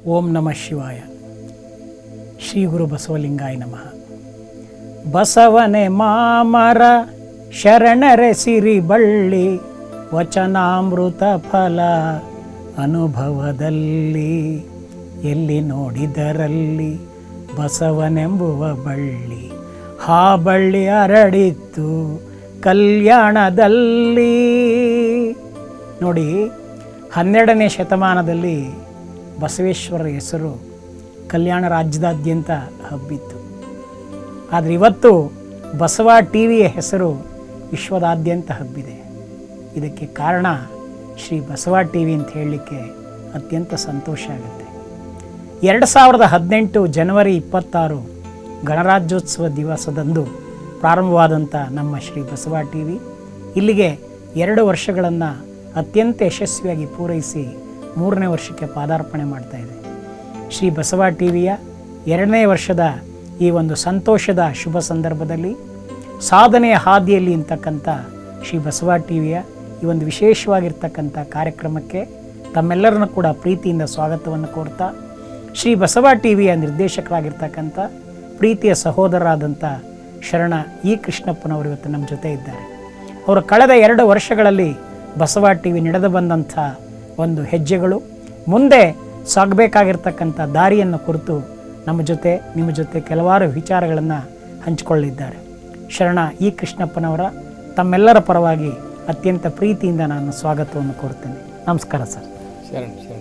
ಓಂ ನಮಃ ಶಿವಾಯ ಶ್ರೀ ಗುರು ಬಸವಲಿಂಗಾಯ ನಮಃ ಬಸವನೆ ಮಾಮರ ಶರಣರೆ ಸಿರಿ ಬಳ್ಳಿ ವಚನಾಮೃತ ಫಲ ಅನುಭವದಲ್ಲಿ ಎಲ್ಲಿ ನೋಡಿದರಲ್ಲಿ ಬಸವನೆಂಬುವ ಬಳ್ಳಿ ಹಾ ಬಳ್ಳಿ ಹರಡಿತ್ತು ಕಲ್ಯಾಣದಲ್ಲಿ ನೋಡಿ ಹನ್ನೆರಡನೇ ಶತಮಾನದಲ್ಲಿ ಬಸವೇಶ್ವರರ ಹೆಸರು ಕಲ್ಯಾಣ ರಾಜ್ಯದಾದ್ಯಂತ ಹಬ್ಬಿತ್ತು ಆದರೆ ಇವತ್ತು ಬಸವ ಟಿ ವಿಯ ಹೆಸರು ವಿಶ್ವದಾದ್ಯಂತ ಹಬ್ಬಿದೆ ಇದಕ್ಕೆ ಕಾರಣ ಶ್ರೀ ಬಸವ ಟಿ ವಿ ಅಂತ ಹೇಳಲಿಕ್ಕೆ ಅತ್ಯಂತ ಸಂತೋಷ ಆಗುತ್ತೆ ಎರಡು ಸಾವಿರದ ಹದಿನೆಂಟು ಜನವರಿ ಇಪ್ಪತ್ತಾರು ಗಣರಾಜ್ಯೋತ್ಸವ ದಿವಸದಂದು ಪ್ರಾರಂಭವಾದಂಥ ನಮ್ಮ ಶ್ರೀ ಬಸವ ಟಿ ವಿ ಇಲ್ಲಿಗೆ ಎರಡು ವರ್ಷಗಳನ್ನು ಅತ್ಯಂತ ಯಶಸ್ವಿಯಾಗಿ ಪೂರೈಸಿ ಮೂರನೇ ವರ್ಷಕ್ಕೆ ಪಾದಾರ್ಪಣೆ ಮಾಡ್ತಾ ಇದೆ ಶ್ರೀ ಬಸವ ಟಿ ವಿಯ ಎರಡನೇ ವರ್ಷದ ಈ ಒಂದು ಸಂತೋಷದ ಶುಭ ಸಂದರ್ಭದಲ್ಲಿ ಸಾಧನೆಯ ಹಾದಿಯಲ್ಲಿ ಅಂತಕ್ಕಂಥ ಶ್ರೀ ಬಸವ ಟಿ ವಿಯ ಈ ಒಂದು ವಿಶೇಷವಾಗಿರ್ತಕ್ಕಂಥ ಕಾರ್ಯಕ್ರಮಕ್ಕೆ ತಮ್ಮೆಲ್ಲರನ್ನು ಕೂಡ ಪ್ರೀತಿಯಿಂದ ಸ್ವಾಗತವನ್ನು ಕೋರ್ತಾ ಶ್ರೀ ಬಸವ ಟಿ ವಿಯ ನಿರ್ದೇಶಕರಾಗಿರ್ತಕ್ಕಂಥ ಪ್ರೀತಿಯ ಸಹೋದರರಾದಂಥ ಶರಣ ಇ ಕೃಷ್ಣಪ್ಪನವರು ಇವತ್ತು ನಮ್ಮ ಜೊತೆ ಇದ್ದಾರೆ ಅವರು ಕಳೆದ ಎರಡು ವರ್ಷಗಳಲ್ಲಿ ಬಸವ ಟಿ ವಿ ನಡೆದು ಬಂದಂಥ ಒಂದು ಹೆಜ್ಜೆಗಳು ಮುಂದೆ ಸಾಗಬೇಕಾಗಿರ್ತಕ್ಕಂಥ ದಾರಿಯನ್ನು ಕುರಿತು ನಮ್ಮ ಜೊತೆ ನಿಮ್ಮ ಜೊತೆ ಕೆಲವಾರು ವಿಚಾರಗಳನ್ನು ಹಂಚಿಕೊಳ್ಳಿದ್ದಾರೆ ಶರಣ ಇ ಕೃಷ್ಣಪ್ಪನವರ ತಮ್ಮೆಲ್ಲರ ಪರವಾಗಿ ಅತ್ಯಂತ ಪ್ರೀತಿಯಿಂದ ನಾನು ಸ್ವಾಗತವನ್ನು ಕೋರ್ತೇನೆ ನಮಸ್ಕಾರ ಸರ್ ಶರಣ ಶರಣ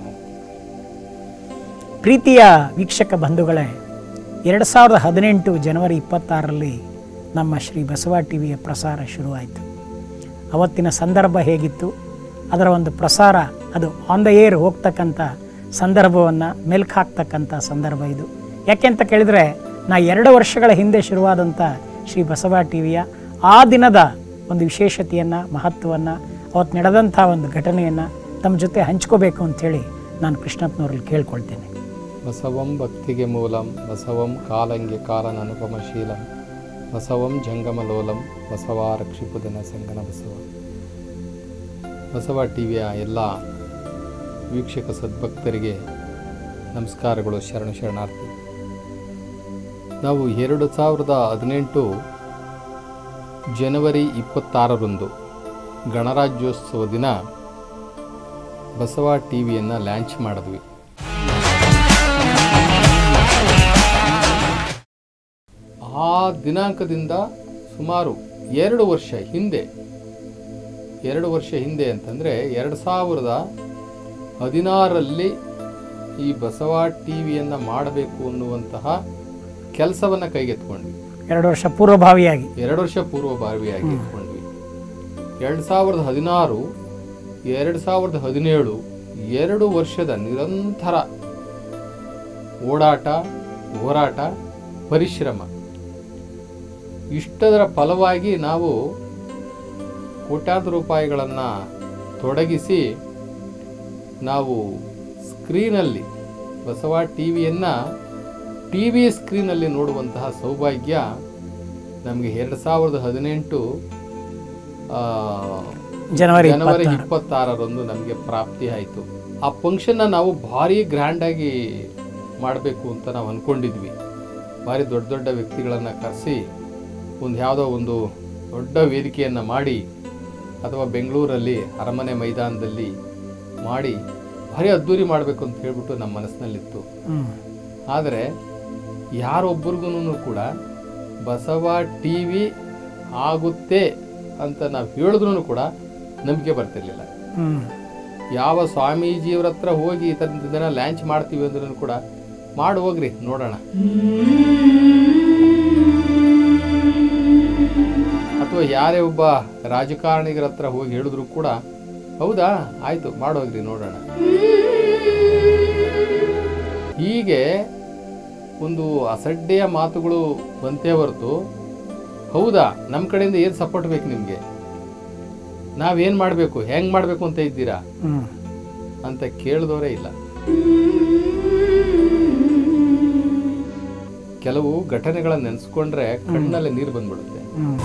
ಪ್ರೀತಿಯ ವೀಕ್ಷಕ ಬಂಧುಗಳೇ ಎರಡು ಸಾವಿರದ ಹದಿನೆಂಟು ಜನವರಿ ಇಪ್ಪತ್ತಾರರಲ್ಲಿ ನಮ್ಮ ಶ್ರೀ ಬಸವ ಟಿ ವಿಯ ಪ್ರಸಾರ ಶುರುವಾಯಿತು ಅವತ್ತಿನ ಸಂದರ್ಭ ಹೇಗಿತ್ತು ಅದರ ಒಂದು ಪ್ರಸಾರ ಅದು ಆನ್ ದ ಏರ್ ಹೋಗ್ತಕ್ಕಂಥ ಸಂದರ್ಭವನ್ನು ಮೆಲ್ಕು ಹಾಕ್ತಕ್ಕಂಥ ಸಂದರ್ಭ ಇದು ಯಾಕೆ ಅಂತ ಕೇಳಿದರೆ ನಾ ಎರಡು ವರ್ಷಗಳ ಹಿಂದೆ ಶುರುವಾದಂಥ ಶ್ರೀ ಬಸವ ಟಿ ವಿಯ ಆ ದಿನದ ಒಂದು ವಿಶೇಷತೆಯನ್ನು ಮಹತ್ವವನ್ನು ಅವತ್ತು ನಡೆದಂಥ ಒಂದು ಘಟನೆಯನ್ನು ತಮ್ಮ ಜೊತೆ ಹಂಚ್ಕೋಬೇಕು ಅಂಥೇಳಿ ನಾನು ಕೃಷ್ಣಪ್ಪನವ್ರಲ್ಲಿ ಕೇಳ್ಕೊಳ್ತೇನೆ ಬಸವಂ ಭಕ್ತಿಗೆ ಮೂಲಂ ಬಸವಂ ಕಾಲಂಗೆ ಕಾಲನ ಅನುಪಮಶೀಲಂ ಬಸವಂ ಜಂಗಮಲೋಲಂ ಬಸವ ರಕ್ಷಿಪುದನ ಸಂಗನ ಬಸವ ಬಸವ ಟಿವಿಯ ಎಲ್ಲ ವೀಕ್ಷಕ ಸದ್ಭಕ್ತರಿಗೆ ನಮಸ್ಕಾರಗಳು ಶರಣ ಶರಣಾರ್ಥಿ ನಾವು ಎರಡು ಸಾವಿರದ ಹದಿನೆಂಟು ಜನವರಿ ಇಪ್ಪತ್ತಾರರಂದು ಗಣರಾಜ್ಯೋತ್ಸವ ದಿನ ಬಸವ ಟಿ ವಿಯನ್ನು ಲಾಂಚ್ ಮಾಡಿದ್ವಿ ಆ ದಿನಾಂಕದಿಂದ ಸುಮಾರು ಎರಡು ವರ್ಷ ಹಿಂದೆ ಎರಡು ವರ್ಷ ಹಿಂದೆ ಅಂತಂದರೆ ಎರಡು ಸಾವಿರದ ಹದಿನಾರರಲ್ಲಿ ಈ ಬಸವ ಟಿ ವಿಯನ್ನು ಮಾಡಬೇಕು ಅನ್ನುವಂತಹ ಕೆಲಸವನ್ನು ಕೈಗೆತ್ಕೊಂಡ್ವಿ ಎರಡು ವರ್ಷ ಪೂರ್ವಭಾವಿಯಾಗಿ ಎರಡು ವರ್ಷ ಪೂರ್ವಭಾವಿಯಾಗಿ ಇಟ್ಕೊಂಡ್ವಿ ಎರಡು ಸಾವಿರದ ಹದಿನಾರು ಎರಡು ಸಾವಿರದ ಹದಿನೇಳು ಎರಡು ವರ್ಷದ ನಿರಂತರ ಓಡಾಟ ಹೋರಾಟ ಪರಿಶ್ರಮ ಇಷ್ಟದರ ಫಲವಾಗಿ ನಾವು ಕೋಟ್ಯಾಂತರ ರೂಪಾಯಿಗಳನ್ನು ತೊಡಗಿಸಿ ನಾವು ಸ್ಕ್ರೀನಲ್ಲಿ ಬಸವ ಟಿ ವಿಯನ್ನು ಟಿ ವಿ ಸ್ಕ್ರೀನಲ್ಲಿ ನೋಡುವಂತಹ ಸೌಭಾಗ್ಯ ನಮಗೆ ಎರಡು ಸಾವಿರದ ಹದಿನೆಂಟು ಆ, ಜನವರಿ ಜನವರಿ ಇಪ್ಪತ್ತಾರು ಇಪ್ಪತ್ತಾರರಂದು ನಮಗೆ ಪ್ರಾಪ್ತಿ ಆಯಿತು ಆ ಫಂಕ್ಷನ್ನ ನಾವು ಭಾರಿ ಗ್ರ್ಯಾಂಡಾಗಿ ಮಾಡಬೇಕು ಅಂತ ನಾವು ಅಂದ್ಕೊಂಡಿದ್ವಿ ಭಾರಿ ದೊಡ್ಡ ದೊಡ್ಡ ವ್ಯಕ್ತಿಗಳನ್ನು ಕರೆಸಿ ಒಂದು ಯಾವುದೋ ಒಂದು ದೊಡ್ಡ ವೇದಿಕೆಯನ್ನು ಮಾಡಿ ಅಥವಾ ಬೆಂಗಳೂರಲ್ಲಿ ಅರಮನೆ ಮೈದಾನದಲ್ಲಿ ಮಾಡಿ ಭಾರಿ ಅದ್ದೂರಿ ಮಾಡಬೇಕು ಅಂತ ಹೇಳ್ಬಿಟ್ಟು ನಮ್ಮ ಮನಸ್ಸಿನಲ್ಲಿತ್ತು ಹ್ಮ್. ಆದರೆ ಯಾರೊಬ್ಬರಿಗೂ ಕೂಡ ಬಸವ ಟಿ ವಿ ಆಗುತ್ತೆ ಅಂತ ನಾವು ಹೇಳಿದ್ರೂ ಕೂಡ ನಂಬಿಕೆ ಬರ್ತಿರ್ಲಿಲ್ಲ ಹ್ಮ್. ಯಾವ ಸ್ವಾಮೀಜಿಯವ್ರ ಹತ್ರ ಹೋಗಿ ಈ ಥರದ ದಿನ ಲ್ಯಾಂಚ್ ಮಾಡ್ತೀವಿ ಅಂದ್ರೂ ಕೂಡ ಮಾಡಿ ಹೋಗ್ರಿ ನೋಡೋಣ ಅಥವಾ ಯಾರೇ ಒಬ್ಬ ರಾಜಕಾರಣಿಗರ ಹತ್ರ ಹೋಗಿ ಹೇಳಿದ್ರು ಕೂಡ ಹೌದಾ ಆಯ್ತು ಮಾಡೋಗ್ರಿ ನೋಡೋಣ ಹೀಗೆ ಒಂದು ಅಸಡ್ಡೆಯ ಮಾತುಗಳು ಬಂತೇ ಹೊರತು ಹೌದಾ ನಮ್ಮ ಕಡೆಯಿಂದ ಏನು ಸಪೋರ್ಟ್ ಬೇಕು ನಿಮಗೆ ನಾವೇನು ಮಾಡಬೇಕು ಹೆಂಗೆ ಮಾಡಬೇಕು ಅಂತ ಇದ್ದೀರಾ ಹ್ಮ್. ಅಂತ ಕೇಳಿದವರೇ ಇಲ್ಲ ಕೆಲವು ಘಟನೆಗಳನ್ನ ನೆನೆಸ್ಕೊಂಡ್ರೆ ಕಣ್ಣಲ್ಲೇ ನೀರು ಬಂದ್ಬಿಡುತ್ತೆ ಹ್ಮ್.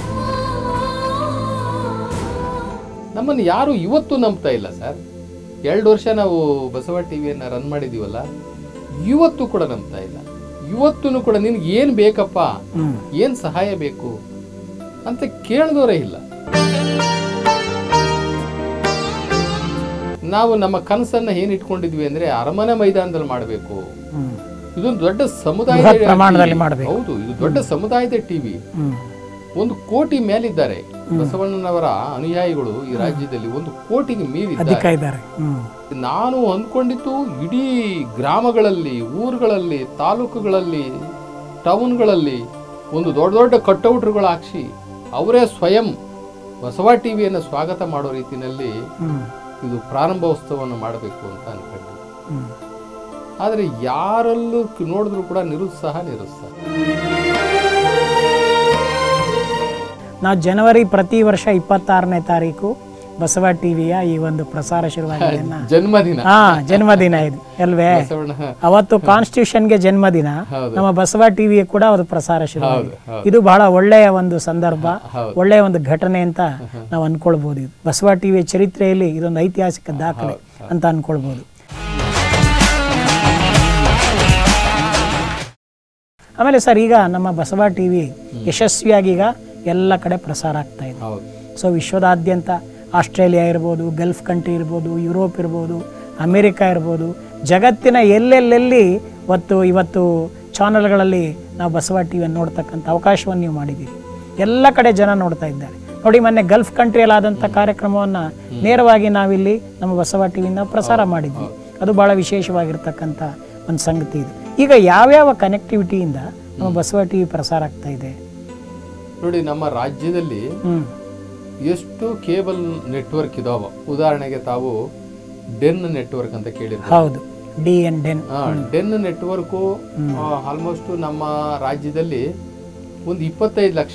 ನಮ್ಮನ್ನು ಯಾರು ಇವತ್ತು ನಂಬ್ತಾ ಇಲ್ಲ ಸರ್ ಎರಡು ವರ್ಷ ನಾವು ಬಸವ ಟಿವಿಯನ್ನು ರನ್ ಮಾಡಿದೀವಲ್ಲ ಇವತ್ತು ಕೂಡ ನಂಬ್ತಾ ಇಲ್ಲ ಇವತ್ತು ಕೂಡ ನಿನ್ಗೆ ಏನ್ ಬೇಕಪ್ಪ ಹ್ಮ್ ಏನ್ ಸಹಾಯ ಬೇಕು ಅಂತ ಕೇಳಿದವರೇ ಇಲ್ಲ ನಾವು ನಮ್ಮ ಕನಸನ್ನ ಏನ್ ಇಟ್ಕೊಂಡಿದ್ವಿ ಅಂದ್ರೆ ಅರಮನೆ ಮೈದಾನದಲ್ಲಿ ಮಾಡಬೇಕು ಹ್ಮ್ ಇದೊಂದು ದೊಡ್ಡ ಸಮುದಾಯ ಬೃಹತ್ ಪ್ರಮಾಣದಲ್ಲಿ ಮಾಡ್ಬೇಕು. ಹೌದು ಇದು ದೊಡ್ಡ ಸಮುದಾಯದ ಟಿವಿ ಹ್ಮ್ ಒಂದು ಕೋಟಿ ಮೇಲಿದ್ದಾರೆ ಬಸವಣ್ಣನವರ ಅನುಯಾಯಿಗಳು ಈ ರಾಜ್ಯದಲ್ಲಿ ಒಂದು ಕೋಟಿಗೆ ಮೀರಿದ್ದಾರೆ ಅಧಿಕ ಇದ್ದಾರೆ ಹ್ಮ್ ನಾನು ಅಂದ್ಕೊಂಡಿದ್ದು ಇಡೀ ಗ್ರಾಮಗಳಲ್ಲಿ ಊರುಗಳಲ್ಲಿ ತಾಲೂಕುಗಳಲ್ಲಿ ಟೌನ್ಗಳಲ್ಲಿ ಒಂದು ದೊಡ್ಡ ದೊಡ್ಡ ಕಟ್ಟೌಟ್ರುಗಳು ಹಾಕ್ಸಿ ಅವರೇ ಸ್ವಯಂ ಬಸವ ಟಿವಿಯನ್ನು ಸ್ವಾಗತ ಮಾಡೋ ರೀತಿಯಲ್ಲಿ ಹ್ಮ್ ಇದು ಪ್ರಾರಂಭೋತ್ಸವವನ್ನು ಮಾಡಬೇಕು ಅಂತ ಅನ್ಕೊಂಡ್ವಿ ಹ್ಮ್ ಆದರೆ ಯಾರಲ್ಲೂ ಕ್- ನೋಡಿದ್ರು ಕೂಡ ನಿರುತ್ಸಾಹ ನಿರುತ್ಸಾಹ ನಾವು ಜನವರಿ ಪ್ರತಿ ವರ್ಷ ಇಪ್ಪತ್ತಾರನೇ ತಾರೀಕು ಬಸವ ಟಿವಿಯ ಈ ಒಂದು ಪ್ರಸಾರ ಶುರುವಾಗಿದೆಯನ್ನ ಜನ್ಮದಿನ ಹಾ ಜನ್ಮದಿನ ಇದು ಅಲ್ವೇ ಬಸವಣ್ಣ ಅವತ್ತು ಕಾನ್ಸ್ಟಿಟ್ಯೂಷನ್ಗೆ ಜನ್ಮದಿನ ಹೌದು. ನಮ್ಮ ಬಸವ ಟಿವಿ ಕೂಡ ಅದು ಪ್ರಸಾರ ಶುರುವಾಗಿದೆ ಹೌದು, ಹೌದು. ಇದು ಬಹಳ ಒಳ್ಳೆಯ ಒಂದು ಸಂದರ್ಭ ಹೌದು. ಒಳ್ಳೆಯ ಒಂದು ಘಟನೆ ಅಂತ ನಾವು ಅನ್ಕೊಳ್ಬಹುದು ಇದು ಬಸವ ಟಿವಿಯ ಚರಿತ್ರೆಯಲ್ಲಿ ಇದೊಂದು ಐತಿಹಾಸಿಕ ದಾಖಲೆ ಅಂತ ಅನ್ಕೊಳ್ಬಹುದು ಆಮೇಲೆ ಸರ್ ಈಗ ನಮ್ಮ ಬಸವ ಟಿವಿ ಯಶಸ್ವಿಯಾಗಿ ಈಗ ಎಲ್ಲ ಕಡೆ ಪ್ರಸಾರ ಆಗ್ತಾ ಇದೆ ಹೌದು ಸೊ ವಿಶ್ವದಾದ್ಯಂತ ಆಸ್ಟ್ರೇಲಿಯಾ ಇರ್ಬೋದು ಗಲ್ಫ್ ಕಂಟ್ರಿ ಇರ್ಬೋದು ಯುರೋಪ್ ಇರ್ಬೋದು ಅಮೇರಿಕಾ ಇರ್ಬೋದು ಜಗತ್ತಿನ ಎಲ್ಲೆಲ್ಲೆಲ್ಲಿ ಇವತ್ತು ಇವತ್ತು ಚಾನಲ್ಗಳಲ್ಲಿ ನಾವು ಬಸವ ಟಿವಿಯನ್ನು ನೋಡ್ತಕ್ಕಂಥ ಅವಕಾಶವನ್ನು ನೀವು ಮಾಡಿದ್ದೀರಿ ಎಲ್ಲ ಕಡೆ ಜನ ನೋಡ್ತಾ ಇದ್ದಾರೆ ನೋಡಿ ಮೊನ್ನೆ ಗಲ್ಫ್ ಕಂಟ್ರಿಯಲ್ಲಿ ಆದಂಥ ಕಾರ್ಯಕ್ರಮವನ್ನು ನೇರವಾಗಿ ನಾವಿಲ್ಲಿ ನಮ್ಮ ಬಸವ ಟಿವಿಯಿಂದ ಪ್ರಸಾರ ಮಾಡಿದ್ವಿ ಅದು ಭಾಳ ವಿಶೇಷವಾಗಿರ್ತಕ್ಕಂಥ ಒಂದು ಸಂಗತಿ ಇದು ಈಗ ಯಾವ್ಯಾವ ಕನೆಕ್ಟಿವಿಟಿಯಿಂದ ನಮ್ಮ ಬಸವ ಟಿವಿ ಪ್ರಸಾರ ಆಗ್ತಾ ಇದೆ ನೋಡಿ ನಮ್ಮ ರಾಜ್ಯದಲ್ಲಿ ಹ್ಮ್ ಎಷ್ಟು ಕೇಬಲ್ ನೆಟ್ವರ್ಕ್ ಇದಾವ ಉದಾಹರಣೆಗೆ ತಾವು ಡೆನ್ ನೆಟ್ವರ್ಕ್ ಅಂತ ಕೇಳಿರ್ಬೋದು ಹೌದು ಡಿ ಎನ್ ಡೆನ್ ಆ, ಡೆನ್ ನೆಟ್ವರ್ಕು ಆಲ್ಮೋಸ್ಟ್ ನಮ್ಮ ರಾಜ್ಯದಲ್ಲಿ ಒಂದು ಇಪ್ಪತ್ತೈದು ಲಕ್ಷ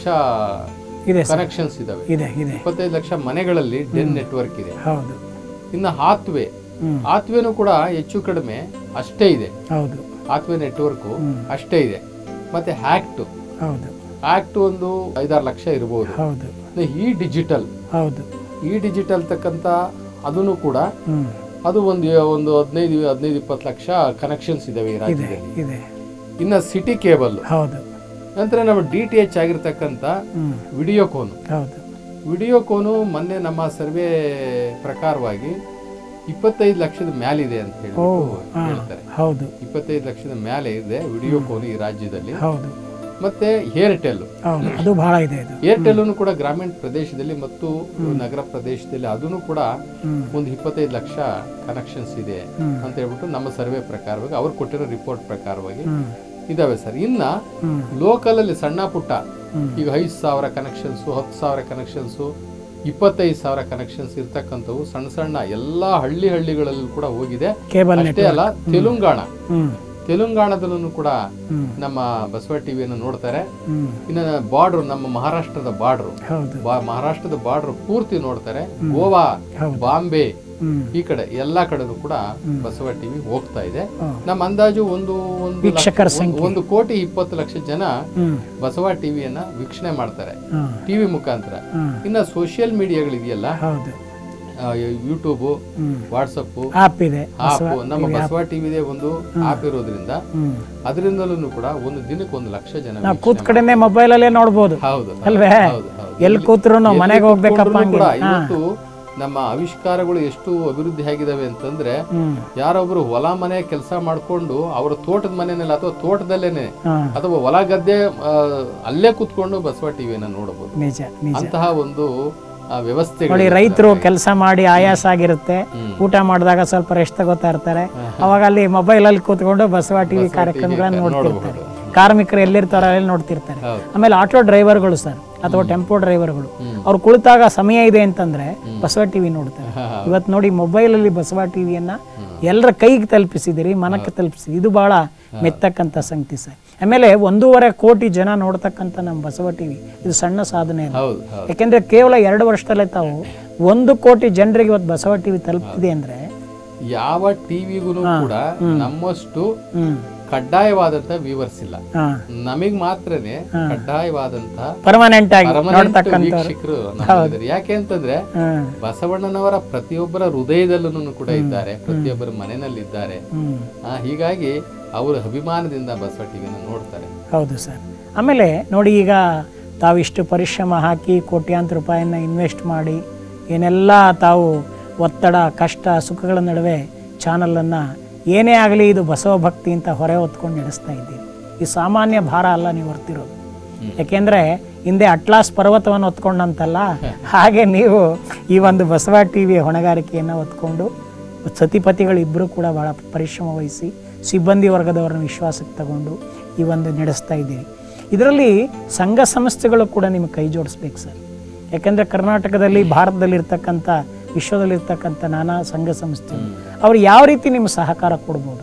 ಇದೆ ಸರ್ ಕನೆಕ್ಷನ್ಸ್ ಇದಾವೆ ಇದೆ ಇದೆ ಇಪ್ಪತ್ತೈದು ಲಕ್ಷ ಮನೆಗಳಲ್ಲಿ ಡೆನ್ ನೆಟ್ವರ್ಕ್ ಇದೆ ಹೌದು ಇನ್ನು ಹಾತ್ವೆ ಹ್ಮ್ ಹಾತ್ವೆನೂ ಕೂಡ ಹೆಚ್ಚು ಕಡಿಮೆ ಅಷ್ಟೇ ಇದೆ ಹೌದು ಹಾತ್ವೆ ನೆಟ್ವರ್ಕು ಅಷ್ಟೇ ಇದೆ ಮತ್ತೆ ಹ್ಯಾಕ್ಟ್ ಹೌದು ಹ್ಯಾಕ್ಟ್ ಒಂದು ಐದಾರು ಲಕ್ಷ ಇರಬಹುದು ಹೌದು ಈ ಡಿಜಿಟಲ್ ಹೌದು ಈ ಡಿಜಿಟಲ್ ತಕ್ಕಂತ ಅದನ್ನು ಕೂಡ ಹ್ಮ್ ಅದು ಒಂದು ಒಂದು ಹದಿನೈದು ಹದಿನೈದು ಇಪ್ಪತ್ತು ಲಕ್ಷ ಕನೆಕ್ಷನ್ಸ್ ಇದಾವೆ ಈ ಇದೆ ರಾಜ್ಯದಲ್ಲಿ ಇದೆ ಇನ್ನು ಸಿಟಿ ಕೇಬಲ್ ಹೌದು ನಂತರ ನಮ್ಮ ಡಿ ಟಿ ಎಚ್ ಆಗಿರ್ತಕ್ಕಂಥ ಹ್ಮ್ ವಿಡಿಯೋಕೋನು ಹೌದು ವಿಡಿಯೋಕೋನು ಮೊನ್ನೆ ನಮ್ಮ ಸರ್ವೆ ಪ್ರಕಾರವಾಗಿ ಇಪ್ಪತ್ತೈದು ಲಕ್ಷದ ಮ್ಯಾಲಿದೆ ಅಂತ ಹೇಳಿ ಓ ಹಾ ಹೇಳ್ತಾರೆ ಹೌದು ಇಪ್ಪತ್ತೈದು ಲಕ್ಷದ ಮೇಲೆ ಇದೆ ವಿಡಿಯೋಕೋನು ಈ ರಾಜ್ಯದಲ್ಲಿ ಹೌದು ಮತ್ತೆ ಏರ್ಟೆಲ್ ಹೌದು ಅದು ಬಹಳ ಇದೆ ಇದು ಏರ್ಟೆಲ್ ಕೂಡ ಗ್ರಾಮೀಣ ಪ್ರದೇಶದಲ್ಲಿ ಮತ್ತು ನಗರ ಪ್ರದೇಶದಲ್ಲಿ ಅದನ್ನು ಕೂಡ ಹ್ಮ್ ಒಂದು ಇಪ್ಪತ್ತೈದು ಲಕ್ಷ ಕನೆಕ್ಷನ್ಸ್ ಇದೆ ಹ್ಮ್. ಅಂತ ಹೇಳ್ಬಿಟ್ಟು ನಮ್ಮ ಸರ್ವೆ ಪ್ರಕಾರವಾಗಿ ಅವ್ರು ಕೊಟ್ಟಿರೋ ರಿಪೋರ್ಟ್ ಪ್ರಕಾರವಾಗಿ ಹ್ಮ್ ಇದಾವೆ ಸರ್ ಇನ್ನ ಹ್ಮ್ ಲೋಕಲ್ ಅಲ್ಲಿ ಸಣ್ಣ ಪುಟ್ಟ ಹ್ಮ್. ಈಗ ಐದು ಸಾವಿರ ಕನೆಕ್ಷನ್ಸು ಹತ್ತು ಸಾವಿರ ಕನೆಕ್ಷನ್ಸು ಇಪ್ಪತ್ತೈದು ಸಾವಿರ ಕನೆಕ್ಷನ್ಸ್ ಇರ್ತಕ್ಕಂಥವು ಸಣ್ಣ ಸಣ್ಣ ಎಲ್ಲಾ ಹಳ್ಳಿ ಹಳ್ಳಿಗಳಲ್ಲಿ ಕೂಡ ಹೋಗಿದೆ ಕೇಬಲ್ ನೆಟ್ ಅಷ್ಟೇ ಅಲ್ಲ ತೆಲಂಗಾಣ ಹ್ಮ್ ತೆಲಂಗಾಣದಲ್ಲೂ ಕೂಡ ಹ್ಮ್ ನಮ್ಮ ಬಸವ ಟಿವಿಯನ್ನು ನೋಡ್ತಾರೆ ಹ್ಮ್ ಇನ್ನು ಬಾರ್ಡ್ರು ನಮ್ಮ ಮಹಾರಾಷ್ಟ್ರದ ಬಾರ್ಡ್ರು ಹೌದು ಬಾ ಮಹಾರಾಷ್ಟ್ರದ ಬಾರ್ಡರ್ ಪೂರ್ತಿ ನೋಡ್ತಾರೆ ಗೋವಾ ಹೌದು. ಬಾಂಬೆ ಹ್ಮ್ ಈ ಕಡೆ ಎಲ್ಲಾ ಕಡೆನೂ ಕೂಡ ಬಸವ ಟಿವಿ ಹೋಗ್ತಾ ಇದೆ ಹ್ಮ್. ನಮ್ಮ ಅಂದಾಜು ಒಂದು ಒಂದು ಲಕ್ಷ- ವೀಕ್ಷಕರ ಒಂದು- ಒಂದು ಕೋಟಿ ಇಪ್ಪತ್ತು ಲಕ್ಷ ಜನ ಹ್ಮ್ ಬಸವ ಟಿವಿಯನ್ನ ವೀಕ್ಷಣೆ ಮಾಡ್ತಾರೆ ಹ್ಮ್ ಟಿವಿ ಮುಖಾಂತರ ಹ್ಮ್ ಇನ್ನ ಸೋಷಿಯಲ್ ಮೀಡಿಯಾಗಳಿದೆಯಲ್ಲ ಹೌದು ಯೂಟ್ಯೂಬ್ ಹ್ಮ್ ವಾಟ್ಸಪ್ ಆಪ್ ಇದೆ ಆಪ್ ನಮ್ಮ ಬಸವ ಟಿವಿದೆ ಒಂದು ಆಪ್ ಇರೋದ್ರಿಂದ ಹ್ಮ್ ಅದರಿಂದಲೂ ಕೂಡ ಒಂದು ದಿನಕ್ಕೆ ಒಂದು ಲಕ್ಷ ಜನ ನಾವು ಕೂತ್ ಕಡೆನೆ ಮೊಬೈಲ್ ಅಲ್ಲೇ ನೋಡ್ಬೋದು ಹೌದು ಹೌದು, ಅಲ್ವೇ ಹೌದು, ಹೌದು. ಎಲ್ಲಿ ಕೂತ್ರು ಎಲ್ಲಿ ಮನೆಗೆ ಹೋಗ್ಬೇಕಪ್ಪ ಕೂತ್ಕೊಂಡ್ರೂ ಹಂಗೆ ಕೂಡ ಇವತ್ತು ನಮ್ಮ ಆವಿಷ್ಕಾರಗಳು ಎಷ್ಟು ಅಭಿವೃದ್ಧಿ ಆಗಿದಾವೆ ಅಂತಂದ್ರೆ ಹ್ಮ್ ಯಾರೊಬ್ರು ಹೊಲ ಮನೆ ಕೆಲಸ ಮಾಡ್ಕೊಂಡು ಅವರ ತೋಟದ ಮನೆಯಲ್ಲಿ ಅಥವಾ ತೋಟದಲ್ಲೇನೆ ಹಾ ಅಥವಾ ಹೊಲ ಗದ್ದೆ ಆ, ಅಲ್ಲೇ ಕೂತ್ಕೊಂಡು ಬಸವ ಟಿವಿಯನ್ನ ನೋಡಬಹುದು ನಿಜ ನಿಜ ಅಂತಹ ಒಂದು ಆ, ವ್ಯವಸ್ಥೆಗಳು ನೋಡಿ ರೈತರು ಕೆಲಸ ಮಾಡಿ ಆಯಾಸ ಆಗಿರುತ್ತೆ ಊಟ ಮಾಡಿದಾಗ ಸ್ವಲ್ಪ ರೆಸ್ಟ್ ತಗೋತಾ ಇರ್ತಾರೆ ಅವಾಗ ಅಲ್ಲಿ ಮೊಬೈಲ್ ಅಲ್ಲಿ ಕೂತ್ಕೊಂಡು ಬಸವ ಟಿವಿ ಕಾರ್ಯಕ್ರಮಗಳನ್ನ ನೋಡ್ತಿರ್ತಾರೆ ಕಾರ್ಮಿಕರು ಎಲ್ಲಿರ್ತಾರೋ ಅಲ್ಲಿ ನೋಡ್ತಿರ್ತಾರೆ ಹೌದು. ಆಮೇಲೆ ಆಟೋ ಡ್ರೈವರ್ಗಳು ಸರ್ ಅಥವಾ ಟೆಂಪೋ ಡ್ರೈವರ್ಗಳು ಅವ್ರು ಕುಳಿತಾಗ ಸಮಯ ಇದೆ ಅಂತಂದ್ರೆ ಬಸವ ಟಿವಿ ನೋಡ್ತಾರೆ ಇವತ್ತು ನೋಡಿ ಮೊಬೈಲ್ ಅಲ್ಲಿ ಬಸವ ಟಿವಿಯನ್ನ ಎಲ್ಲರ ಕೈಗೆ ತಲುಪಿಸಿದಿರಿ ಮನಕ್ಕೆ ತಲುಪಿಸಿದ್ರಿ ಇದು ಬಹಳ ಮೆತ್ತಕ್ಕಂಥ ಸಂಗತಿ ಸರ್ ಆಮೇಲೆ ಒಂದೂವರೆ ಕೋಟಿ ಜನ ನೋಡ್ತಕ್ಕಂಥ ನಮ್ಮ ಬಸವ ಟಿವಿ ಇದು ಸಣ್ಣ ಸಾಧನೆ ಅಲ್ಲ ಹೌದು ಹೌದು ಯಾಕೆಂದ್ರೆ ಕೇವಲ ಎರಡು ವರ್ಷದಲ್ಲೇ ತಾವು ಒಂದು ಕೋಟಿ ಜನರಿಗೆ ಇವತ್ತು ಬಸವ ಟಿವಿ ತಲುಪಿದೆ ಅಂದ್ರೆ ಯಾವ ಟಿವಿಗೂ ಕೂಡ ನಮ್ಮಷ್ಟು ಹ್ಮ್ ಕಡ್ಡಾಯವಾದಂತ ವ್ಯೂವರ್ಸ್ ಇಲ್ಲ ಹಾ ನಮಗ್ ಮಾತ್ರನೇ ಕಡ್ಡಾಯವಾದಂತ ಪರ್ಮನೆಂಟ್ ಆಗಿ ಪರ್ಮನೆಂಟ್ ನೋಡ್ತಕ್ಕಂಥ ವೀಕ್ಷಕರು ನಮ್ಮಲ್ಲಿದ್ದಾರೆ. ಯಾಕೆ ಅಂತಂದ್ರೆ ಹ್ಮ್ ಬಸವಣ್ಣನವರ ಪ್ರತಿಯೊಬ್ಬರ ಹೃದಯದಲ್ಲೂ ಕೂಡ ಇದ್ದಾರೆ ಪ್ರತಿಯೊಬ್ಬರ ಮನೆಯಲ್ಲಿ ಇದ್ದಾರೆ ಹ್ಮ್ ಆ, ಹೀಗಾಗಿ ಅವರು ಅಭಿಮಾನದಿಂದ ಬಸವ ಟಿವಿನ ನೋಡ್ತಾರೆ ಹೌದು ಸರ್ ಆಮೇಲೆ ನೋಡಿ ಈಗ ತಾವಿಷ್ಟು ಪರಿಶ್ರಮ ಹಾಕಿ ಕೋಟ್ಯಾಂತರ ರೂಪಾಯಿನ ಇನ್ವೆಸ್ಟ್ ಮಾಡಿ ಏನೆಲ್ಲ ತಾವು ಒತ್ತಡ ಕಷ್ಟ ಸುಖಗಳ ನಡುವೆ ಚಾನಲನ್ನು ಏನೇ ಆಗಲಿ ಇದು ಬಸವ ಭಕ್ತಿ ಅಂತ ಹೊರೆ ಹೊತ್ಕೊಂಡು ನಡೆಸ್ತಾ ಇದ್ದೀರಿ ಈ ಸಾಮಾನ್ಯ ಭಾರ ಅಲ್ಲ ನೀವು ಹೊರ್ತಿರೋದು ಯಾಕೆಂದರೆ ಹಿಂದೆ ಅಟ್ಲಾಸ್ ಪರ್ವತವನ್ನು ಹೊತ್ಕೊಂಡಂತಲ್ಲ ಹಾಗೆ ನೀವು ಈ ಒಂದು ಬಸವ ಟಿ ವಿಯ ಹೊಣೆಗಾರಿಕೆಯನ್ನು ಹೊತ್ಕೊಂಡು ಸತಿಪತಿಗಳಿಬ್ಬರು ಕೂಡ ಭಾಳ ಪರಿಶ್ರಮ ವಹಿಸಿ ಸಿಬ್ಬಂದಿ ವರ್ಗದವರನ್ನು ವಿಶ್ವಾಸಕ್ಕೆ ತಗೊಂಡು ಈ ಒಂದು ನಡೆಸ್ತಾ ಇದ್ದೀರಿ ಇದರಲ್ಲಿ ಸಂಘ ಸಂಸ್ಥೆಗಳು ಕೂಡ ನಿಮಗೆ ಕೈ ಜೋಡಿಸ್ಬೇಕು ಸರ್ ಯಾಕೆಂದರೆ ಕರ್ನಾಟಕದಲ್ಲಿ ಭಾರತದಲ್ಲಿರ್ತಕ್ಕಂಥ ವಿಶ್ವದಲ್ಲಿರ್ತಕ್ಕಂಥ ನಾನಾ ಸಂಘ ಸಂಸ್ಥೆಗಳು ಅವ್ರು ಯಾವ ರೀತಿ ನಿಮ್ಮ ಸಹಕಾರ ಕೊಡ್ಬೋದು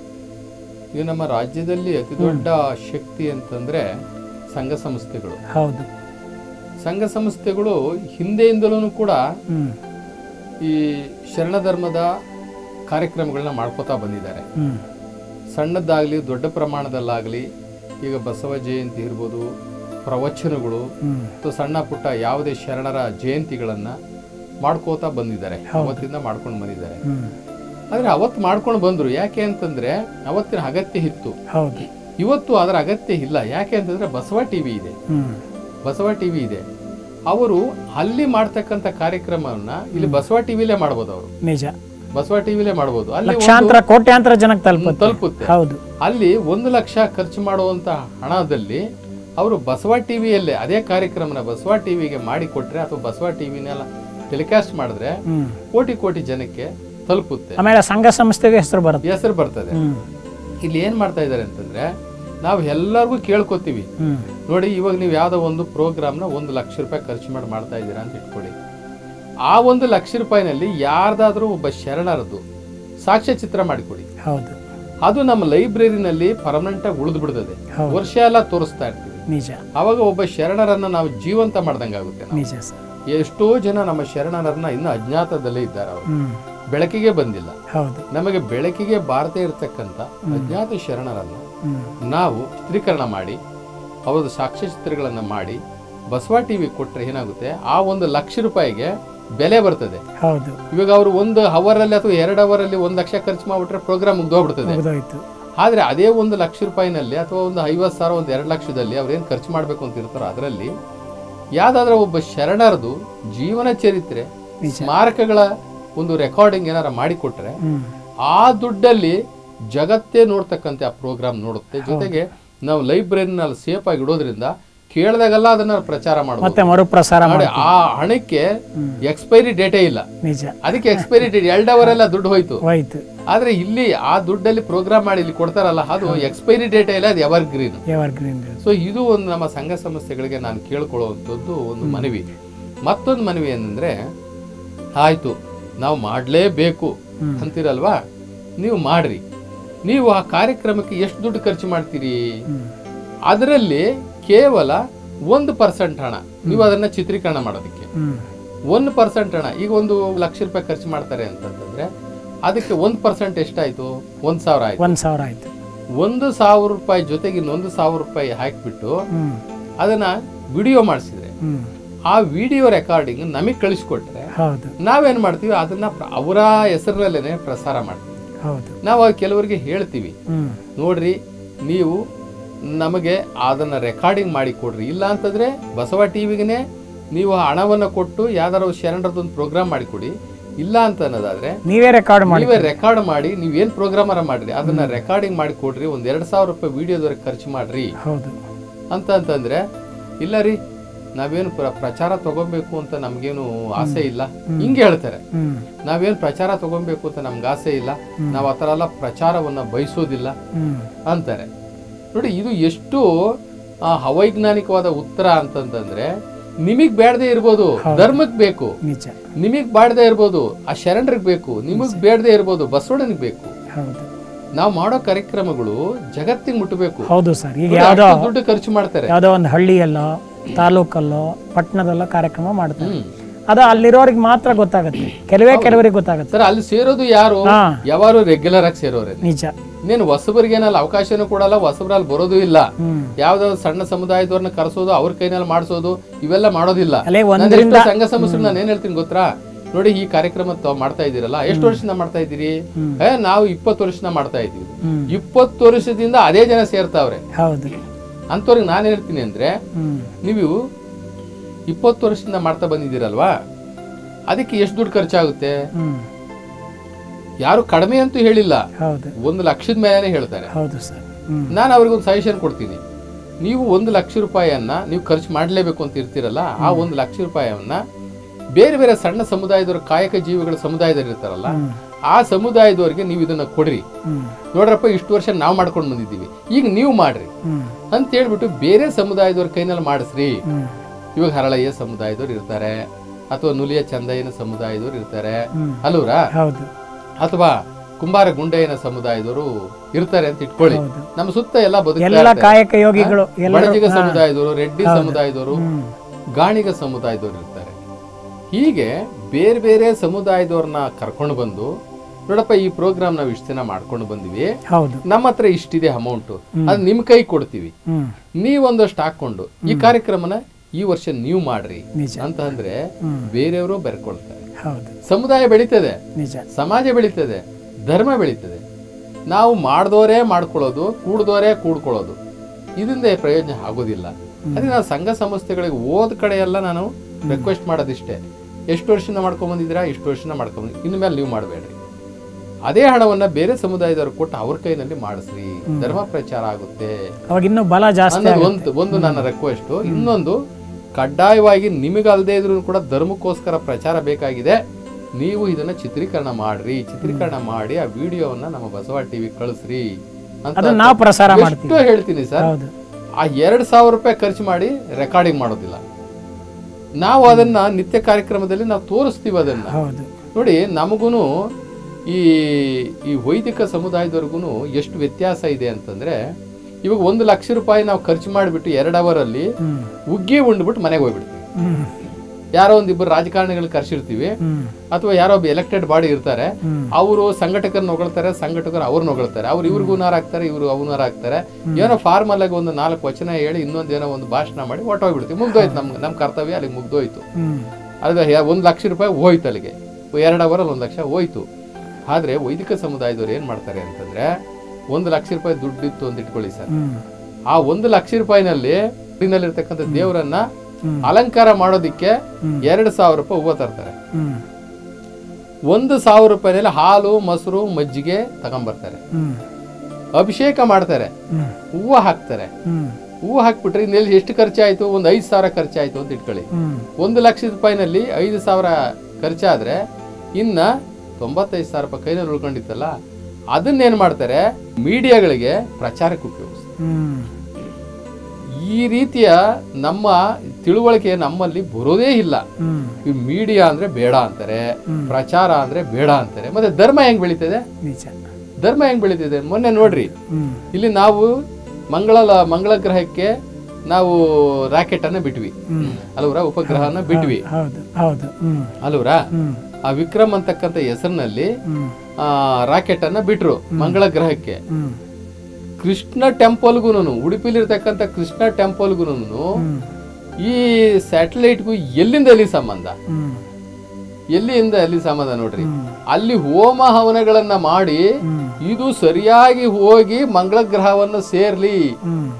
ಇದು ನಮ್ಮ ರಾಜ್ಯದಲ್ಲಿ ಅತಿ ದೊಡ್ಡ ಶಕ್ತಿ ಅಂತಂದ್ರೆ ಸಂಘ ಸಂಸ್ಥೆಗಳು ಹೌದು ಸಂಘ ಸಂಸ್ಥೆಗಳು ಹಿಂದೆಯಿಂದಲೂ ಕೂಡ ಹ್ಞೂ ಈ ಶರಣ ಧರ್ಮದ ಕಾರ್ಯಕ್ರಮಗಳನ್ನ ಮಾಡ್ಕೋತಾ ಬಂದಿದ್ದಾರೆ ಹ್ಞೂ ಸಣ್ಣದಾಗ್ಲಿ ದೊಡ್ಡ ಪ್ರಮಾಣದಲ್ಲಾಗಲಿ ಈಗ ಬಸವ ಜಯಂತಿ ಇರ್ಬೋದು ಪ್ರವಚನಗಳು ಹ್ಞೂ ಮತ್ತು ಸಣ್ಣ ಪುಟ್ಟ ಯಾವುದೇ ಶರಣರ ಜಯಂತಿಗಳನ್ನ ಮಾಡ್ಕೋತಾ ಬಂದಿದ್ದಾರೆ ಅವತ್ತಿಂದ ಮಾಡ್ಕೊಂಡು ಬಂದಿದ್ದಾರೆ ಹ್ಞೂ ಆದ್ರೆ ಅವತ್ತು ಮಾಡ್ಕೊಂಡು ಬಂದ್ರು ಯಾಕೆ ಅಂತಂದ್ರೆ ಅವತ್ತಿನ ಅಗತ್ಯ ಇತ್ತು ಹೌದು ಇವತ್ತು ಅದರ ಅಗತ್ಯ ಇಲ್ಲ ಯಾಕೆ ಅಂತಂದ್ರೆ ಬಸವ ಟಿವಿ ಇದೆ ಹ್ಞೂ ಬಸವ ಟಿವಿ ಇದೆ ಅವರು ಅಲ್ಲಿ ಮಾಡ್ತಕ್ಕಂಥ ಕಾರ್ಯಕ್ರಮವನ್ನ ಇಲ್ಲಿ ಬಸವ ಟಿವಿಲೇ ಮಾಡ್ಬೋದು ಅವರು ನಿಜ ಬಸವ ಟಿವಿಲೇ ಮಾಡ್ಬೋದು ಅಲ್ಲಿ ಲಕ್ಷಾಂತರ ಕೋಟ್ಯಾಂತರ ಜನಕ್ಕೆ ತಲುಪುತ್ತೆ ತಲುಪುತ್ತೆ ಹೌದು ಅಲ್ಲಿ ಒಂದು ಲಕ್ಷ ಖರ್ಚು ಮಾಡುವಂತ ಹಣದಲ್ಲಿ ಅವರು ಬಸವ ಟಿವಿಯಲ್ಲೇ ಅದೇ ಕಾರ್ಯಕ್ರಮನ ಬಸವ ಟಿವಿಗೆ ಮಾಡಿ ಕೊಟ್ರೆ ಅಥವಾ ಬಸವ ಟಿವಿನೆಲ್ಲ ಟೆಲಿಕಾಸ್ಟ್ ಮಾಡಿದ್ರೆ ಹ್ಞೂ ಕೋಟಿ ಕೋಟಿ ಜನಕ್ಕೆ ತಲುಪುತ್ತೆ ಆಮೇಲೆ ಸಂಘ ಸಂಸ್ಥೆಗೆ ಹೆಸರು ಬರುತ್ತೆ ಹೆಸರು ಬರ್ತದೆ ಹ್ಞೂ ಇಲ್ಲಿ ಏನ್ ಮಾಡ್ತಾ ಇದ್ದಾರೆ ಅಂತಂದ್ರೆ ನಾವು ಎಲ್ಲರಿಗೂ ಕೇಳ್ಕೊತೀವಿ ಹ್ಞೂ ನೋಡಿ ಇವಾಗ ನೀವು ಯಾವುದೋ ಒಂದು ಪ್ರೋಗ್ರಾಮ್ನ ಒಂದು ಲಕ್ಷ ರೂಪಾಯಿ ಖರ್ಚು ಮಾಡಿ ಮಾಡ್ತಾ ಇದ್ದೀರಾ ಅಂತ ಇಟ್ಕೊಳ್ಳಿ ಆ ಒಂದು ಲಕ್ಷ ರೂಪಾಯಿನಲ್ಲಿ ಯಾರ್ದಾದ್ರೂ ಒಬ್ಬ ಶರಣರದ್ದು ಸಾಕ್ಷ್ಯಚಿತ್ರ ಮಾಡಿಕೊಡಿ ಹೌದು ಅದು ನಮ್ಮ ಲೈಬ್ರರಿನಲ್ಲಿ ಪರ್ಮನೆಂಟ್ ಆಗಿ ಉಳಿದು ಬಿಡ್ತದೆ ಹೌದು. ವರ್ಷ ಎಲ್ಲ ತೋರಿಸ್ತಾ ಇರ್ತೀವಿ ನಿಜ ಅವಾಗ ಒಬ್ಬ ಶರಣರನ್ನ ನಾವು ಜೀವಂತ ಮಾಡ್ದಂಗಾಗುತ್ತೆ ನಾವು ನಿಜ ಸರ್ ಎಷ್ಟೋ ಜನ ನಮ್ಮ ಶರಣರನ್ನ ಇನ್ನು ಅಜ್ಞಾತದಲ್ಲೇ ಇದ್ದಾರೆ ಅವರು ಹ್ಞೂ ಬೆಳಕಿಗೆ ಬಂದಿಲ್ಲ ಹೌದು ನಮಗೆ ಬೆಳಕಿಗೆ ಬಾರದೇ ಇರತಕ್ಕಂಥ ಅಜ್ಞಾತ ಶರಣರನ್ನ ಹ್ಞೂ ನಾವು ಚಿತ್ರೀಕರಣ ಮಾಡಿ ಅವರದ್ದು ಸಾಕ್ಷ್ಯಚಿತ್ರಗಳನ್ನು ಮಾಡಿ ಬಸವ ಟಿವಿ ಕೊಟ್ಟರೆ ಏನಾಗುತ್ತೆ ಆ ಒಂದು ಲಕ್ಷ ರೂಪಾಯಿಗೆ ಬೆಲೆ ಬರ್ತದೆ ಹೌದು ಇವಾಗ ಅವರು ಒಂದು ಅವರಲ್ಲಿ ಅಥವಾ ಎರಡು ಅವರಲ್ಲಿ ಒಂದು ಲಕ್ಷ ಖರ್ಚು ಮಾಡಿಬಿಟ್ರೆ ಪ್ರೋಗ್ರಾಮ್ ಮುಗ್ದೋಗ್ಬಿಡ್ತದೆ ಮುಗಿದೋಯ್ತು ಆದರೆ ಅದೇ ಒಂದು ಲಕ್ಷ ರೂಪಾಯಿನಲ್ಲಿ ಅಥವಾ ಒಂದು ಐವತ್ತು ಸಾವಿರ ಒಂದು ಎರಡು ಲಕ್ಷದಲ್ಲಿ ಅವ್ರೇನು ಖರ್ಚು ಮಾಡಬೇಕು ಅಂತ ಇರ್ತಾರೋ ಅದರಲ್ಲಿ ಯಾವುದಾದ್ರೂ ಒಬ್ಬ ಶರಣರದು ಜೀವನ ಚರಿತ್ರೆ ಸ್ಮಾರಕಗಳ ಒಂದು ರೆಕಾರ್ಡಿಂಗ್ ಏನಾರ ಮಾಡಿಕೊಟ್ರೆ ಹ್ಞೂ ಆ ದುಡ್ಡಲ್ಲಿ ಜಗತ್ತೇ ನೋಡ್ತಕ್ಕಂತೆ ಆ ಪ್ರೋಗ್ರಾಮ್ ನೋಡುತ್ತೆ ಜೊತೆಗೆ ನಾವು ಲೈಬ್ರರಿನಲ್ಲಿ ಸೇಫ್ ಆಗಿ ಇಡೋದ್ರಿಂದ ಕೇಳಿದಾಗೆಲ್ಲ ಅದನ್ನ ಪ್ರಚಾರ ಮಾಡಬಹುದು ಮತ್ತೆ ಮರುಪ್ರಸಾರ ಮಾಡಿ ನೋಡಿ ಆ ಹಣಕ್ಕೆ ಎಕ್ಸ್ಪೈರಿ ಡೇಟೇ ಇಲ್ಲ ನಿಜ ಅದಕ್ಕೆ ಎಕ್ಸ್ಪೈರಿ ಡೇಟ್ ಎರಡು ಅವರ್ ಎಲ್ಲ ದುಡ್ಡು ಹೋಯ್ತು ಹೋಯ್ತು ಆದ್ರೆ ಇಲ್ಲಿ ಆ ದುಡ್ಡಲ್ಲಿ ಪ್ರೋಗ್ರಾಮ್ ಮಾಡಿ ಇಲ್ಲಿ ಕೊಡ್ತಾರಲ್ಲ ಅದು ಎಕ್ಸ್ಪೈರಿ ಡೇಟೇ ಇಲ್ಲ ಅದು evergreen evergreen so ಇದು ಒಂದು ನಮ್ಮ ಸಂಘ ಸಂಸ್ಥೆಗಳಿಗೆ ನಾನು ಕೇಳ್ಕೊಳ್ಳುವಂಥದ್ದು ಒಂದು ಮನವಿ ಮತ್ತೊಂದು ಮನವಿ ಏನಂದ್ರೆ ಆಯ್ತು ನಾವು ಮಾಡಲೇಬೇಕು ಅಂತೀರಲ್ವಾ ನೀವು ಮಾಡ್ರಿ ನೀವು ಆ ಕಾರ್ಯಕ್ರಮಕ್ಕೆ ಎಷ್ಟು ದುಡ್ಡು ಖರ್ಚು ಮಾಡ್ತೀರಿ ಅದರಲ್ಲಿ ಕೇವಲ ಒಂದು ಪರ್ಸೆಂಟ್ ಹಣ ನೀವು ಅದನ್ನ ಚಿತ್ರೀಕರಣ ಮಾಡೋದಕ್ಕೆ ಹ್ಞೂ ಒಂದು ಪರ್ಸೆಂಟ್ ಹಣ ಈಗ ಒಂದು ಲಕ್ಷ ರೂಪಾಯಿ ಖರ್ಚು ಮಾಡ್ತಾರೆ ಅಂತಂತಂದ್ರೆ ಅದಕ್ಕೆ ಒಂದು ಪರ್ಸೆಂಟ್ ಎಷ್ಟಾಯ್ತು ಒಂದು ಸಾವಿರ ಆಯ್ತು ಒಂದು ಸಾವಿರ ಆಯ್ತು ಒಂದು ಸಾವಿರ ರೂಪಾಯಿ ಜೊತೆಗೆ ಇನ್ನೊಂದು ಸಾವಿರ ರೂಪಾಯಿ ಹಾಕಿಬಿಟ್ಟು ಹ್ಞೂ ಅದನ್ನ ವಿಡಿಯೋ ಮಾಡಿಸಿದ್ರೆ ಹ್ಞೂ ಆ ವಿಡಿಯೋ ರೆಕಾರ್ಡಿಂಗ್ ನಮಗೆ ಕಳಿಸ್ಕೊಟ್ರೆ ಹೌದು ನಾವೇನ್ ಮಾಡ್ತೀವಿ ಅದನ್ನ ಪ್ರ- ಅವರ ಹೆಸರಿನಲ್ಲೇನೆ ಪ್ರಸಾರ ಮಾಡ್ತೀವಿ ಹೌದು ನಾವು ಆ ಕೆಲವರಿಗೆ ಹೇಳ್ತೀವಿ ಹ್ಞೂ ನೋಡ್ರಿ ನೀವು ನಮಗೆ ಅದನ್ನ ರೆಕಾರ್ಡಿಂಗ್ ಮಾಡಿ ಕೊಡ್ರಿ ಇಲ್ಲ ಅಂತಂದ್ರೆ ಬಸವ ಟಿವಿಗೆ ನೀವು ಹಣವನ್ನ ಕೊಟ್ಟು ಯಾವ್ದಾರ ಶರಣರದೊಂದು ಪ್ರೋಗ್ರಾಮ್ ಮಾಡಿಕೊಡಿ ಇಲ್ಲ ಅಂತ ಅನ್ನೋದಾದ್ರೆ ನೀವೇ ರೆಕಾರ್ಡ್ ಮಾಡಿ ನೀವೇ ರೆಕಾರ್ಡ್ ಮಾಡಿ ನೀವೇನ್ ಪ್ರೋಗ್ರಾಮರ ಮಾಡ್ರಿ ಅದನ್ನ ರೆಕಾರ್ಡಿಂಗ್ ಮಾಡಿ ಕೊಡ್ರಿ ಒಂದ್ ಎರಡ್ ಸಾವಿರ ರೂಪಾಯಿ ವಿಡಿಯೋದವರೆಗೆ ಖರ್ಚು ಮಾಡ್ರಿ ಹೌದು ಅಂತ ಅಂತಂದ್ರೆ ಇಲ್ಲ ರೀ ನಾವೇನು ಪ್ರ- ಪ್ರಚಾರ ತಗೋಬೇಕು ಅಂತ ನಮ್ಗೇನು ಆಸೆ ಇಲ್ಲ ಹಿಂಗೆ ಹೇಳ್ತಾರೆ ಹ್ಞೂ ನಾವೇನು ಪ್ರಚಾರ ತಗೋಬೇಕು ಅಂತ ನಮ್ಗೆ ಆಸೆ ಇಲ್ಲ ನಾವು ಆ ಥರ ಎಲ್ಲ ಪ್ರಚಾರವನ್ನ ಬಯಸೋದಿಲ್ಲ ಹ್ಞೂ ಅಂತಾರೆ ನೋಡಿ ಇದು ಎಷ್ಟು ಆ, ಅವೈಜ್ಞಾನಿಕವಾದ ಉತ್ತರ ಅಂತಂತಂದ್ರೆ ನಿಮಗ್ ಬೇಡದೆ ಇರ್ಬೋದು ಧರ್ಮಕ್ ಬೇಕು ನಿಜ ನಿಮಗ್ ಬಾಡದೆ ಇರ್ಬೋದು ಆ ಶರಣರಿಗೆ ಬೇಕು ನಿಮಗ್ ಬೇಡದೆ ಇರ್ಬೋದು ಬಸವಣ್ಣನಿಗೆ ಬೇಕು ಹೌದು ನಾವು ಮಾಡೋ ಕಾರ್ಯಕ್ರಮಗಳು ಜಗತ್ತಿಗೆ ಮುಟ್ಟಬೇಕು ಹೌದು ಸರ್ ಈಗ ನೋಡಿ, ಯಾವುದೋ ಅಷ್ಟು ದುಡ್ಡು ಖರ್ಚು ಮಾಡ್ತಾರೆ ಯಾವುದೋ ಒಂದು ಹಳ್ಳಿಯಲ್ಲೋ ತಾಲೂಕಲ್ಲೋ ಪಟ್ಟಣದಲ್ಲೋ ಕಾರ್ಯಕ್ರಮ ಮಾಡ್ತಾರೆ ಹ್ಮ್ ಅದು ಅಲ್ಲಿರೋರಿಗೆ ಮಾತ್ರ ಗೊತ್ತಾಗುತ್ತೆ ಕೆಲವೇ ಕೆಲವರಿಗೆ ಗೊತ್ತಾಗುತ್ತೆ ಸರ್ ಅಲ್ಲಿ ಸೇರೋದು ಯಾರು ಹಾ ಯಾವಾರು ರೆಗ್ಯುಲರ್ ಆಗಿ ಸೇರೋರೆ ನಿಜ ನೀನು ಹೊಸಬರಿಗೇನಲ್ಲ ಅವಕಾಶನೂ ಕೊಡಲ್ಲ ಹೊಸಬ್ರಲ್ಲಿ ಬರೋದು ಇಲ್ಲ ಹ್ಮ್ ಯಾವ್ದಾದ್ರು ಸಣ್ಣ ಸಮುದಾಯದವ್ರನ್ನ ಕರೆಸೋದು ಅವ್ರ ಕೈನಲ್ಲಿ ಮಾಡಿಸೋದು ಇವೆಲ್ಲ ಮಾಡೋದಿಲ್ಲ ಅಲ್ಲೇ ನಾನು ಒಂದರಿಂದ ಎಷ್ಟೋ ಸಂಘ ಸಂಸ್ಥೆ ನಾನು ಏನ್ ಹೇಳ್ತೀನಿ ಗೊತ್ತಾ ನೋಡಿ ಈ ಕಾರ್ಯಕ್ರಮ ತಾವ್ ಮಾಡ್ತಾ ಇದ್ದೀರಲ್ಲ ಎಷ್ಟು ವರ್ಷದಿಂದ ಮಾಡ್ತಾ ಇದ್ದೀರಿ ಏ ನಾವು ಇಪ್ಪತ್ತು ವರ್ಷದಿಂದ ಮಾಡ್ತಾ ಇದ್ದೀವಿ ಹ್ಮ್ ಇಪ್ಪತ್ತು ವರ್ಷದಿಂದ ಅದೇ ಜನ ಸೇರ್ತಾವ್ರೆ ಹೌದು ಅಂಥವ್ರಿಗೆ ನಾನು ಹೇಳ್ತೀನಿ ಅಂದ್ರೆ ಹ್ಮ್ ನೀವು ಇಪ್ಪತ್ತು ವರ್ಷದಿಂದ ಮಾಡ್ತಾ ಬಂದಿದ್ದೀರಲ್ವಾ ಅದಕ್ಕೆ ಎಷ್ಟು ದುಡ್ಡು ಖರ್ಚಾಗುತ್ತೆ ಹ್ಮ್ ಯಾರು ಕಡಿಮೆ ಅಂತೂ ಹೇಳಿಲ್ಲ ಹೌದು ಒಂದು ಲಕ್ಷದ ಮೇಲೆ ಹೇಳ್ತಾರೆ ಹೌದು ಸರ್ ಹ್ಮ್ ನಾನು ಅವ್ರಿಗೊಂದು ಸಜೆಷನ್ ಕೊಡ್ತೀನಿ ನೀವು ಒಂದು ಲಕ್ಷ ರೂಪಾಯಿಯನ್ನ ನೀವು ಖರ್ಚು ಮಾಡಲೇಬೇಕು ಅಂತ ಇರ್ತೀರಲ್ಲ ಆ ಒಂದು ಲಕ್ಷ ರೂಪಾಯಿಯನ್ನ ಬೇರೆ ಬೇರೆ ಸಣ್ಣ ಸಮುದಾಯದವರು ಕಾಯಕ ಜೀವಿಗಳ ಸಮುದಾಯದವ್ರು ಇರ್ತಾರಲ್ಲ ಹ್ಮ್ ಆ ಸಮುದಾಯದವರಿಗೆ ನೀವು ಇದನ್ನ ಕೊಡ್ರಿ ಹ್ಮ್ ನೋಡ್ರಪ್ಪ ಇಷ್ಟು ವರ್ಷ ನಾವು ಮಾಡ್ಕೊಂಡು ಬಂದಿದ್ದೀವಿ ಈಗ ನೀವು ಮಾಡ್ರಿ ಹ್ಮ್ ಅಂತ ಹೇಳ್ಬಿಟ್ಟು ಬೇರೆ ಸಮುದಾಯದವ್ರ ಕೈನಲ್ಲಿ ಮಾಡಿಸ್ರಿ ಹ್ಮ್ ಇವಾಗ ಹರಳಯ್ಯ ಸಮುದಾಯದವ್ರು ಇರ್ತಾರೆ ಅಥವಾ ನುಲಿಯ ಚಂದಯ್ಯನ ಸಮುದಾಯದವ್ರು ಇರ್ತಾರೆ ಹ್ಮ್. ಅಲ್ವರಾ ಹೌದು ಅಥವಾ ಕುಂಬಾರ ಗುಂಡೆಯನ ಸಮುದಾಯದವರು ಇರ್ತಾರೆ ಅಂತ ಇಟ್ಕೊಳ್ಳಿ ಹೌದು. ನಮ್ಮ ಸುತ್ತ ಎಲ್ಲ ಬದುಕ್ತಾ ಎಲ್ಲ ಇರ್ತಾರೆ. ಕಾಯಕ ಯೋಗಿಗಳು ಎಲ್ಲ ಬಡಜಿಗ ಸಮುದಾಯದವರು ರೆಡ್ಡಿ ಸಮುದಾಯದವರು ಹ್ಮ್ ಗಾಣಿಗ ಸಮುದಾಯದವರು ಇರ್ತಾರೆ ಹೀಗೆ ಬೇರೆ ಬೇರೆ ಸಮುದಾಯದವ್ರನ್ನ ಕರ್ಕೊಂಡು ಬಂದು ನೋಡಪ್ಪ ಈ ಪ್ರೋಗ್ರಾಮ್ ನಾವು ಇಷ್ಟು ದಿನ ಮಾಡ್ಕೊಂಡು ಬಂದಿವಿ ಹೌದು ನಮ್ಮ ಹತ್ರ ಇಷ್ಟಿದೆ ಅಮೌಂಟ್ ಅದು ನಿಮ್ ಕೈ ಕೊಡ್ತೀವಿ ಹ್ಮ್ ನೀವೊಂದಷ್ಟು ಹಾಕೊಂಡು ಈ ಕಾರ್ಯಕ್ರಮನ ಈ ವರ್ಷ ನೀವು ಮಾಡ್ರಿ ನಿಜ ಅಂತ ಅಂದ್ರೆ ಹ್ಮ್. ಬೇರೆಯವರು ಬೆರ್ಕೊಳ್ತಾರೆ ಹೌದು ಸಮುದಾಯ ಬೆಳೀತದೆ ನಿಜ ಸಮಾಜ ಬೆಳೀತದೆ ಧರ್ಮ ಬೆಳೀತದೆ ನಾವು ಮಾಡ್ದೋರೇ ಮಾಡ್ಕೊಳ್ಳೋದು ಕೂಡ್ದೋರೇ ಕೂಡ್ಕೊಳ್ಳೋದು ಇದರಿಂದ ಪ್ರಯೋಜನ ಆಗೋದಿಲ್ಲ ಅದಕ್ಕೆ ನಾವು ಸಂಘ ಸಂಸ್ಥೆಗಳಿಗೆ ಹೋದ ಕಡೆ ಎಲ್ಲ ನಾನು ರಿಕ್ವೆಸ್ಟ್ ಮಾಡೋದಿಷ್ಟೇ ಎಷ್ಟು ವರ್ಷದಿಂದ ಮಾಡ್ಕೊಂಡ್ ಬಂದಿದ್ದೀರಾ ಇಷ್ಟು ವರ್ಷದಿಂದ ಮಾಡ್ಕೊಂಡ್ ಇನ್ನು ಮೇಲೆ ನೀವು ಮಾಡಬೇಡ್ರಿ ಅದೇ ಹಣವನ್ನ ಬೇರೆ ಸಮುದಾಯದವ್ರು ಕೊಟ್ಟು ಅವ್ರ ಕೈನಲ್ಲಿ ಮಾಡಿಸ್ರಿ ಧರ್ಮ ಪ್ರಚಾರ ಆಗುತ್ತೆ ಅವಾಗ ಇನ್ನೂ ಬಲ ಜಾಸ್ತಿ ಅನ್ನೋದು ಆಗುತ್ತೆ ಒಂದು ಒಂದು ನನ್ನ ರಿಕ್ವೆಸ್ಟ್ ಇನ್ನೊಂದು ಕಡ್ಡಾಯವಾಗಿ ನಿಮಗಲ್ದೇ ಇದ್ರೂ ಕೂಡ ಧರ್ಮಕ್ಕೋಸ್ಕರ ಪ್ರಚಾರ ಬೇಕಾಗಿದೆ ನೀವು ಇದನ್ನ ಚಿತ್ರೀಕರಣ ಮಾಡ್ರಿ ಚಿತ್ರೀಕರಣ ಮಾಡಿ ಆ ವಿಡಿಯೋವನ್ನ ನಮ್ಮ ಬಸವ ಟಿವಿ ಕಳಿಸ್ರಿ ಅಂತ ಅದನ್ನ ನಾವು ಪ್ರಸಾರ ಮಾಡ್ತೀವಿ ಎಷ್ಟು ಹೇಳ್ತೀನಿ ಸರ್ ಹೌದು ಆ ಎರಡ್ ಸಾವಿರ ರೂಪಾಯಿ ಖರ್ಚು ಮಾಡಿ ರೆಕಾರ್ಡಿಂಗ್ ಮಾಡೋದಿಲ್ಲ ನಾವು ಅದನ್ನ ನಿತ್ಯ ಕಾರ್ಯಕ್ರಮದಲ್ಲಿ ನಾವು ತೋರಿಸ್ತೀವಿ ಅದನ್ನ ಹೌದು ನೋಡಿ ನಮಗೂನು ಈ ಈ ವೈದಿಕ ಸಮುದಾಯದವ್ರಿಗೂ ಎಷ್ಟು ವ್ಯತ್ಯಾಸ ಇದೆ ಅಂತಂದ್ರೆ ಇವಾಗ ಒಂದು ಲಕ್ಷ ರೂಪಾಯಿ ನಾವು ಖರ್ಚು ಮಾಡಿಬಿಟ್ಟು ಎರಡು ಅವರಲ್ಲಿ ಹ್ಮ್ ಉಗ್ಗಿ ಉಂಡ್ಬಿಟ್ಟು ಮನೆಗೆ ಹೋಗ್ಬಿಡ್ತೀವಿ ಹ್ಮ್ ಯಾರೋ ಒಂದಿಬ್ಬರು ರಾಜಕಾರಣಿಗಳು ಕರ್ಸಿರ್ತೀವಿ ಹ್ಮ್ ಅಥವಾ ಯಾರೋ ಒಬ್ಬ ಎಲೆಕ್ಟೆಡ್ ಬಾಡಿ ಇರ್ತಾರೆ ಹ್ಮ್ ಅವರು ಸಂಘಟಕರನ್ನ ಹೊಗಳ್ತಾರೆ ಸಂಘಟಕರು ಅವ್ರನ್ನ ಹೊಗಳ್ತಾರೆ ಅವ್ರು ಇವ್ರಿಗೂ ನಾರ ಹಾಕ್ತಾರೆ ಇವ್ರು ಅವನಾರ ಹಾಕ್ತಾರೆ ಏನೋ ಫಾರ್ಮಲ್ ಆಗಿ ಒಂದು ನಾಲ್ಕು ವಚನ ಹೇಳಿ ಇನ್ನೊಂದು ಏನೋ ಒಂದು ಭಾಷಣ ಮಾಡಿ ಹೊಟ್ಟೋಗ್ಬಿಡ್ತೀವಿ ಮುಗ್ದೋಯ್ತು ನಮ್ಗೆ ನಮ್ಮ ಕರ್ತವ್ಯ ಅಲ್ಲಿಗೆ ಮುಗ್ದೋಯ್ತು ಹ್ಮ್ ಅದು ಒಂದು ಲಕ್ಷ ರೂಪಾಯಿ ಹೋಯ್ತು ಅಲ್ಲಿಗೆ ಎರಡು ಅವರಲ್ಲಿ ಒಂದು ಲಕ್ಷ ಹೋಯ್ತು ಆದರೆ ವೈದಿಕ ಸಮುದಾಯದವ್ರು ಏನು ಮಾಡ್ತಾರೆ ಅಂತಂದ್ರೆ ಒಂದು ಲಕ್ಷ ರೂಪಾಯಿ ದುಡ್ಡಿತ್ತು ಅಂತ ಇಟ್ಕೊಳ್ಳಿ ಸರ್ ಹ್ಮ್ ಆ ಒಂದು ಲಕ್ಷ ರೂಪಾಯಿನಲ್ಲಿ ಇರ್ತಕ್ಕಂಥ ದೇವರನ್ನ ಹ್ಮ್. ಅಲಂಕಾರ ಮಾಡೋದಿಕ್ಕೆ ಹ್ಮ್. ಎರಡು ಸಾವಿರ ರೂಪಾಯಿ ಹೂವು ತರ್ತಾರೆ ಹ್ಮ್ ಒಂದು ಸಾವಿರ ರೂಪಾಯಿನಲ್ಲಿ ಹಾಲು ಮೊಸರು ಮಜ್ಜಿಗೆ ತಗೊಂಬರ್ತಾರೆ ಹ್ಮ್ ಅಭಿಷೇಕ ಮಾಡ್ತಾರೆ ಹ್ಮ್ ಹೂವು ಹಾಕ್ತಾರೆ ಹ್ಮ್ ಹೂವು ಹಾಕ್ಬಿಟ್ರೆ ಇನ್ನೆಲ್ಲಿ ಎಷ್ಟು ಖರ್ಚಾಯ್ತು ಒಂದು ಐದು ಸಾವಿರ ಖರ್ಚಾಯ್ತು ಅಂತ ಇಟ್ಕೊಳ್ಳಿ ಹ್ಮ್ ಒಂದು ಲಕ್ಷ ರೂಪಾಯಿನಲ್ಲಿ ಐದು ಸಾವಿರ ಖರ್ಚಾದ್ರೆ ಇನ್ನ ತೊಂಬತ್ತೈದು ಸಾವಿರ ರೂಪಾಯಿ ಕೈನಲ್ಲಿ ಉಳ್ಕೊಂಡಿತ್ತಲ್ಲ ಅದನ್ನೇನ್ ಮಾಡ್ತಾರೆ ಮೀಡಿಯಾಗಳಿಗೆ ಪ್ರಚಾರಕ್ಕೆ ಉಪಯೋಗಿಸ್ತಾರೆ ಹ್ಮ್ ಈ ರೀತಿಯ ನಮ್ಮ ತಿಳುವಳಿಕೆ ನಮ್ಮಲ್ಲಿ ಬರೋದೇ ಇಲ್ಲ ಹ್ಮ್ ಈ ಮೀಡಿಯಾ ಅಂದ್ರೆ ಬೇಡ ಅಂತಾರೆ ಪ್ರಚಾರ ಅಂದ್ರೆ ಬೇಡ ಅಂತಾರೆ ಮತ್ತೆ ಧರ್ಮ ಹೆಂಗ್ ಬೆಳೀತದೆ ನಿಜ ಧರ್ಮ ಹೆಂಗ್ ಬೆಳೀತಿದೆ ಮೊನ್ನೆ ನೋಡ್ರಿ ಹ್ಮ್ ಇಲ್ಲಿ ನಾವು ಮಂಗಳ ಮಂಗಳ ಗ್ರಹಕ್ಕೆ ನಾವು ರಾಕೆಟ್ ಅನ್ನ ಬಿಟ್ವಿ ಹ್ಮ್ ಅಲ್ವರ ಉಪಗ್ರಹನ ಬಿಟ್ವಿ ಹೌದು ಹೌದು ಹ್ಮ್ ಅಲ್ವರ ಹ್ಮ್ ಆ ವಿಕ್ರಮ್ ಅಂತಕ್ಕಂಥ ಹೆಸರಿನಲ್ಲಿ ಹ್ಮ್ ರಾಕೆಟ್ ಅನ್ನ ಬಿಟ್ರು ಮಂಗಳ ಗ್ರಹಕ್ಕೆ ಹ್ಮ್ ಕೃಷ್ಣ ಟೆಂಪಲ್ಗೂನು ಉಡುಪಿಲಿರ್ತಕ್ಕಂಥ ಕೃಷ್ಣ ಟೆಂಪಲ್ಗೂನು ಹ್ಮ್ ಈ ಸ್ಯಾಟಲೈಟ್ಗೂ ಎಲ್ಲಿಂದ ಎಲ್ಲಿ ಸಂಬಂಧ ಹ್ಮ್ ಎಲ್ಲಿಂದ ಎಲ್ಲಿ ಸಂಬಂಧ ನೋಡ್ರಿ ಹ್ಮ್. ಅಲ್ಲಿ ಹೋಮ ಹವನಗಳನ್ನ ಮಾಡಿ ಹ್ಮ್ ಇದು ಸರಿಯಾಗಿ ಹೋಗಿ ಮಂಗಳ ಗ್ರಹವನ್ನು ಸೇರ್ಲಿ ಹ್ಮ್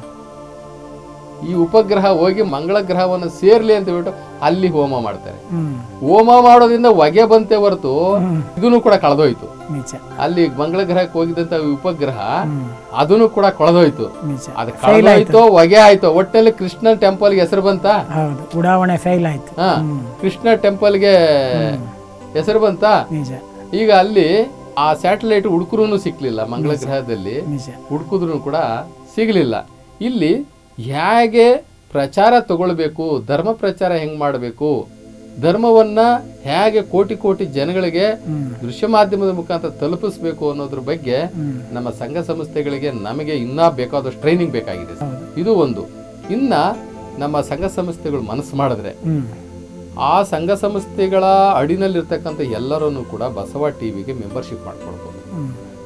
ಈ ಉಪಗ್ರಹ ಹೋಗಿ ಮಂಗಳ ಗ್ರಹವನ್ನು ಸೇರ್ಲಿ ಅಂತ ಹೇಳ್ಬಿಟ್ಟು ಅಲ್ಲಿ ಹೋಮ ಮಾಡ್ತಾರೆ ಹ್ಮ್ ಹೋಮ ಮಾಡೋದ್ರಿಂದ ಹೊಗೆ ಬಂತೆ ಹೊರತು ಇದನ್ನು ಕೂಡ ಕಳೆದೋಯ್ತು ನಿಜ ಅಲ್ಲಿ ಮಂಗಳ ಗ್ರಹಕ್ಕೆ ಹೋಗಿದ್ದಂತ ಉಪಗ್ರಹ ಹ್ಮ್ ಅದನ್ನು ಕೂಡ ಕಳೆದೋಯ್ತು ನಿಜ ಅದು ಕಳೆದೋಯ್ತು ಹೊಗೆ ಆಯ್ತು ಒಟ್ಟಲ್ಲಿ ಕೃಷ್ಣ ಟೆಂಪಲ್ಗೆ ಹೆಸರು ಬಂತ ಹೌದು ಉಡಾವಣೆ ಫೇಲ್ ಆಯ್ತು ಹಾ ಹ್ಮ್ ಕೃಷ್ಣ ಟೆಂಪಲ್ಗೆ ಹೆಸರು ಬಂತ ನಿಜ ಈಗ ಅಲ್ಲಿ ಆ ಸ್ಯಾಟಲೈಟ್ ಹುಡುಕರು ಸಿಕ್ಲಿಲ್ಲ ಮಂಗಳ ಗ್ರಹದಲ್ಲಿ ನಿಜ ಹುಡುಕಿದ್ರು ಕೂಡ ಸಿಗಲಿಲ್ಲ ಇಲ್ಲಿ ಹೇಗೆ ಪ್ರಚಾರ ತಗೊಳ್ಬೇಕು ಧರ್ಮ ಪ್ರಚಾರ ಹೆಂಗ್ ಮಾಡಬೇಕು ಧರ್ಮವನ್ನ ಹೇಗೆ ಕೋಟಿ ಕೋಟಿ ಜನಗಳಿಗೆ ಹ್ಮ್ ದೃಶ್ಯ ಮಾಧ್ಯಮದ ಮುಖಾಂತರ ತಲುಪಿಸ್ಬೇಕು ಅನ್ನೋದ್ರ ಬಗ್ಗೆ ಹ್ಮ್ ನಮ್ಮ ಸಂಘ ಸಂಸ್ಥೆಗಳಿಗೆ ನಮಗೆ ಇನ್ನೂ ಬೇಕಾದಷ್ಟು ಟ್ರೈನಿಂಗ್ ಬೇಕಾಗಿದೆ ಸರ್. ಹೌದು ಇದು ಒಂದು ಇನ್ನ ನಮ್ಮ ಸಂಘ ಸಂಸ್ಥೆಗಳು ಮನಸ್ಸು ಮಾಡಿದ್ರೆ ಹ್ಮ್ ಆ ಸಂಘ ಸಂಸ್ಥೆಗಳ ಅಡಿನಲ್ಲಿರ್ತಕ್ಕಂಥ ಎಲ್ಲರನ್ನು ಕೂಡ ಬಸವ ಟಿವಿಗೆ ಮೆಂಬರ್ಶಿಪ್ ಮಾಡ್ಕೊಳ್ಬೋದು ಹ್ಮ್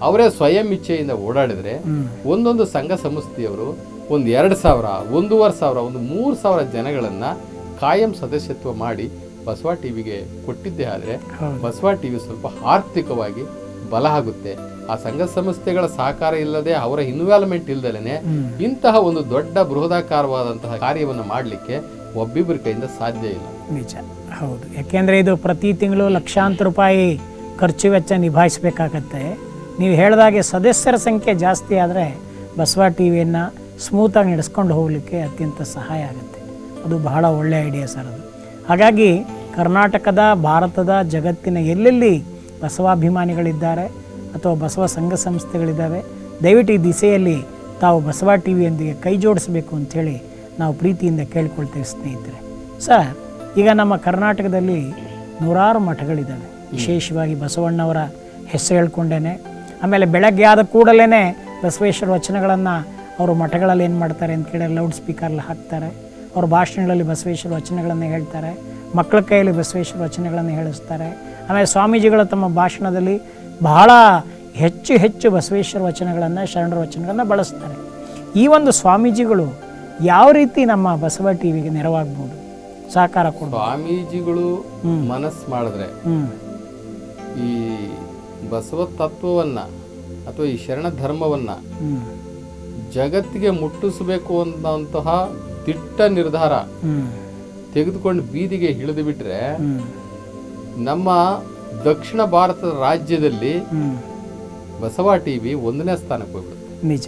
ಅವರೇ ಸ್ವಯಂ ಇಚ್ಛೆಯಿಂದ ಓಡಾಡಿದ್ರೆ ಹ್ಮ್ ಒಂದೊಂದು ಸಂಘ ಸಂಸ್ಥೆಯವರು ಒಂದು ಎರಡು ಸಾವಿರ ಒಂದೂವರೆ ಸಾವಿರ ಒಂದು ಮೂರು ಸಾವಿರ ಜನಗಳನ್ನ ಕಾಯಂ ಸದಸ್ಯತ್ವ ಮಾಡಿ ಬಸವ ಟಿವಿಗೆ ಕೊಟ್ಟಿದ್ದೇ ಆದರೆ ಹೌದು ಬಸವ ಟಿವಿ ಸ್ವಲ್ಪ ಆರ್ಥಿಕವಾಗಿ ಬಲ ಆಗುತ್ತೆ ಆ ಸಂಘ ಸಂಸ್ಥೆಗಳ ಸಹಕಾರ ಇಲ್ಲದೆ ಅವರ ಇನ್ವಾಲ್ವ್ಮೆಂಟ್ ಇಲ್ದಲೇನೆ ಹ್ಮ್ ಇಂತಹ ಒಂದು ದೊಡ್ಡ ಬೃಹದಾಕಾರವಾದಂತಹ ಕಾರ್ಯವನ್ನು ಮಾಡಲಿಕ್ಕೆ ಒಬ್ಬಿಬ್ಬರ ಕೈಯಿಂದ ಸಾಧ್ಯ ಇಲ್ಲ ನಿಜ ಹೌದು ಯಾಕೆಂದರೆ ಇದು ಪ್ರತಿ ತಿಂಗಳು ಲಕ್ಷಾಂತರ ರೂಪಾಯಿ ಖರ್ಚು ವೆಚ್ಚ ನಿಭಾಯಿಸಬೇಕಾಗತ್ತೆ ನೀವು ಹೇಳಿದಾಗೆ ಸದಸ್ಯರ ಸಂಖ್ಯೆ ಜಾಸ್ತಿ ಆದರೆ ಬಸವ ಟಿ ವಿಯನ್ನು ಸ್ಮೂತಾಗಿ ನಡೆಸ್ಕೊಂಡು ಹೋಗಲಿಕ್ಕೆ ಅತ್ಯಂತ ಸಹಾಯ ಆಗುತ್ತೆ ಅದು ಬಹಳ ಒಳ್ಳೆಯ ಐಡಿಯಾ ಸರ್ ಅದು ಹಾಗಾಗಿ ಕರ್ನಾಟಕದ ಭಾರತದ ಜಗತ್ತಿನ ಎಲ್ಲೆಲ್ಲಿ ಬಸವಾಭಿಮಾನಿಗಳಿದ್ದಾರೆ ಅಥವಾ ಬಸವ ಸಂಘ ಸಂಸ್ಥೆಗಳಿದ್ದಾವೆ ದಯವಿಟ್ಟು ಈ ದಿಸೆಯಲ್ಲಿ ತಾವು ಬಸವ ಟಿ ವಿಯೊಂದಿಗೆ ಕೈ ಜೋಡಿಸಬೇಕು ಅಂಥೇಳಿ ನಾವು ಪ್ರೀತಿಯಿಂದ ಕೇಳ್ಕೊಳ್ತೇವೆ ಸ್ನೇಹಿತರೆ ಸರ್ ಈಗ ನಮ್ಮ ಕರ್ನಾಟಕದಲ್ಲಿ ನೂರಾರು ಮಠಗಳಿದ್ದಾವೆ ವಿಶೇಷವಾಗಿ ಬಸವಣ್ಣವರ ಹೆಸರು ಹೇಳ್ಕೊಂಡೇನೆ ಆಮೇಲೆ ಬೆಳಗ್ಗೆ ಆದ ಕೂಡಲೇ ಬಸವೇಶ್ವರ ವಚನಗಳನ್ನು ಅವರು ಮಠಗಳಲ್ಲಿ ಏನು ಮಾಡ್ತಾರೆ ಅಂತ ಕೇಳಿ ಲೌಡ್ ಸ್ಪೀಕರ್ಲ್ಲಿ ಹಾಕ್ತಾರೆ ಅವ್ರ ಭಾಷಣಗಳಲ್ಲಿ ಬಸವೇಶ್ವರ ವಚನಗಳನ್ನು ಹೇಳ್ತಾರೆ ಮಕ್ಕಳ ಕೈಯಲ್ಲಿ ಬಸವೇಶ್ವರ ವಚನಗಳನ್ನು ಹೇಳಿಸ್ತಾರೆ ಆಮೇಲೆ ಸ್ವಾಮೀಜಿಗಳು ತಮ್ಮ ಭಾಷಣದಲ್ಲಿ ಬಹಳ ಹೆಚ್ಚು ಹೆಚ್ಚು ಬಸವೇಶ್ವರ ವಚನಗಳನ್ನು ಶರಣರ ವಚನಗಳನ್ನು ಬಳಸ್ತಾರೆ ಈ ಒಂದು ಸ್ವಾಮೀಜಿಗಳು ಯಾವ ರೀತಿ ನಮ್ಮ ಬಸವ ಟಿವಿಗೆ ನೆರವಾಗ್ಬೋದು ಸಹಕಾರ ಕೊಡ್ಬೋದು ಸ್ವಾಮೀಜಿಗಳು ಮನಸ್ಸು ಮಾಡಿದ್ರೆ ಹ್ಮ್ ಈ ಬಸವ ತತ್ವವನ್ನ ಅಥವಾ ಈ ಶರಣ ಧರ್ಮವನ್ನ ಹ್ಮ್ ಜಗತ್ತಿಗೆ ಮುಟ್ಟಿಸಬೇಕು ಅನ್ನೋಂತಹ ದಿಟ್ಟ ನಿರ್ಧಾರ ಹ್ಮ್ ತೆಗೆದುಕೊಂಡು ಬೀದಿಗೆ ಇಳಿದು ಬಿಟ್ರೆ ಹ್ಮ್ ನಮ್ಮ ದಕ್ಷಿಣ ಭಾರತದ ರಾಜ್ಯದಲ್ಲಿ ಹ್ಮ್ ಬಸವ ಟಿವಿ ಒಂದನೇ ಸ್ಥಾನಕ್ಕೆ ಹೋಗ್ಬಿಡುತ್ತೆ ನಿಜ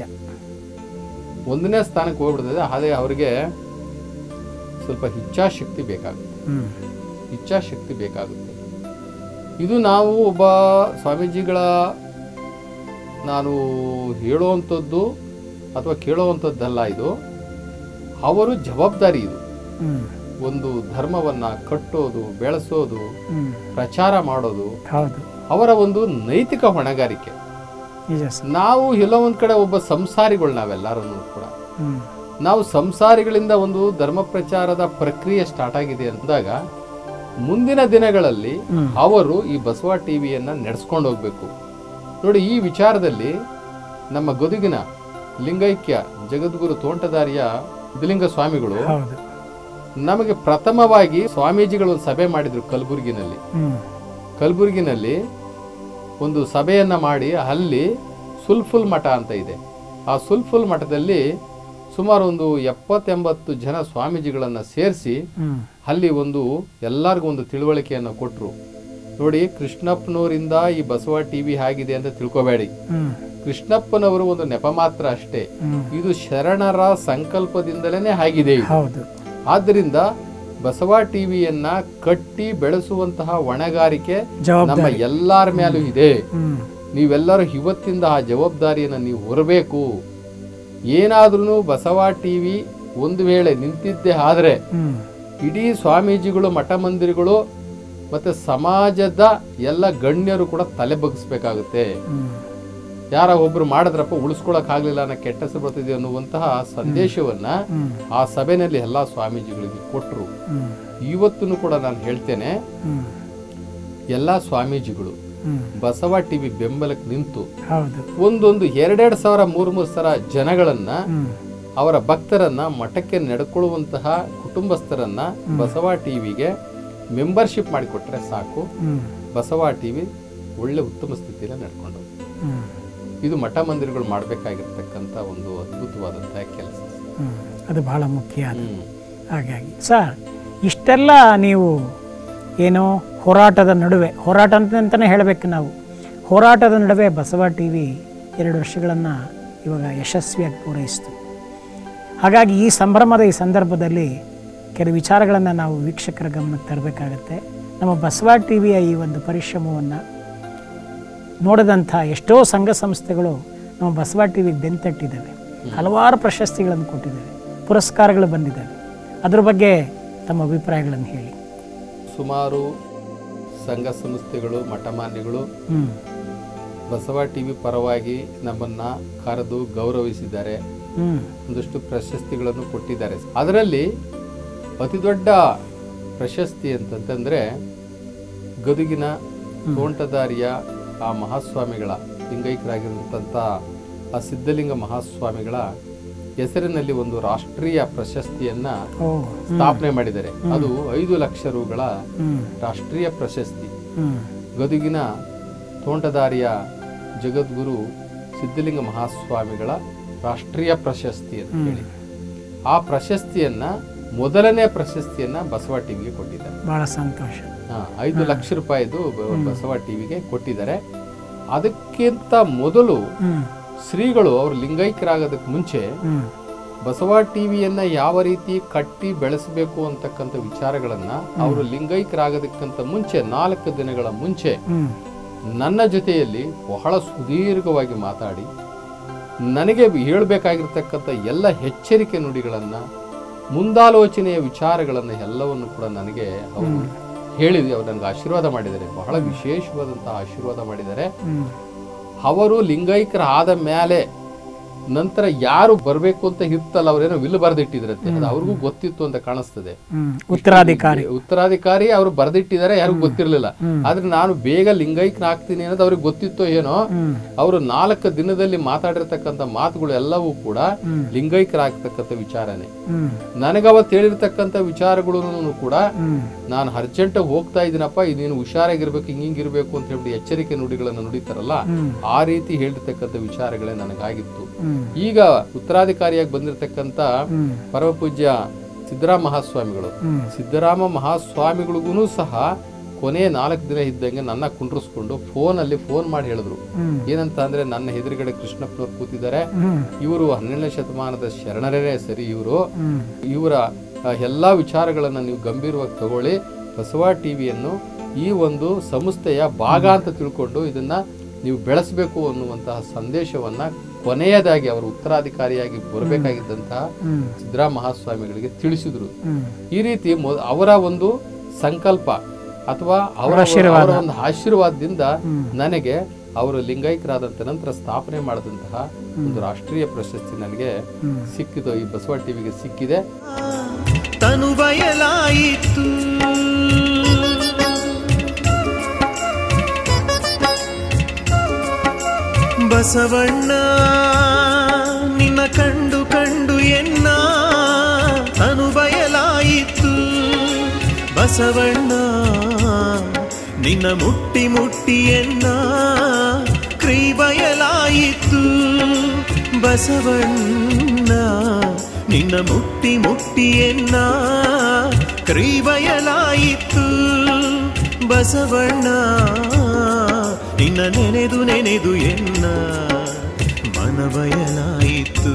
ಒಂದನೇ ಸ್ಥಾನಕ್ಕೆ ಹೋಗ್ಬಿಡ್ತದೆ ಹಾಗೆ ಅವರಿಗೆ ಸ್ವಲ್ಪ ಇಚ್ಛಾಶಕ್ತಿ ಬೇಕಾಗುತ್ತೆ ಹ್ಮ್ ಇಚ್ಛಾಶಕ್ತಿ ಬೇಕಾಗುತ್ತೆ ಇದು ನಾವು ಒಬ್ಬ ಸ್ವಾಮೀಜಿಗಳ ನಾನು ಹೇಳುವಂಥದ್ದು ಅಥವಾ ಕೇಳುವಂಥದ್ದಲ್ಲ ಇದು ಅವರು ಜವಾಬ್ದಾರಿ ಇದು ಹ್ಮ್ ಒಂದು ಧರ್ಮವನ್ನ ಕಟ್ಟೋದು ಬೆಳೆಸೋದು ಹ್ಮ್ ಪ್ರಚಾರ ಮಾಡೋದು ಹೌದು ಅವರ ಒಂದು ನೈತಿಕ ಹೊಣೆಗಾರಿಕೆ ನಿಜ ಸರ್ ನಾವು ಎಲ್ಲೋ ಒಂದ್ ಕಡೆ ಒಬ್ಬ ಸಂಸಾರಿಗಳು ನಾವೆಲ್ಲರೂ ಕೂಡ ಹ್ಮ್ ನಾವು ಸಂಸಾರಿಗಳಿಂದ ಒಂದು ಧರ್ಮ ಪ್ರಚಾರದ ಪ್ರಕ್ರಿಯೆ ಸ್ಟಾರ್ಟ್ ಆಗಿದೆ ಅಂದಾಗ ಮುಂದಿನ ದಿನಗಳಲ್ಲಿ ಹ್ಮ್. ಅವರು ಈ ಬಸವ ಟಿವಿಯನ್ನ ನಡೆಸ್ಕೊಂಡು ಹೋಗ್ಬೇಕು ನೋಡಿ ಈ ವಿಚಾರದಲ್ಲಿ ನಮ್ಮ ಗದುಗಿನ ಲಿಂಗೈಕ್ಯ ಜಗದ್ಗುರು ತೋಂಟದಾರಿಯ ಸಿದ್ಧಲಿಂಗ ಸ್ವಾಮಿಗಳು ಹೌದು ನಮಗೆ ಪ್ರಥಮವಾಗಿ ಸ್ವಾಮೀಜಿಗಳು ಒಂದು ಸಭೆ ಮಾಡಿದ್ರು ಕಲಬುರಗಿನಲ್ಲಿ ಹ್ಮ್ ಕಲಬುರಗಿನಲ್ಲಿ ಒಂದು ಸಭೆಯನ್ನ ಮಾಡಿ ಅಲ್ಲಿ ಸುಲ್ಫುಲ್ ಮಠ ಅಂತ ಇದೆ ಆ ಸುಲ್ಫುಲ್ ಮಠದಲ್ಲಿ ಸುಮಾರು ಒಂದು ಎಪ್ಪತ್ತೆಂಬತ್ತು ಜನ ಸ್ವಾಮೀಜಿಗಳನ್ನ ಸೇರಿಸಿ ಹ್ಮ್ ಅಲ್ಲಿ ಒಂದು ಎಲ್ಲರಿಗೂ ಒಂದು ತಿಳುವಳಿಕೆಯನ್ನು ಕೊಟ್ಟರು ನೋಡಿ ಕೃಷ್ಣಪ್ಪನವರಿಂದ ಈ ಬಸವ ಟಿವಿ ಆಗಿದೆ ಅಂತ ತಿಳ್ಕೊಬೇಡಿ ಹ್ಮ್ ಕೃಷ್ಣಪ್ಪನವರು ಒಂದು ನೆಪ ಮಾತ್ರ ಅಷ್ಟೇ ಹ್ಮ್ ಇದು ಶರಣರ ಸಂಕಲ್ಪದಿಂದಲೇ ಆಗಿದೆ ಇದು. ಹೌದು ಆದ್ದರಿಂದ ಬಸವ ಟಿವಿಯನ್ನ ಕಟ್ಟಿ ಬೆಳೆಸುವಂತಹ ಹೊಣೆಗಾರಿಕೆ ನಮ್ಮ ಜವಾಬ್ದಾರಿ ಎಲ್ಲರ ಮೇಲೂ ಇದೆ ಹ್ಮ್ ನೀವೆಲ್ಲರೂ ಇವತ್ತಿಂದ ಆ ಜವಾಬ್ದಾರಿಯನ್ನು ನೀವು ಹೊರಬೇಕು ಏನಾದ್ರೂ ಬಸವ ಟಿವಿ ಒಂದು ವೇಳೆ ನಿಂತಿದ್ದೇ ಆದ್ರೆ ಹ್ಮ್ ಇಡೀ ಸ್ವಾಮೀಜಿಗಳು ಮಠ ಮಂದಿರಗಳು ಮತ್ತೆ ಸಮಾಜದ ಎಲ್ಲ ಗಣ್ಯರು ಕೂಡ ತಲೆ ಬಗ್ಗಿಸ್ಬೇಕಾಗುತ್ತೆ ಹ್ಮ್ ಯಾರ ಒಬ್ರು ಮಾಡಿದ್ರಪ್ಪ ಉಳಿಸ್ಕೊಳಕ್ ಆಗ್ಲಿಲ್ಲ ಅನ್ನೋ ಕೆಟ್ಟ ಹೆಸರು ಬರ್ತಿದೆ ಅನ್ನುವಂತಹ ಸಂದೇಶವನ್ನ ಹ್ಮ್ ಆ ಸಭೆಯಲ್ಲಿ ಎಲ್ಲಾ ಸ್ವಾಮೀಜಿಗಳಿಗೆ ಕೊಟ್ಟರು ಹ್ಮ್ ಇವತ್ತೂ ಕೂಡ ನಾನು ಹೇಳ್ತೇನೆ ಹ್ಮ್ ಎಲ್ಲಾ ಸ್ವಾಮೀಜಿಗಳು ಹ್ಮ್ ಬಸವ ಟಿವಿ ಬೆಂಬಲಕ್ಕೆ ನಿಂತು ಹೌದು ಒಂದೊಂದು ಎರಡೆರಡು ಸಾವಿರ ಮೂರು ಮೂರು ಸಾವಿರ ಜನಗಳನ್ನ ಹ್ಮ್ ಅವರ ಭಕ್ತರನ್ನ ಮಠಕ್ಕೆ ನಡ್ಕೊಳ್ಳುವಂತಹ ಕುಟುಂಬಸ್ಥರನ್ನ ಬಸವ ಟಿವಿಗೆ ಮೆಂಬರ್ಶಿಪ್ ಮಾಡಿಕೊಟ್ರೆ ಸಾಕು ಹ್ಮ್ ಬಸವ ಟಿವಿ ಒಳ್ಳೆ ಉತ್ತಮ ಸ್ಥಿತಿಯಲ್ಲಿ ನಡ್ಕೊಂಡು ಹೋಗುತ್ತೆ. ಹ್ಮ್ ಇದು ಮಠ ಮಂದಿರಗಳು ಮಾಡಬೇಕಾಗಿರ್ತಕ್ಕಂಥ ಒಂದು ಅದ್ಭುತವಾದಂತಹ ಕೆಲಸ ಹ್ಮ್ ಅದು ಬಹಳ ಮುಖ್ಯ ಅದು ಹ್ಮ್ ಹಾಗಾಗಿ ಸರ್ ಇಷ್ಟೆಲ್ಲ ನೀವು ಏನು ಹೋರಾಟದ ನಡುವೆ ಹೋರಾಟ ಅಂತ ಅಂತಲೇ ಹೇಳಬೇಕು ನಾವು ಹೋರಾಟದ ನಡುವೆ ಬಸವ ಟಿ ವಿ ಎರಡು ವರ್ಷಗಳನ್ನು ಇವಾಗ ಯಶಸ್ವಿಯಾಗಿ ಪೂರೈಸಿತು ಹಾಗಾಗಿ ಈ ಸಂಭ್ರಮದ ಈ ಸಂದರ್ಭದಲ್ಲಿ ಕೆಲವು ವಿಚಾರಗಳನ್ನು ನಾವು ವೀಕ್ಷಕರ ಗಮನಕ್ಕೆ ತರಬೇಕಾಗತ್ತೆ ನಮ್ಮ ಬಸವ ಟಿ ವಿಯ ಈ ಒಂದು ಪರಿಶ್ರಮವನ್ನು ನೋಡಿದಂಥ ಎಷ್ಟೋ ಸಂಘ ಸಂಸ್ಥೆಗಳು ನಮ್ಮ ಬಸವ ಟಿ ವಿಗೆ ಬೆಂತಟ್ಟಿದ್ದಾವೆ ಹಲವಾರು ಪ್ರಶಸ್ತಿಗಳನ್ನು ಕೊಟ್ಟಿದ್ದಾವೆ ಪುರಸ್ಕಾರಗಳು ಬಂದಿದ್ದಾವೆ ಅದ್ರ ಬಗ್ಗೆ ತಮ್ಮ ಅಭಿಪ್ರಾಯಗಳನ್ನು ಹೇಳಿ ಸುಮಾರು ಸಂಘ ಸಂಸ್ಥೆಗಳು ಮಠಮಾನ್ಯಗಳು ಹ್ಞೂ ಬಸವ ಟಿವಿ ಪರವಾಗಿ ನಮ್ಮನ್ನ ಕರೆದು ಗೌರವಿಸಿದ್ದಾರೆ ಹ್ಞೂ ಒಂದಷ್ಟು ಪ್ರಶಸ್ತಿಗಳನ್ನು ಕೊಟ್ಟಿದ್ದಾರೆ ಅದರಲ್ಲಿ ಅತಿ ದೊಡ್ಡ ಪ್ರಶಸ್ತಿ ಅಂತಂತಂದ್ರೆ ಗದುಗಿನ ತೋಂಟದಾರಿಯ ಆ ಮಹಾಸ್ವಾಮಿಗಳ ಲಿಂಗೈಕ್ಯರಾಗಿರುವಂಥ ಆ ಸಿದ್ಧಲಿಂಗ ಮಹಾಸ್ವಾಮಿಗಳ ಹೆಸರಿನಲ್ಲಿ ಒಂದು ರಾಷ್ಟ್ರೀಯ ಪ್ರಶಸ್ತಿಯನ್ನ ಓ ಸ್ಥಾಪನೆ ಮಾಡಿದ್ದಾರೆ ಅದು ಐದು ಲಕ್ಷ ರುಗಳ ಹ್ಮ್ ರಾಷ್ಟ್ರೀಯ ಪ್ರಶಸ್ತಿ ಹ್ಮ್ ಗದುಗಿನ ತೋಂಟದಾರಿಯ ಜಗದ್ಗುರು ಸಿದ್ಧಲಿಂಗ ಮಹಾಸ್ವಾಮಿಗಳ ರಾಷ್ಟ್ರೀಯ ಪ್ರಶಸ್ತಿ ಅಂತ ಹೇಳಿ ಆ ಪ್ರಶಸ್ತಿಯನ್ನ ಮೊದಲನೇ ಪ್ರಶಸ್ತಿಯನ್ನ ಬಸವ ಟಿವಿಗೆ ಕೊಟ್ಟಿದ್ದಾರೆ ಬಹಳ ಸಂತೋಷ ಹಾ, ಐದು ಲಕ್ಷ ರೂಪಾಯಿದು ಬ- ಬಸವ ಟಿವಿಗೆ ಕೊಟ್ಟಿದ್ದಾರೆ ಅದಕ್ಕಿಂತ ಮೊದಲು ಹ್ಮ್ ಶ್ರೀಗಳು ಅವರು ಲಿಂಗೈಕ್ಯರಾಗೋದಕ್ಕೆ ಮುಂಚೆ ಹ್ಮ್ ಬಸವ ಟಿವಿಯನ್ನ ಯಾವ ರೀತಿ ಕಟ್ಟಿ ಬೆಳೆಸಬೇಕು ಅಂತಕ್ಕಂಥ ವಿಚಾರಗಳನ್ನ ಅವರು ಲಿಂಗೈಕ್ಯರಾಗೋದಕ್ಕಿಂತ ಮುಂಚೆ ನಾಲ್ಕು ದಿನಗಳ ಮುಂಚೆ ಹ್ಮ್ ನನ್ನ ಜೊತೆಯಲ್ಲಿ ಬಹಳ ಸುದೀರ್ಘವಾಗಿ ಮಾತಾಡಿ ನನಗೆ ಹೇಳಬೇಕಾಗಿರ್ತಕ್ಕಂಥ ಎಲ್ಲ ಎಚ್ಚರಿಕೆ ನುಡಿಗಳನ್ನು ಮುಂದಾಲೋಚನೆಯ ವಿಚಾರಗಳನ್ನು ಎಲ್ಲವನ್ನು ಕೂಡ ನನಗೆ ಅವರು ಹೇಳಿದ್ವಿ ಅವ್ರು ನನಗೆ ಆಶೀರ್ವಾದ ಮಾಡಿದ್ದಾರೆ ಬಹಳ ವಿಶೇಷವಾದಂತಹ ಆಶೀರ್ವಾದ ಮಾಡಿದ್ದಾರೆ ಹ್ಮ್ ಅವರು ಲಿಂಗೈಕ್ಯರ ಆದ ಮೇಲೆ ನಂತರ ಯಾರು ಬರಬೇಕು ಅಂತ ಇರ್ತಲ್ಲ ಅವ್ರೇನೋ ವಿಲ್ ಬರೆದಿಟ್ಟಿದ್ರಂತೆ ಅದು ಅವ್ರಿಗೂ ಗೊತ್ತಿತ್ತು ಅಂತ ಕಾಣಿಸ್ತದೆ ಹ್ಮ್ ಉತ್ತರಾಧಿಕಾರಿ ಉತ್ತರಾಧಿಕಾರಿ ಅವರು ಬರೆದಿಟ್ಟಿದ್ದಾರೆ ಯಾರಿಗೂ ಗೊತ್ತಿರಲಿಲ್ಲ ಆದ್ರೆ ನಾನು ಬೇಗ ಲಿಂಗೈಕ್ಯನ ಆಗ್ತೀನಿ ಅನ್ನೋದು ಅವ್ರಿಗೆ ಗೊತ್ತಿತ್ತೋ ಏನೋ ಹ್ಮ್ ಅವರು ನಾಲ್ಕು ದಿನದಲ್ಲಿ ಮಾತಾಡಿರ್ತಕ್ಕಂಥ ಮಾತುಗಳು ಎಲ್ಲವೂ ಕೂಡ ಲಿಂಗೈಕ್ಯರಾಗ್ತಕ್ಕಂಥ ವಿಚಾರನೆ ಹ್ಮ್ ನನಗೆ ಅವತ್ತು ಹೇಳಿರ್ತಕ್ಕಂಥ ವಿಚಾರಗಳನ್ನು ಕೂಡ ಹ್ಮ್ ನಾನು ಅರ್ಜೆಂಟಾಗಿ ಹೋಗ್ತಾ ಇದ್ದೀನಪ್ಪ ಇದು ನೀನು ಹುಷಾರಾಗಿರ್ಬೇಕು ಹಿಂಗಿರ್ಬೇಕು ಅಂತ ಹೇಳ್ಬಿಟ್ಟು ಎಚ್ಚರಿಕೆ ನುಡಿಗಳನ್ನು ನುಡಿತಾರಲ್ಲ ಹ್ಮ್. ಆ ರೀತಿ ಹೇಳಿರ್ತಕ್ಕಂಥ ವಿಚಾರಗಳೇ ನನಗಾಗಿತ್ತು ಹ್ಮ್ ಈಗ ಉತ್ತರಾಧಿಕಾರಿಯಾಗಿ ಬಂದಿರತಕ್ಕಂಥ ಹ್ಮ್ ಪರಮಪೂಜ್ಯ ಸಿದ್ದರಾಮ ಮಹಾಸ್ವಾಮಿಗಳು ಹ್ಮ್ ಸಿದ್ದರಾಮ ಮಹಾಸ್ವಾಮಿಗಳಿಗೂ ಸಹ ಕೊನೆಯ ನಾಲ್ಕು ದಿನ ಇದ್ದಂಗೆ ನನ್ನ ಕುಂಡ್ರಿಸ್ಕೊಂಡು ಫೋನಲ್ಲಿ ಫೋನ್ ಮಾಡಿ ಹೇಳಿದ್ರು ಹ್ಮ್ ಏನಂತ ಅಂದ್ರೆ ನನ್ನ ಎದುರುಗಡೆ ಕೃಷ್ಣಪ್ಪನವ್ರು ಕೂತಿದ್ದಾರೆ ಹ್ಮ್ ಇವರು ಹನ್ನೆರಡನೇ ಶತಮಾನದ ಶರಣರೇ ಸರಿ ಇವರು ಹ್ಮ್ ಇವರ ಆ, ಎಲ್ಲಾ ವಿಚಾರಗಳನ್ನು ನೀವು ಗಂಭೀರವಾಗಿ ತಗೊಳ್ಳಿ ಬಸವ ಟಿವಿಯನ್ನು ಈ ಒಂದು ಸಂಸ್ಥೆಯ ಭಾಗ ಅಂತ ತಿಳ್ಕೊಂಡು ಇದನ್ನ ನೀವು ಬೆಳೆಸಬೇಕು ಅನ್ನುವಂತಹ ಸಂದೇಶವನ್ನ ಕೊನೆಯದಾಗಿ ಅವರು ಉತ್ತರಾಧಿಕಾರಿಯಾಗಿ ಬರಬೇಕಾಗಿದ್ದಂತಹ ಹ್ಮ್ ಸಿದ್ದರಾಮ ಮಹಾಸ್ವಾಮಿಗಳಿಗೆ ತಿಳಿಸಿದ್ರು ಹ್ಮ್ ಈ ರೀತಿ ಮೊ- ಅವರ ಒಂದು ಸಂಕಲ್ಪ ಅಥವಾ ಅವರ ಅವರ ಒಂದು ಆಶೀರ್ವಾದದಿಂದ ನನಗೆ ಅವರು ಲಿಂಗೈಕ್ಯರಾದಂತ ನಂತರ ಸ್ಥಾಪನೆ ಮಾಡಿದಂತಹ ಒಂದು ರಾಷ್ಟ್ರೀಯ ಪ್ರಶಸ್ತಿ ನನಗೆ ಸಿಕ್ಕಿತು ಈ ಬಸವ ಟಿವಿಗೆ ಸಿಕ್ಕಿದೆ ತನು ಬಯಲಾಯಿತು ಬಸವಣ್ಣ ನಿನ್ನ ಕಂಡು ಕಂಡು ಎನ್ನ ತನು ಬಯಲಾಯಿತು ಬಸವಣ್ಣ ನಿನ್ನ ಮುಟ್ಟಿ ಮುಟ್ಟಿ ಎನ್ನ ಕ್ರೀ ಬಯಲಾಯಿತು ಬಸವಣ್ಣ ನಿನ್ನ ಮುಟ್ಟಿ ಮುಟ್ಟಿ ಎನ್ನ ಕ್ರೀ ಬಯಲಾಯಿತು ಬಸವಣ್ಣ ನಿನ್ನ ನೆನೆದು ನೆನೆದು ಎನ್ನ ಮನ ಬಯಲಾಯಿತು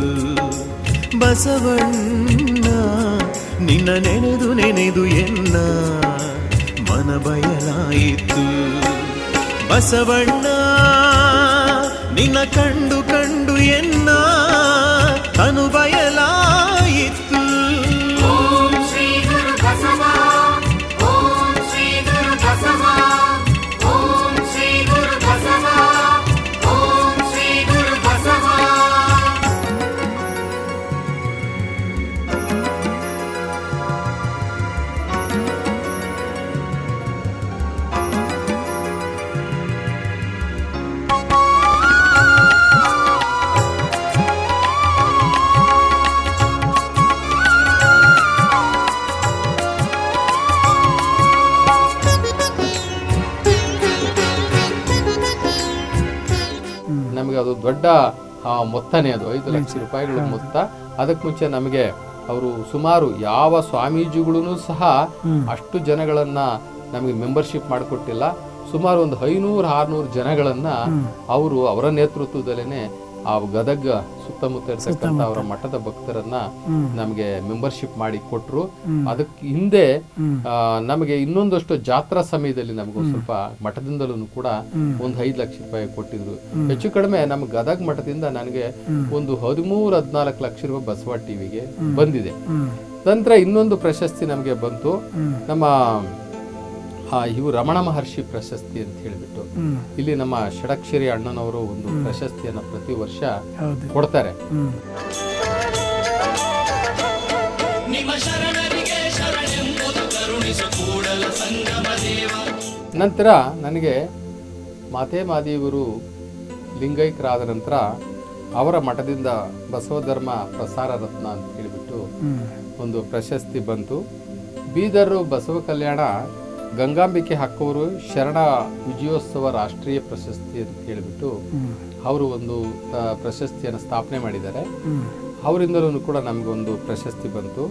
ಬಸವಣ್ಣ ನಿನ್ನ ನೆನೆದು ನೆನೆದು ಎನ್ನ ಮನ ಬಯಲಾಯಿತು ಬಸವಣ್ಣ ನಿನ್ನ ಕಂಡು ಕಂಡು ಎನ್ನ ತನು ಬಯಲಾಯಿತು ಓಂ ಶ್ರೀ ಗುರು ಬಸವ ಓಂ ಶ್ರೀ ಗುರು ಬಸವ ಓಂ ಶ್ರೀ ಗುರು ಬಸವ ಓಂ ಶ್ರೀ ಗುರು ಬಸವ ನಮಗೆ ಅದು ದೊಡ್ಡ ಆ, ಮೊತ್ತನೇ ಅದು ಐದು ಲಕ್ಷ ರೂಪಾಯಿಗಳ ಮೊತ್ತ ಅದಕ್ಕೆ ಮುಂಚೆ ನಮಗೆ ಅವರು ಸುಮಾರು ಯಾವ ಸ್ವಾಮೀಜಿಗಳೂ ಸಹ ಅಷ್ಟು ಜನಗಳನ್ನ ನಮಗೆ ಮೆಂಬರ್ಶಿಪ್ ಮಾಡಿಕೊಟ್ಟಿಲ್ಲ ಸುಮಾರು ಒಂದು ಐನೂರು ಆರ್ನೂರು ಜನಗಳನ್ನ ಅವರು ಅವರ ನೇತೃತ್ವದಲ್ಲೇನೆ ಆ ಗದಗ ಸುತ್ತಮುತ್ತ ಇರ್ತಕ್ಕಂಥ ಅವರ ಮಠದ ಭಕ್ತರನ್ನ ನಮಗೆ ಮೆಂಬರ್ಶಿಪ್ ಮಾಡಿ ಕೊಟ್ರು ಅದಕ್ಕೆ ಹಿಂದೆ ಆ, ನಮಗೆ ಇನ್ನೊಂದಷ್ಟು ಜಾತ್ರಾ ಸಮಯದಲ್ಲಿ ನಮಗೆ ಒಂದ್ ಸ್ವಲ್ಪ ಮಠದಿಂದಲೂ ಕೂಡ ಒಂದು ಐದು ಲಕ್ಷ ರೂಪಾಯಿ ಕೊಟ್ಟಿದ್ರು ಹೆಚ್ಚು ಕಡಿಮೆ ನಮ್ಮ ಗದಗ ಮಠದಿಂದ ನನಗೆ ಒಂದು ಹದಿಮೂರು ಹದಿನಾಲ್ಕು ಲಕ್ಷ ರೂಪಾಯಿ ಬಸವ ಟಿವಿಗೆ ಬಂದಿದೆ ನಂತರ ಇನ್ನೊಂದು ಪ್ರಶಸ್ತಿ ನಮಗೆ ಬಂತು ನಮ್ಮ ಆ, ಇವು ರಮಣ ಮಹರ್ಷಿ ಪ್ರಶಸ್ತಿ ಅಂತ ಹೇಳಿಬಿಟ್ಟು ಹ್ಮ್ ಇಲ್ಲಿ ನಮ್ಮ ಷಡಕ್ಷರಿ ಅಣ್ಣನವರು ಒಂದು ಪ್ರಶಸ್ತಿಯನ್ನ ಪ್ರತಿ ವರ್ಷ ಹೌದು ಕೊಡ್ತಾರೆ ಹ್ಮ್ ನಂತರ ನಂತರ ನನಗೆ ಮಾತೆ ಮಾದೇವರು ಲಿಂಗೈಕ್ಯರಾದ ನಂತರ ಅವರ ಮಠದಿಂದ ಬಸವ ಧರ್ಮ ಪ್ರಸಾರ ರತ್ನ ಅಂತ ಹೇಳಿಬಿಟ್ಟು ಹ್ಮ್ ಒಂದು ಪ್ರಶಸ್ತಿ ಬಂತು ಬೀದರು ಬಸವ ಕಲ್ಯಾಣ ಗಂಗಾಂಬಿಕೆ ಹಾಕೋರು ಶರಣ ವಿಜಯೋತ್ಸವ ರಾಷ್ಟ್ರೀಯ ಪ್ರಶಸ್ತಿ ಅಂತ ಹೇಳಿಬಿಟ್ಟು ಹ್ಮ್ ಅವರು ಒಂದು ಆ, ಪ್ರಶಸ್ತಿಯನ್ನು ಸ್ಥಾಪನೆ ಮಾಡಿದ್ದಾರೆ ಹ್ಮ್ ಅವರಿಂದಲೂ ಕೂಡ ನಮಗೊಂದು ಪ್ರಶಸ್ತಿ ಬಂತು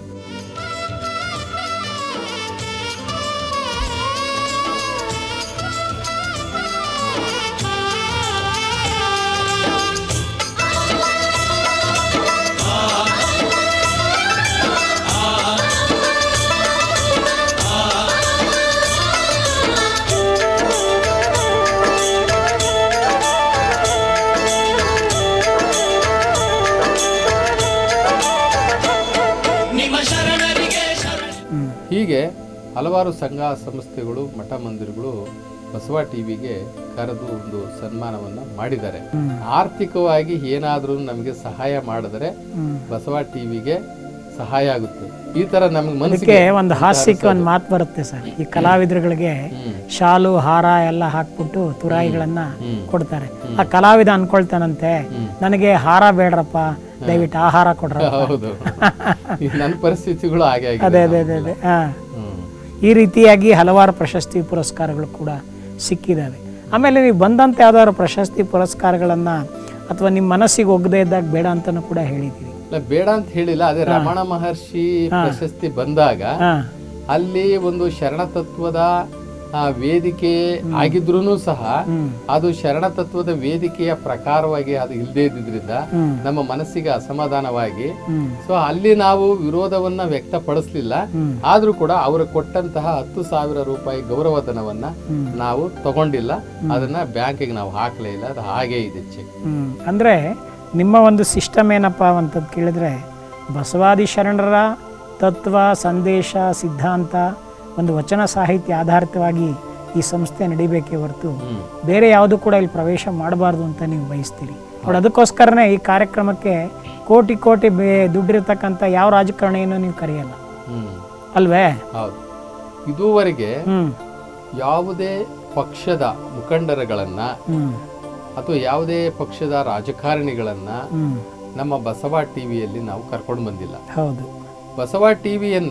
ಹೀಗೆ ಹಲವಾರು ಸಂಘ ಸಂಸ್ಥೆಗಳು ಮಠ ಮಂದಿರಗಳು ಬಸವ ಟಿವಿಗೆ ಕರೆದು ಒಂದು ಸನ್ಮಾನವನ್ನ ಮಾಡಿದ್ದಾರೆ ಹ್ಮ್. ಆರ್ಥಿಕವಾಗಿ ಏನಾದರೂ ನಮಗೆ ಸಹಾಯ ಮಾಡಿದ್ರೆ ಹ್ಮ್. ಬಸವ ಟಿವಿಗೆ ಸಹಾಯ ಆಗುತ್ತೆ ಈ ತರ ನಮ್ಗೆ ಅದಕ್ಕೆ ಮನಸ್ಸಿಗೆ ಒಂದು ಹಾಸ್ಯಕ್ಕೆ ಒಂದು ಮಾತು ಬರುತ್ತೆ ಸರ್ ಈ ಕಲಾವಿದರುಗಳಿಗೆ ಹ್ಮ್. ಶಾಲು ಹಾರ ಎಲ್ಲ ಹಾಕ್ಬಿಟ್ಟು ತುರಾಯಿಗಳನ್ನ ಹ್ಮ್. ಕೊಡ್ತಾರೆ ಆ ಕಲಾವಿದ ಅನ್ಕೊಳ್ತಾನಂತೆ ನನಗೆ ಹಾರ ಬೇಡ್ರಪ್ಪ ದಯವಿಟ್ಟು ಆಹಾರ ಕೊಡ್ರ ಹೌದು ಈ ನನ್ನ ಪರಿಸ್ಥಿತಿಗಳು ಹಾಗೆ ಅದೇ ಆಗಿದೆ ಅದೇ ಅದೇ ಅದೇ ಹಾ ಹ್ಮ್. ಈ ರೀತಿಯಾಗಿ ಹಲವಾರು ಪ್ರಶಸ್ತಿ ಪುರಸ್ಕಾರಗಳು ಕೂಡ ಸಿಕ್ಕಿದ್ದಾವೆ ಆಮೇಲೆ ನೀವು ಬಂದಂಥ ಯಾವ್ದಾದ್ರು ಪ್ರಶಸ್ತಿ ಪುರಸ್ಕಾರಗಳನ್ನ ಅಥವಾ ನಿಮ್ಮ ಮನಸ್ಸಿಗೆ ಒಗ್ಗದೇ ಇದ್ದಾಗ ಬೇಡ ಅಂತಲೂ ಕೂಡ ಹೇಳಿದ್ದೀವಿ ಇಲ್ಲ ಬೇಡ ಅಂತ ಹೇಳಿಲ್ಲ ಅದೇ ರಮಣ ಮಹರ್ಷಿ ಪ್ರಶಸ್ತಿ ಬಂದಾಗ ಹಾ ಅಲ್ಲಿ ಒಂದು ಶರಣ ತತ್ವದ ಆ, ವೇದಿಕೆ ಆಗಿದ್ರೂ ಸಹ ಹ್ಮ್. ಅದು ಶರಣ ತತ್ವದ ವೇದಿಕೆಯ ಪ್ರಕಾರವಾಗಿ ಅದು ಇಲ್ಲದೆ ಇದ್ದಿದ್ರಿಂದ ಹ್ಮ್. ನಮ್ಮ ಮನಸ್ಸಿಗೆ ಅಸಮಾಧಾನವಾಗಿ ಹ್ಮ್ ಸೊ ಅಲ್ಲಿ ನಾವು ವಿರೋಧವನ್ನ ವ್ಯಕ್ತಪಡಿಸ್ಲಿಲ್ಲ ಹ್ಮ್. ಆದ್ರೂ ಕೂಡ ಅವರು ಕೊಟ್ಟಂತಹ ಹತ್ತು ಸಾವಿರ ರೂಪಾಯಿ ಗೌರವಧನವನ್ನ ನಾವು ತಗೊಂಡಿಲ್ಲ ಅದನ್ನ ಬ್ಯಾಂಕಿಗೆ ನಾವು ಹಾಕ್ಲೇ ಇಲ್ಲ ಅದು ಹಾಗೇ ಇದೆ ಚೆಕ್ ಹ್ಮ್. ಅಂದ್ರೆ ನಿಮ್ಮ ಒಂದು ಸಿಸ್ಟಮ್ ಏನಪ್ಪ ಅಂತದ್ದು ಕೇಳಿದ್ರೆ ಬಸವಾದಿ ಶರಣರ ತತ್ವ ಸಂದೇಶ ಸಿದ್ಧಾಂತ ಒಂದು ವಚನ ಸಾಹಿತ್ಯ ಆಧಾರಿತವಾಗಿ ಈ ಸಂಸ್ಥೆ ನಡಿಬೇಕೇ ಹೊರತು ಹ್ಮ್ ಬೇರೆ ಯಾವುದು ಕೂಡ ಇಲ್ಲಿ ಪ್ರವೇಶ ಮಾಡಬಾರ್ದು ಅಂತ ನೀವು ಬಯಸ್ತೀರಿ ನೋಡಿ ಅದಕ್ಕೋಸ್ಕರನೇ ಈ ಕಾರ್ಯಕ್ರಮಕ್ಕೆ ಕೋಟಿ ಕೋಟಿ ಬೇ ದುಡ್ಡಿರ್ತಕ್ಕಂಥ ಯಾವ ರಾಜಕಾರಣಿಯನ್ನು ನೀವು ಕರೆಯಲ್ಲ ಹ್ಮ್ ಅಲ್ವೇ ಹೌದು ಇದುವರೆಗೆ ಹ್ಮ್ ಯಾವುದೇ ಪಕ್ಷದ ಮುಖಂಡರುಗಳನ್ನ ಹ್ಮ್ ಅಥವಾ ಯಾವುದೇ ಪಕ್ಷದ ರಾಜಕಾರಣಿಗಳನ್ನ ಹ್ಮ್ ನಮ್ಮ ಬಸವ ಟಿವಿಯಲ್ಲಿ ನಾವು ಕರ್ಕೊಂಡು ಬಂದಿಲ್ಲ ಹೌದು ಬಸವ ಟಿವಿಯನ್ನ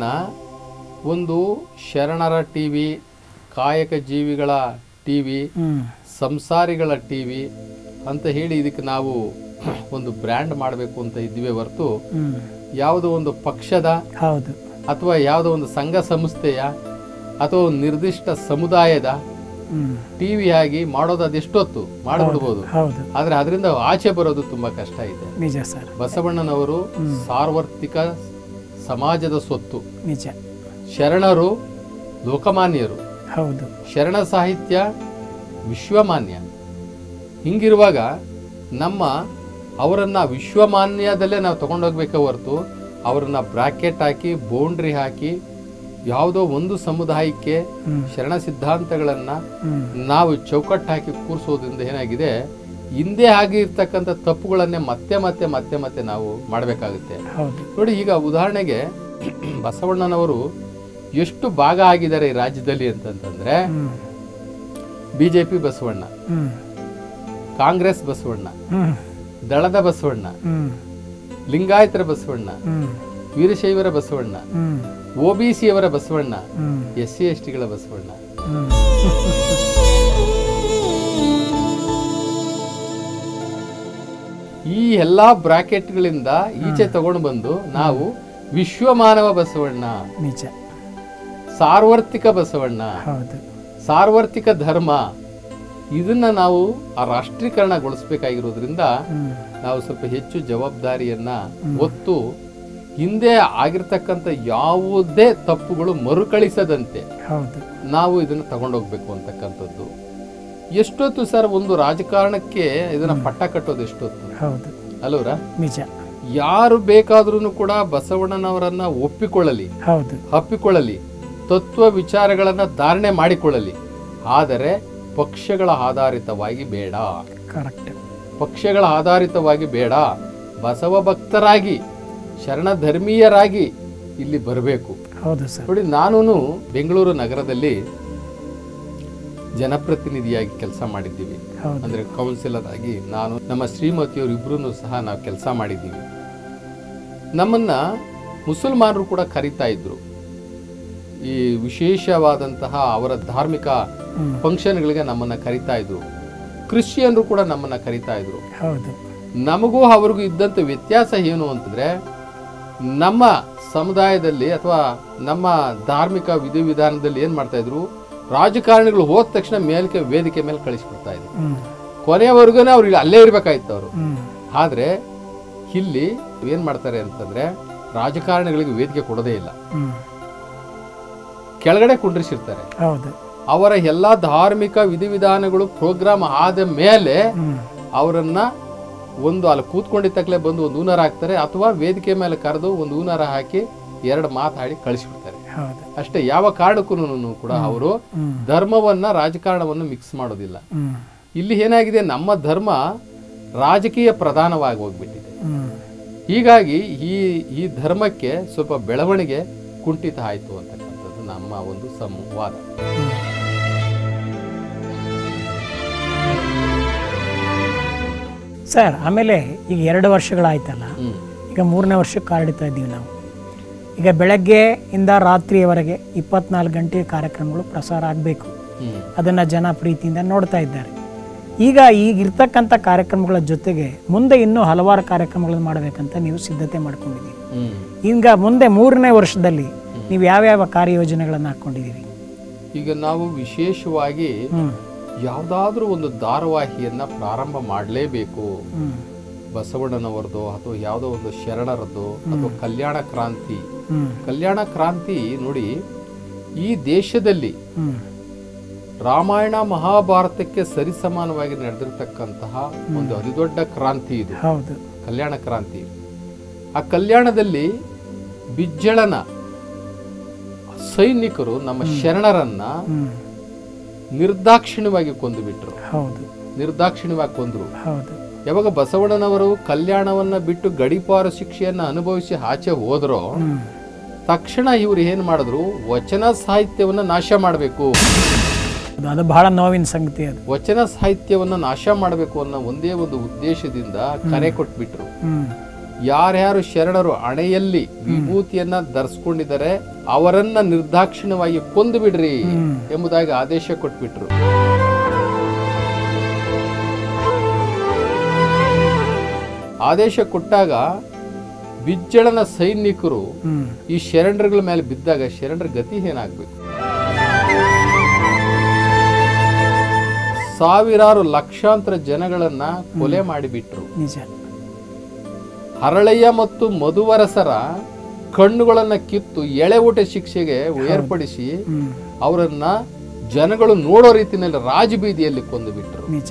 ಒಂದು ಶರಣರ ಟಿವಿ ಕಾಯಕ ಜೀವಿಗಳ ಟಿವಿ ಹ್ಮ್ ಸಂಸಾರಿಗಳ ಟಿವಿ ಅಂತ ಹೇಳಿ ಇದಕ್ಕೆ ನಾವು ಒಂದು ಬ್ರ್ಯಾಂಡ್ ಮಾಡಬೇಕು ಅಂತ ಇದ್ವಿ ಹೊರತು ಹ್ಮ್ ಯಾವುದೋ ಒಂದು ಪಕ್ಷದ ಹೌದು ಅಥವಾ ಯಾವುದೋ ಒಂದು ಸಂಘ ಸಂಸ್ಥೆಯ ಅಥವಾ ಒಂದು ನಿರ್ದಿಷ್ಟ ಸಮುದಾಯದ ಹ್ಮ್ ಟಿವಿ ಆಗಿ ಮಾಡೋದು ಅದೆಷ್ಟೊತ್ತು ಮಾಡ್ಬಿಡ್ಬೋದು ಹೌದು ಆದ್ರೆ ಅದರಿಂದ ಆಚೆ ಬರೋದು ತುಂಬಾ ಕಷ್ಟ ಇದೆ ನಿಜ ಸರ್ ಬಸವಣ್ಣನವರು ಸಾರ್ವತ್ರಿಕ ಸಮಾಜದ ಸ್ವತ್ತು ನಿಜ ಶರಣರು ಲೋಕಮಾನ್ಯರು ಹೌದು ಶರಣ ಸಾಹಿತ್ಯ ವಿಶ್ವಮಾನ್ಯ ಹಿಂಗಿರುವಾಗ ನಮ್ಮ ಅವರನ್ನ ವಿಶ್ವಮಾನ್ಯದಲ್ಲೇ ನಾವು ತಗೊಂಡೋಗ್ಬೇಕೆ ಹೊರತು ಅವರನ್ನ ಬ್ರಾಕೆಟ್ ಹಾಕಿ ಬೌಂಡ್ರಿ ಹಾಕಿ ಯಾವುದೋ ಒಂದು ಸಮುದಾಯಕ್ಕೆ ಹ್ಮ್. ಶರಣ ಸಿದ್ಧಾಂತಗಳನ್ನ ಹ್ಮ್ ನಾವು ಚೌಕಟ್ಟು ಹಾಕಿ ಕೂರಿಸೋದ್ರಿಂದ ಏನಾಗಿದೆ ಹಿಂದೆ ಆಗಿರ್ತಕ್ಕಂಥ ತಪ್ಪುಗಳನ್ನೇ ಮತ್ತೆ ಮತ್ತೆ ಮತ್ತೆ ಮತ್ತೆ ನಾವು ಮಾಡಬೇಕಾಗುತ್ತೆ ಹೌದು ನೋಡಿ ಈಗ ಉದಾಹರಣೆಗೆ ಬಸವಣ್ಣನವರು ಎಷ್ಟು ಭಾಗ ಆಗಿದ್ದಾರೆ ಈ ರಾಜ್ಯದಲ್ಲಿ ಅಂತಂತಂದ್ರೆ ಹ್ಮ್ ಬಿಜೆಪಿ ಬಸವಣ್ಣ ಹ್ಮ್ ಕಾಂಗ್ರೆಸ್ ಬಸವಣ್ಣ ಹ್ಮ್ ದಳದ ಬಸವಣ್ಣ ಹ್ಮ್ ಲಿಂಗಾಯತರ ಬಸವಣ್ಣ ಹ್ಮ್ ವೀರಶೈವರ ಬಸವಣ್ಣ ಹ್ಮ್ ಒ ಬಿ ಸಿಯವರ ಬಸವಣ್ಣ ಹ್ಮ್ ಎಸ್ ಸಿ ಎಸ್ ಟಿಗಳ ಬಸವಣ್ಣ ಹ್ಮ್ ಈ ಎಲ್ಲಾ ಬ್ರಾಕೆಟ್ಗಳಿಂದ ಈಚೆ ತಗೊಂಡು ಬಂದು ನಾವು ವಿಶ್ವಮಾನವ ಬಸವಣ್ಣ ನಿಜ ಸಾರ್ವತ್ರಿಕ ಬಸವಣ್ಣ ಹೌದು ಸಾರ್ವತ್ರಿಕ ಧರ್ಮ ಇದನ್ನ ನಾವು ಆ ರಾಷ್ಟ್ರೀಕರಣಗೊಳಿಸ್ಬೇಕಾಗಿರೋದ್ರಿಂದ ಹ್ಮ್ ನಾವು ಸ್ವಲ್ಪ ಹೆಚ್ಚು ಜವಾಬ್ದಾರಿಯನ್ನ ಒತ್ತು ಹಿಂದೆ ಆಗಿರ್ತಕ್ಕಂಥ ಯಾವುದೇ ತಪ್ಪುಗಳು ಮರುಕಳಿಸದಂತೆ ಹೌದು ನಾವು ಇದನ್ನ ತಗೊಂಡೋಗ್ಬೇಕು ಅಂತಕ್ಕಂಥದ್ದು ಎಷ್ಟೊತ್ತು ಸರ್ ಒಂದು ರಾಜಕಾರಣಕ್ಕೆ ಇದನ್ನ ಪಟ್ಟ ಕಟ್ಟೋದು ಎಷ್ಟೊತ್ತು ಹೌದು ಅಲ್ಲವ್ರ ನಿಜ ಯಾರು ಬೇಕಾದ್ರೂ ಕೂಡ ಬಸವಣ್ಣನವರನ್ನ ಒಪ್ಪಿಕೊಳ್ಳಲಿ ಹೌದು ಅಪ್ಪಿಕೊಳ್ಳಲಿ ತತ್ವ ವಿಚಾರಗಳನ್ನ ಧಾರಣೆ ಮಾಡಿಕೊಳ್ಳಲಿ ಆದರೆ ಪಕ್ಷಗಳ ಆಧಾರಿತವಾಗಿ ಬೇಡ ಕರೆಕ್ಟ್ ಪಕ್ಷಗಳ ಆಧಾರಿತವಾಗಿ ಬೇಡ ಬಸವ ಭಕ್ತರಾಗಿ ಶರಣ ಧರ್ಮೀಯರಾಗಿ ಇಲ್ಲಿ ಬರಬೇಕು ಹೌದು ಸರ್ ನೋಡಿ ನಾನು ಬೆಂಗಳೂರು ನಗರದಲ್ಲಿ ಜನಪ್ರತಿನಿಧಿಯಾಗಿ ಕೆಲಸ ಮಾಡಿದ್ದೀವಿ ಹೌದು ಅಂದರೆ ಕೌನ್ಸಿಲರ್ ಆಗಿ ನಾನು ನಮ್ಮ ಶ್ರೀಮತಿಯವರು ಇಬ್ಬರೂ ಸಹ ನಾವು ಕೆಲಸ ಮಾಡಿದ್ದೀವಿ ನಮ್ಮನ್ನ ಮುಸಲ್ಮಾನರು ಕೂಡ ಕರೀತಾ ಇದ್ರು ಈ ವಿಶೇಷವಾದಂತಹ ಅವರ ಧಾರ್ಮಿಕ ಹ್ಮ್. ಫಂಕ್ಷನ್ಗಳಿಗೆ ನಮ್ಮನ್ನ ಕರೀತಾ ಇದ್ರು ಕ್ರಿಶ್ಚಿಯನ್ರು ಕೂಡ ನಮ್ಮನ್ನ ಕರೀತಾ ಇದ್ರು ಹೌದು ನಮಗೂ ಅವ್ರಿಗೂ ಇದ್ದಂಥ ವ್ಯತ್ಯಾಸ ಏನು ಅಂತಂದ್ರೆ ನಮ್ಮ ಸಮುದಾಯದಲ್ಲಿ ಅಥವಾ ನಮ್ಮ ಧಾರ್ಮಿಕ ವಿಧಿವಿಧಾನದಲ್ಲಿ ಏನ್ ಮಾಡ್ತಾ ಇದ್ರು ರಾಜಕಾರಣಿಗಳು ಹೋದ ತಕ್ಷಣ ಮೇಲ್ಕೆ ವೇದಿಕೆ ಮೇಲೆ ಕಳಿಸ್ಬಿಡ್ತಾ ಇದ್ರು ಹ್ಮ್ ಕೊನೆವರೆಗೂ ಅವ್ರಿಗೆ ಅಲ್ಲೇ ಇರ್ಬೇಕಾಯ್ತು ಅವರು ಹ್ಮ್ ಆದ್ರೆ ಇಲ್ಲಿ ಏನ್ ಮಾಡ್ತಾರೆ ಅಂತಂದ್ರೆ ರಾಜಕಾರಣಿಗಳಿಗೆ ವೇದಿಕೆ ಕೊಡೋದೇ ಇಲ್ಲ ಹ್ಮ್ ಕೆಳಗಡೆ ಕುಂಡ್ರಿಸಿರ್ತಾರೆ ಹೌದು ಅವರ ಎಲ್ಲಾ ಧಾರ್ಮಿಕ ವಿಧಿವಿಧಾನಗಳು ಪ್ರೋಗ್ರಾಮ್ ಆದ ಮೇಲೆ ಹ್ಮ್ ಅವರನ್ನ ಒಂದು ಅಲ್ಲಿ ಕೂತ್ಕೊಂಡಿದ್ದ ತಕ್ಕಲೆ ಬಂದು ಒಂದು ಹೂನಾರ ಹಾಕ್ತಾರೆ ಅಥವಾ ವೇದಿಕೆ ಮೇಲೆ ಕರೆದು ಒಂದು ಹೂನಾರ ಹಾಕಿ ಎರಡು ಮಾತಾಡಿ ಕಳಿಸ್ಬಿಡ್ತಾರೆ ಹೌದು ಅಷ್ಟೇ ಯಾವ ಕಾರಣಕ್ಕೂ ಕೂಡ ಅವರು ಹ್ಮ್ ಧರ್ಮವನ್ನ ರಾಜಕಾರಣವನ್ನು ಮಿಕ್ಸ್ ಮಾಡೋದಿಲ್ಲ ಹ್ಮ್ ಇಲ್ಲಿ ಏನಾಗಿದೆ ನಮ್ಮ ಧರ್ಮ ರಾಜಕೀಯ ಪ್ರಧಾನವಾಗಿ ಹೋಗ್ಬಿಟ್ಟಿದೆ ಹ್ಮ್ ಹೀಗಾಗಿ ಈ ಈ ಧರ್ಮಕ್ಕೆ ಸ್ವಲ್ಪ ಬೆಳವಣಿಗೆ ಕುಂಠಿತ ಆಯಿತು ಅಂತಕ್ಕಂಥದ್ದು ನಮ್ಮ ಒಂದು ಸಂವಾದ ಸರ್ ಆಮೇಲೆ ಈಗ ಎರಡು ವರ್ಷಗಳಾಯ್ತಲ್ಲ ಹ್ಮ್ ಈಗ ಮೂರನೇ ವರ್ಷಕ್ಕೆ ಕಾಲಿಡ್ತಾ ಇದ್ದೀವಿ ನಾವು ಈಗ ಬೆಳಗ್ಗೆ ಇಂದ ರಾತ್ರಿಯವರೆಗೆ ಇಪ್ಪತ್ನಾಲ್ಕು ಗಂಟೆ ಕಾರ್ಯಕ್ರಮಗಳು ಪ್ರಸಾರ ಆಗಬೇಕು ಹ್ಮ್ ಅದನ್ನು ಜನ ಪ್ರೀತಿಯಿಂದ ನೋಡ್ತಾ ಇದ್ದಾರೆ ಈಗ ಈಗ ಇರ್ತಕ್ಕಂಥ ಕಾರ್ಯಕ್ರಮಗಳ ಜೊತೆಗೆ ಮುಂದೆ ಇನ್ನೂ ಹಲವಾರು ಕಾರ್ಯಕ್ರಮಗಳನ್ನು ಮಾಡಬೇಕಂತ ನೀವು ಸಿದ್ಧತೆ ಮಾಡ್ಕೊಂಡಿದ್ದೀರಿ ಹ್ಮ್ ಈಗ ಮುಂದೆ ಮೂರನೇ ವರ್ಷದಲ್ಲಿ ನೀವು ಯಾವ್ಯಾವ ಕಾರ್ಯಯೋಜನೆಗಳನ್ನು ಹಾಕ್ಕೊಂಡಿದ್ದೀರಿ ಈಗ ನಾವು ವಿಶೇಷವಾಗಿ ಹ್ಮ್ ಯಾವುದಾದ್ರೂ ಒಂದು ಧಾರಾವಾಹಿಯನ್ನ ಪ್ರಾರಂಭ ಮಾಡಲೇಬೇಕು ಹ್ಮ್ ಬಸವಣ್ಣನವರದು ಅಥವಾ ಯಾವುದೋ ಒಂದು ಶರಣರದ್ದು ಅಥವಾ ಕಲ್ಯಾಣ ಕ್ರಾಂತಿ ಹ್ಮ್ ಕಲ್ಯಾಣ ಕ್ರಾಂತಿ ನೋಡಿ ಈ ದೇಶದಲ್ಲಿ ಹ್ಮ್ ರಾಮಾಯಣ ಮಹಾಭಾರತಕ್ಕೆ ಸರಿಸಮಾನವಾಗಿ ನಡೆದಿರ್ತಕ್ಕಂತಹ ಒಂದು ಅತಿದೊಡ್ಡ ಕ್ರಾಂತಿ ಇದು ಹೌದು ಕಲ್ಯಾಣ ಕ್ರಾಂತಿ ಆ ಕಲ್ಯಾಣದಲ್ಲಿ ಬಿಜ್ಜಳನ ಸೈನಿಕರು ನಮ್ಮ ಶರಣರನ್ನ ಹ್ಮ್ ನಿರ್ದಾಕ್ಷಿಣ್ಯವಾಗಿ ಕೊಂದು ಬಿಟ್ರು ಹೌದು ನಿರ್ದಾಕ್ಷಿಣ್ಯವಾಗಿ ಕೊಂದ್ರು ಹೌದು ಯಾವಾಗ ಬಸವಣ್ಣನವರು ಕಲ್ಯಾಣವನ್ನ ಬಿಟ್ಟು ಗಡಿಪಾರು ಶಿಕ್ಷೆಯನ್ನ ಅನುಭವಿಸಿ ಆಚೆ ಹೋದ್ರೋ ಹ್ಮ್ ತಕ್ಷಣ ಇವ್ರು ಏನ್ ಮಾಡಿದ್ರು ವಚನ ಸಾಹಿತ್ಯವನ್ನ ನಾಶ ಮಾಡಬೇಕು ಅದು- ಅದು ಬಹಳ ನೋವಿನ ಸಂಗತಿ ಅದು ವಚನ ಸಾಹಿತ್ಯವನ್ನ ನಾಶ ಮಾಡಬೇಕು ಅನ್ನೋ ಒಂದೇ ಒಂದು ಉದ್ದೇಶದಿಂದ ಕರೆ ಕೊಟ್ಬಿಟ್ರು ಹ್ಮ್ ಯಾರ್ಯಾರು ಶರಣರು ಹಣೆಯಲ್ಲಿ ವಿಭೂತಿಯನ್ನ ಧರಿಸ್ಕೊಂಡಿದ್ದಾರೆ ಅವರನ್ನ ನಿರ್ದಾಕ್ಷಿಣ್ಯವಾಗಿ ಕೊಂದು ಬಿಡ್ರಿ ಹ್ಮ್. ಎಂಬುದಾಗಿ ಆದೇಶ ಕೊಟ್ಬಿಟ್ರು ಆದೇಶ ಕೊಟ್ಟಾಗ ಬಿಜ್ಜಳನ ಸೈನಿಕರು ಹ್ಮ್ ಈ ಶರಣರುಗಳ ಮೇಲೆ ಬಿದ್ದಾಗ ಶರಣರ ಗತಿ ಏನಾಗ್ಬೇಕು ಸಾವಿರಾರು ಲಕ್ಷಾಂತರ ಜನಗಳನ್ನ ಕೊಲೆ ಮಾಡಿಬಿಟ್ರು ನಿಜ ಹರಳಯ್ಯ ಮತ್ತು ಮಧುವರಸರ ಕಣ್ಣುಗಳನ್ನ ಕಿತ್ತು ಎಳೆ ಊಟ ಶಿಕ್ಷೆಗೆ ಏರ್ಪಡಿಸಿ ಹ್ಮ್ ಅವರನ್ನ ಜನಗಳು ನೋಡೋ ರೀತಿಯಲ್ಲಿ ರಾಜಬೀದಿಯಲ್ಲಿ ಕೊಂದು ಬಿಟ್ರು ನಿಜ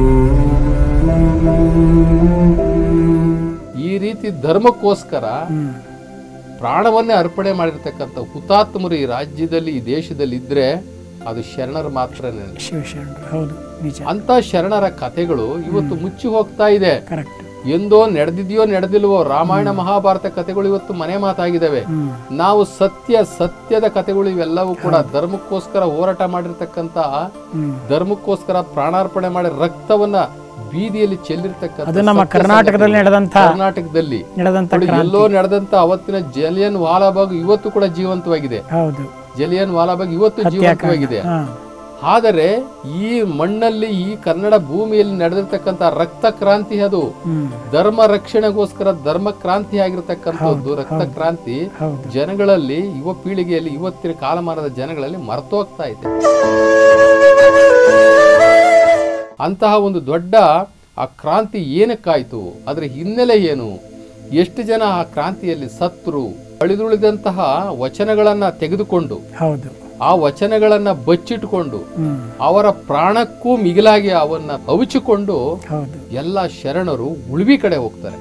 ಈ ರೀತಿ ಧರ್ಮಕ್ಕೋಸ್ಕರ ಹ್ಮ್ ಪ್ರಾಣವನ್ನೇ ಅರ್ಪಣೆ ಮಾಡಿರ್ತಕ್ಕಂಥ ಹುತಾತ್ಮರು ಈ ರಾಜ್ಯದಲ್ಲಿ ಈ ದೇಶದಲ್ಲಿ ಇದ್ರೆ ಅದು ಶರಣರು ಮಾತ್ರನೇ ಶಿವಶರಣರು ಹೌದು ನಿಜ ಅಂತ ಶರಣರ ಕಥೆಗಳು ಇವತ್ತು ಮುಚ್ಚಿ ಹೋಗ್ತಾ ಇದೆ ಕರೆಕ್ಟ್ ಎಂದೋ ನಡೆದಿದೆಯೋ ನಡೆದಿಲ್ವೋ ರಾಮಾಯಣ ಮಹಾಭಾರತ ಕಥೆಗಳು ಇವತ್ತು ಮನೆ ಮಾತಾಗಿದ್ದಾವೆ ಹ್ಮ್ ನಾವು ಸತ್ಯ ಸತ್ಯದ ಕಥೆಗಳು ಇವೆಲ್ಲವೂ ಕೂಡ ಧರ್ಮಕ್ಕೋಸ್ಕರ ಹೋರಾಟ ಮಾಡಿರ್ತಕ್ಕಂತ ಹ್ಮ್ ಧರ್ಮಕ್ಕೋಸ್ಕರ ಪ್ರಾಣಾರ್ಪಣೆ ಮಾಡಿ ರಕ್ತವನ್ನ ಬೀದಿಯಲ್ಲಿ ಚೆಲ್ಲಿರ್ತಕ್ಕಂಥ ಅದು ನಮ್ಮ ಸತ್ಯ ಕರ್ನಾಟಕದಲ್ಲಿ ಸಂಗತಿಗಳು. ನಡೆದಂಥ ಕರ್ನಾಟಕದಲ್ಲಿ ನಡೆದಂಥ ನೋಡಿ, ಕ್ರಾಂತಿ ಎಲ್ಲೋ ನಡೆದಂತ ಅವತ್ತಿನ ಜಲಿಯನ್ ವಾಲಾಬಾಗ್ ಇವತ್ತು ಕೂಡ ಜೀವಂತವಾಗಿದೆ ಹೌದು ಜಲಿಯನ್ ವಾಲಾಬಾಗ್ ಇವತ್ತು ಜೀವಂತವಾಗಿದೆ ಹಾ ಆದರೆ ಈ ಮಣ್ಣಲ್ಲಿ ಈ ಕನ್ನಡ ಭೂಮಿಯಲ್ಲಿ ನಡೆದಿರ್ತಕ್ಕಂಥ ರಕ್ತ ಕ್ರಾಂತಿ ಅದು ಹ್ಮ್ ಧರ್ಮ ರಕ್ಷಣೆಗೋಸ್ಕರ ಧರ್ಮ ಕ್ರಾಂತಿ ಆಗಿರ್ತಕ್ಕಂಥದ್ದು ರಕ್ತ ಕ್ರಾಂತಿ ಹೌದು ಜನಗಳಲ್ಲಿ ಯುವ ಪೀಳಿಗೆಯಲ್ಲಿ ಇವತ್ತಿನ ಕಾಲಮಾನದ ಜನಗಳಲ್ಲಿ ಮರ್ತೋಗ್ತಾ ಇದೆ ಅಂತಹ ಒಂದು ದೊಡ್ಡ ಆ ಕ್ರಾಂತಿ ಏನಕ್ಕಾಯ್ತು ಅದರ ಹಿನ್ನೆಲೆ ಏನು ಎಷ್ಟು ಜನ ಆ ಕ್ರಾಂತಿಯಲ್ಲಿ ಸತ್ರು ಅಳಿದುಳಿದಂತಹ ವಚನಗಳನ್ನ ತೆಗೆದುಕೊಂಡು ಹೌದು ಆ ವಚನಗಳನ್ನ ಬಚ್ಚಿಟ್ಟುಕೊಂಡು ಹ್ಮ್ ಅವರ ಪ್ರಾಣಕ್ಕೂ ಮಿಗಿಲಾಗಿ ಅವನ್ನ ಅವಿಚಿಕೊಂಡು ಹೌದು ಎಲ್ಲ ಶರಣರು ಉಳ್ವಿ ಕಡೆ ಹೋಗ್ತಾರೆ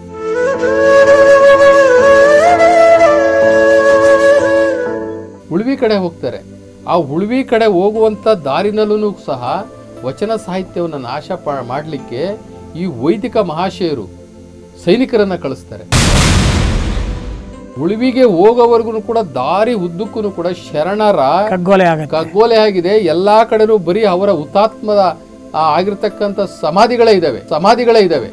ಉಳ್ವಿ ಕಡೆ ಹೋಗ್ತಾರೆ ಆ ಉಳ್ವಿ ಕಡೆ ಹೋಗುವಂತ ದಾರಿನಲ್ಲೂ ಸಹ ವಚನ ಸಾಹಿತ್ಯವನ್ನು ನಾಶ ಪ- ಮಾಡ್ಲಿಕ್ಕೆ ಈ ವೈದಿಕ ಮಹಾಶಯರು ಸೈನಿಕರನ್ನ ಕಳಿಸ್ತಾರೆ ಉಳಿವಿಗೆ ಹೋಗೋವರೆಗೂ ಕೂಡ ದಾರಿ ಉದ್ದಕ್ಕೂ ಕೂಡ ಶರಣರ ಕಗ್ಗೋಲೆ ಆಗತ್ತೆ ಕಗ್ಗೋಲೆ ಆಗಿದೆ ಎಲ್ಲಾ ಕಡೆನೂ ಬರೀ ಅವರ ಹುತಾತ್ಮದ ಆ, ಆಗಿರ್ತಕ್ಕಂಥ ಸಮಾಧಿಗಳೇ ಇದಾವೆ ಸಮಾಧಿಗಳೇ ಇದಾವೆ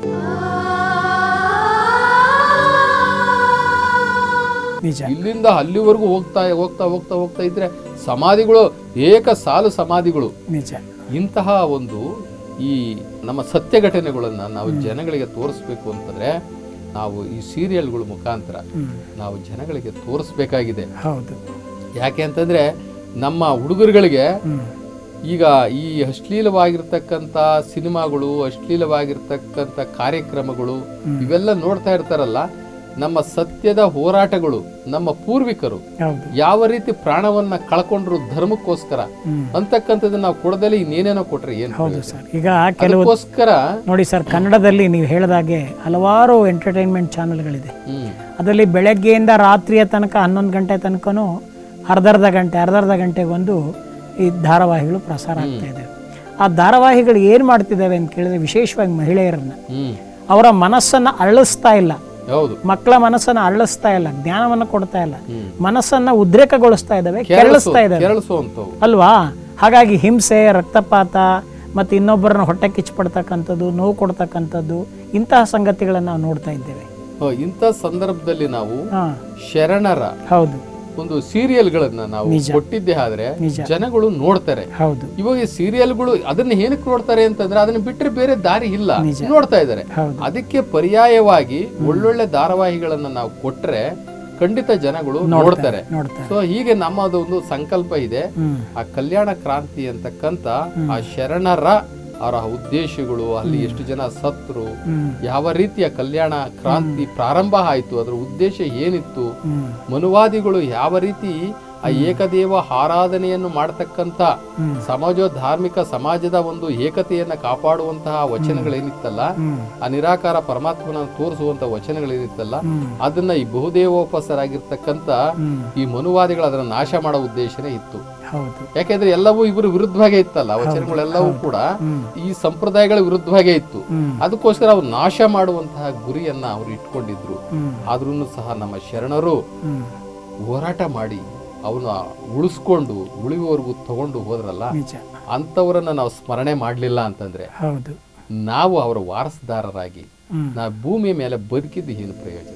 ನಿಜ ಇಲ್ಲಿಂದ ಅಲ್ಲಿವರೆಗೂ ಹೋಗ್ತಾ ಹೋಗ್ತಾ ಹೋಗ್ತಾ ಹೋಗ್ತಾ ಇದ್ರೆ ಸಮಾಧಿಗಳು ಏಕ ಸಾಲು ಸಮಾಧಿಗಳು ನಿಜ ಇಂತಹ ಒಂದು ಈ ನಮ್ಮ ಸತ್ಯ ಘಟನೆಗಳನ್ನ ನಾವು ಜನಗಳಿಗೆ ತೋರಿಸ್ಬೇಕು ಅಂತಂದ್ರೆ ನಾವು ಈ ಸೀರಿಯಲ್ಗಳ ಮುಖಾಂತರ ಹ್ಮ್ ನಾವು ಜನಗಳಿಗೆ ತೋರಿಸ್ಬೇಕಾಗಿದೆ ಹೌದು ಯಾಕೆ ಅಂತಂದ್ರೆ ನಮ್ಮ ಹುಡುಗರುಗಳಿಗೆ ಹ್ಮ್ ಈಗ ಈ ಅಶ್ಲೀಲವಾಗಿರ್ತಕ್ಕಂಥ ಸಿನಿಮಾಗಳು ಅಶ್ಲೀಲವಾಗಿರ್ತಕ್ಕಂಥ ಕಾರ್ಯಕ್ರಮಗಳು ಇವೆಲ್ಲ ನೋಡ್ತಾ ಇರ್ತಾರಲ್ಲ ನಮ್ಮ ಸತ್ಯದ ಹೋರಾಟಗಳು ನಮ್ಮ ಪೂರ್ವಿಕರು ಹೌದು ಯಾವ ರೀತಿ ಪ್ರಾಣವನ್ನ ಕಳ್ಕೊಂಡ್ರು ಧರ್ಮಕ್ಕೋಸ್ಕರ ಹ್ಮ್ ಅಂತಕ್ಕಂಥದ್ದನ್ನ ನಾವು ಕೊಡದಲ್ಲಿ ಇನ್ನೇನೇನೋ ಕೊಟ್ರೆ ಏನು ಹೌದು ಸರ್ ಈಗ ಕೆಲವು ಅದಕ್ಕೋಸ್ಕರ ನೋಡಿ ಸರ್ ಕನ್ನಡದಲ್ಲಿ ನೀವು ಹೇಳಿದಾಗೆ ಹಲವಾರು ಎಂಟರ್ಟೈನ್ಮೆಂಟ್ ಚಾನಲ್ಗಳಿದೆ ಹ್ಮ್ ಅದರಲ್ಲಿ ಬೆಳಗ್ಗೆಯಿಂದ ರಾತ್ರಿಯ ತನಕ ಹನ್ನೊಂದು ಗಂಟೆ ತನಕನೂ ಅರ್ಧರ್ಧ ಗಂಟೆ ಅರ್ಧರ್ಧ ಗಂಟೆಗೊಂದು ಈ ಧಾರಾವಾಹಿಗಳು ಪ್ರಸಾರ ಆಗ್ತಾ ಇದೆ ಆ ಧಾರಾವಾಹಿಗಳು ಏನು ಮಾಡ್ತಿದ್ದಾವೆ ಅಂತ ಕೇಳಿದ್ರೆ ವಿಶೇಷವಾಗಿ ಮಹಿಳೆಯರನ್ನ ಹ್ಮ್ ಅವರ ಮನಸ್ಸನ್ನು ಅರಳಿಸ್ತಾ ಇಲ್ಲ ಹೌದು ಮಕ್ಕಳ ಮನಸ್ಸನ್ನು ಅರಳಿಸ್ತಾ ಇಲ್ಲ ಜ್ಞಾನವನ್ನು ಕೊಡ್ತಾ ಇಲ್ಲ ಹ್ಮ್. ಮನಸ್ಸನ್ನ ಉದ್ರೇಕಗೊಳಿಸ್ತಾ ಇದ್ದಾವೆ ಕೆರಳಿಸ್ತಾ ಇದ್ದಾವೆ ಕೆರಳಿಸುವಂಥವು ಅಲ್ವಾ ಹಾಗಾಗಿ ಹಿಂಸೆ ರಕ್ತಪಾತ ಮತ್ತು ಇನ್ನೊಬ್ಬರನ್ನ ಹೊಟ್ಟೆ ಕಿಚ್ಚುಪಡ್ತಕ್ಕಂಥದ್ದು ನೋವು ಕೊಡ್ತಕ್ಕಂಥದ್ದು ಇಂತಹ ಸಂಗತಿಗಳನ್ನು ನಾವು ನೋಡ್ತಾ ಇದ್ದೇವೆ ಹ, ಇಂಥ ಸಂದರ್ಭದಲ್ಲಿ ನಾವು ಹಾಂ ಶರಣರ ಹೌದು ಒಂದು ಸೀರಿಯಲ್ಗಳನ್ನ ನಾವು ಕೊಟ್ಟಿದ್ದೆ ಆದ್ರೆ ನಿಜ. ಜನಗಳು ನೋಡ್ತಾರೆ ಹೌದು ಇವಾಗ ಈ ಸೀರಿಯಲ್ಗಳು ಅದನ್ನ ಏನಕ್ಕೆ ನೋಡ್ತಾರೆ ಅಂತಂದ್ರೆ ಅದನ್ನ ಬಿಟ್ಟರೆ ಬೇರೆ ದಾರಿ ಇಲ್ಲ ನೋಡ್ತಾ ಇದ್ದಾರೆ ಹೌದು ಅದಕ್ಕೆ ಪರ್ಯಾಯವಾಗಿ ಒಳ್ಳೊಳ್ಳೆ ಧಾರಾವಾಹಿಗಳನ್ನ ನಾವು ಕೊಟ್ರೆ ಖಂಡಿತ ಜನಗಳು ನೋಡ್ತಾರೆ ನೋಡ್ತಾರೆ ಸೊ ಹೀಗೆ ನಮ್ಮದು ಒಂದು ಸಂಕಲ್ಪ ಇದೆ ಹ್ಮ್ ಆ ಕಲ್ಯಾಣ ಕ್ರಾಂತಿ ಅಂತಕ್ಕಂತ ಆ ಶರಣರ ಅವರ ಉದ್ದೇಶಗಳು ಅಲ್ಲಿ ಎಷ್ಟು ಜನ ಸತ್ರು ಹ್ಮ್ ಯಾವ ರೀತಿಯ ಕಲ್ಯಾಣ ಕ್ರಾಂತಿ ಪ್ರಾರಂಭ ಆಯಿತು ಅದರ ಉದ್ದೇಶ ಏನಿತ್ತು ಹ್ಮ್ ಮನುವಾದಿಗಳು ಯಾವ ರೀತಿ ಆ ಏಕದೇವ ಆರಾಧನೆಯನ್ನು ಮಾಡತಕ್ಕಂತ ಹ್ಮ್. ಸಮಾಜ ಧಾರ್ಮಿಕ ಸಮಾಜದ ಒಂದು ಏಕತೆಯನ್ನ ಕಾಪಾಡುವಂತಹ ವಚನಗಳೇನಿತ್ತಲ್ಲ ಹ್ಮ್ ಆ ನಿರಾಕಾರ ಪರಮಾತ್ಮನ ತೋರಿಸುವಂತ ವಚನಗಳೇನಿತ್ತಲ್ಲ ಹ್ಮ್ ಅದನ್ನ ಈ ಬಹುದೇವೋಪಸರಾಗಿರ್ತಕ್ಕಂತ ಹ್ಮ್ ಈ ಮನುವಾದಿಗಳು ಅದನ್ನ ನಾಶ ಮಾಡೋ ಉದ್ದೇಶನೇ ಇತ್ತು ಹೌದು ಯಾಕೆಂದ್ರೆ ಎಲ್ಲವೂ ಇವರು ವಿರುದ್ಧವಾಗೇ ಇತ್ತಲ್ಲ ಆ ವಚನಗಳೆಲ್ಲವೂ ಕೂಡ ಹ್ಮ್. ಈ ಸಂಪ್ರದಾಯಗಳ ವಿರುದ್ಧವಾಗೇ ಇತ್ತು ಹ್ಮ್ ಅದಕ್ಕೋಸ್ಕರ ಅವ್ರು ನಾಶ ಮಾಡುವಂತಹ ಗುರಿಯನ್ನ ಅವ್ರು ಇಟ್ಕೊಂಡಿದ್ರು ಹ್ಮ್ ಆದ್ರೂ ಸಹ ನಮ್ಮ ಶರಣರು ಹ್ಮ್ ಹೋರಾಟ ಮಾಡಿ ಅವನ್ನ ಉಳಿಸ್ಕೊಂಡು ಉಳಿಯುವವರೆಗೂ ತಗೊಂಡು ಹೋದ್ರಲ್ಲ ನಿಜ ಅಂಥವರನ್ನ ನಾವು ಸ್ಮರಣೆ ಮಾಡಲಿಲ್ಲ ಅಂತಂದ್ರೆ ಹೌದು ನಾವು ಅವರ ವಾರಸುದಾರರಾಗಿ ಹ್ಮ್ ನಾವು ಭೂಮಿಯ ಮೇಲೆ ಬದುಕಿದ್ದು ಏನು ಪ್ರಯೋಜನ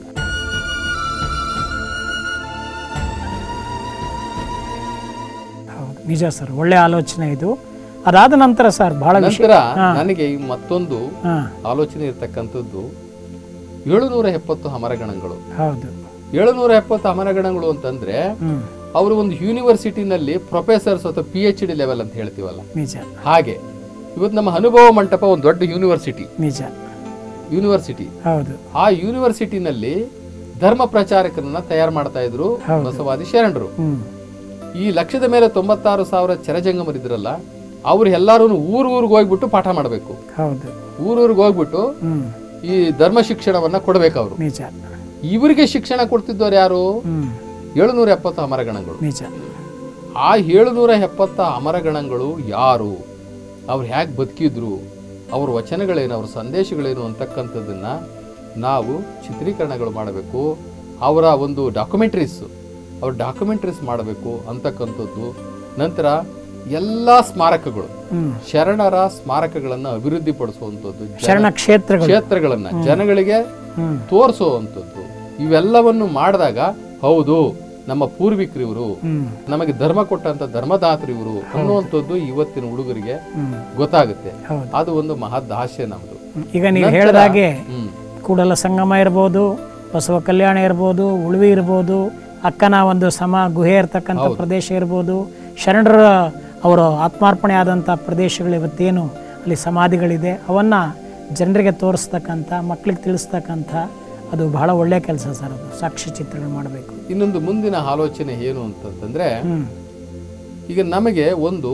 ಹೌದು ನಿಜ ಸರ್ ಒಳ್ಳೆ ಆಲೋಚನೆ ಇದು ಅದಾದ ನಂತರ ಸರ್ ಬಹಳ ವಿಷಯ ನಂತರ ನನಗೆ ಈ ಮತ್ತೊಂದು ಹಾ ಆಲೋಚನೆ ಇರತಕ್ಕಂಥದ್ದು ಏಳುನೂರ ಎಪ್ಪತ್ತು ಅಮರಗಣಗಳು ಹೌದು ಏಳುನೂರ ಎಪ್ಪತ್ತು ಅಮರಗಣಗಳು ಅಂತಂದ್ರೆ ಹ್ಮ್ ಅವರು ಒಂದು ಯೂನಿವರ್ಸಿಟಿನಲ್ಲಿ ಪ್ರೊಫೆಸರ್ಸ್ ಅಥವಾ ಪಿ ಎಚ್ ಡಿ ಲೆವೆಲ್ ಅಂತ ಹೇಳ್ತೀವಲ್ಲ ನಿಜ ಹಾಗೆ ಇವತ್ತು ನಮ್ಮ ಅನುಭವ ಮಂಟಪ ಒಂದು ದೊಡ್ಡ ಯೂನಿವರ್ಸಿಟಿ ನಿಜ ಯೂನಿವರ್ಸಿಟಿ ಹೌದು ಆ ಯೂನಿವರ್ಸಿಟಿನಲ್ಲಿ ಧರ್ಮ ಪ್ರಚಾರಕರನ್ನ ತಯಾರು ಮಾಡ್ತಾ ಇದ್ರು ಬಸವಾದಿ ಶರಣರು ಹ್ಮ್ ಈ ಲಕ್ಷದ ಮೇಲೆ ತೊಂಬತ್ತಾರು ಸಾವಿರ ಚರಜಂಗಮರಿದ್ರಲ್ಲ ಅವ್ರು ಎಲ್ಲಾರು ಊರ್ ಊರಿಗೆ ಹೋಗ್ಬಿಟ್ಟು ಪಾಠ ಮಾಡಬೇಕು ಹೌದು ಊರೂರಿಗೆ ಹೋಗ್ಬಿಟ್ಟು ಹ್ಮ್ ಈ ಧರ್ಮ ಶಿಕ್ಷಣವನ್ನ ಕೊಡ್ಬೇಕು ಅವರು ನಿಜ ಇವರಿಗೆ ಶಿಕ್ಷಣ ಕೊಡ್ತಿದ್ದವ್ರು ಯಾರು ಹ್ಮ್ ಏಳುನೂರ ಎಪ್ಪತ್ತು ಅಮರಗಣಗಳು ನಿಜ ಆ ಏಳುನೂರ ಎಪ್ಪತ್ತ ಅಮರಗಣಗಳು ಯಾರು ಅವ್ರು ಹೇಗೆ ಬದುಕಿದ್ರು ಅವ್ರ ವಚನಗಳೇನು ಅವ್ರ ಸಂದೇಶಗಳೇನು ಅಂತಕ್ಕಂಥದ್ದನ್ನ ನಾವು ಚಿತ್ರೀಕರಣಗಳು ಮಾಡಬೇಕು ಅವರ ಒಂದು ಡಾಕ್ಯುಮೆಂಟ್ರೀಸ್ ಅವ್ರ ಡಾಕ್ಯುಮೆಂಟ್ರೀಸ್ ಮಾಡಬೇಕು ಅಂತಕ್ಕಂಥದ್ದು ನಂತರ ಎಲ್ಲ ಸ್ಮಾರಕಗಳು ಹ್ಮ್ ಶರಣರ ಸ್ಮಾರಕಗಳನ್ನು ಅಭಿವೃದ್ಧಿಪಡಿಸುವಂಥದ್ದು ಜನ- ಶರಣ ಕ್ಷೇತ್ರಗಳು ಕ್ಷೇತ್ರಗಳನ್ನ ಜನಗಳಿಗೆ ಹ್ಮ್ ತೋರಿಸುವಂಥದ್ದು ಇವೆಲ್ಲವನ್ನು ಮಾಡಿದಾಗ ಹೌದು ನಮ್ಮ ಪೂರ್ವಿಕರು ಇವರು ಹ್ಮ್ ನಮಗೆ ಧರ್ಮ ಕೊಟ್ಟಂತ ಧರ್ಮದಾತರು ಇವರು ಅನ್ನುವಂಥದ್ದು ಇವತ್ತಿನ ಹುಡುಗರಿಗೆ ಹ್ಮ್ ಗೊತ್ತಾಗುತ್ತೆ ಹೌದು ಅದು ಒಂದು ಮಹದ್ ಆಶೆ ನಮ್ದು ಈಗ ನೀವು ಹೇಳಿದಾಗೆ ಹ್ಮ್ ಕೂಡಲ ಸಂಗಮ ಇರ್ಬೋದು ಬಸವ ಕಲ್ಯಾಣ ಇರ್ಬೋದು ಉಳ್ವಿ ಇರ್ಬೋದು ಅಕ್ಕನ ಒಂದು ಸಮ ಗುಹೆ ಇರ್ತಕ್ಕಂಥ ಪ್ರದೇಶ ಇರ್ಬೋದು ಶರಣರ ಅವರು ಆತ್ಮಾರ್ಪಣೆ ಆದಂಥ ಪ್ರದೇಶಗಳು ಇವತ್ತೇನು ಅಲ್ಲಿ ಸಮಾಧಿಗಳಿದೆ ಅವನ್ನು ಜನರಿಗೆ ತೋರಿಸ್ತಕ್ಕಂಥ ಮಕ್ಕಳಿಗೆ ತಿಳಿಸ್ತಕ್ಕಂಥ ಅದು ಬಹಳ ಒಳ್ಳೆಯ ಕೆಲಸ ಸರ್ ಅದು ಸಾಕ್ಷ್ಯ ಚಿತ್ರಗಳು ಮಾಡಬೇಕು ಇನ್ನೊಂದು ಮುಂದಿನ ಆಲೋಚನೆ ಏನು ಅಂತಂತಂದ್ರೆ ಹ್ಞೂ ಈಗ ನಮಗೆ ಒಂದು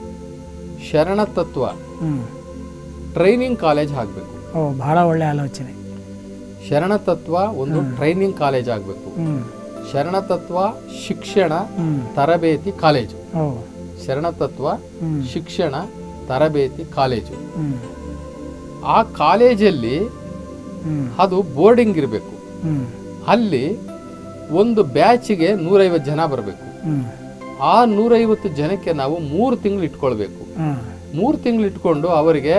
ಶರಣ ತತ್ವ ಹ್ಞೂ ಟ್ರೈನಿಂಗ್ ಕಾಲೇಜ್ ಆಗಬೇಕು ಓ ಬಹಳ ಒಳ್ಳೆಯ ಆಲೋಚನೆ ಶರಣ ತತ್ವ ಒಂದು ಟ್ರೈನಿಂಗ್ ಕಾಲೇಜ್ ಆಗಬೇಕು ಹ್ಞೂ ಶರಣ ತತ್ವ ಶಿಕ್ಷಣ ಹ್ಞೂ ತರಬೇತಿ ಕಾಲೇಜು ಓ ಶರಣ ತತ್ವ ಹ್ಮ್. ಶಿಕ್ಷಣ ತರಬೇತಿ ಕಾಲೇಜು ಹ್ಞೂ ಆ ಕಾಲೇಜಲ್ಲಿ ಹ್ಞೂ ಅದು ಬೋರ್ಡಿಂಗ್ ಇರಬೇಕು ಹ್ಞೂ ಅಲ್ಲಿ ಒಂದು ಬ್ಯಾಚಿಗೆ ನೂರೈವತ್ತು ಜನ ಬರಬೇಕು ಹ್ಮ್ ಆ ನೂರೈವತ್ತು ಜನಕ್ಕೆ ನಾವು ಮೂರು ತಿಂಗಳು ಇಟ್ಕೊಳ್ಬೇಕು ಹ್ಮ್ ಮೂರು ತಿಂಗಳು ಇಟ್ಕೊಂಡು ಅವರಿಗೆ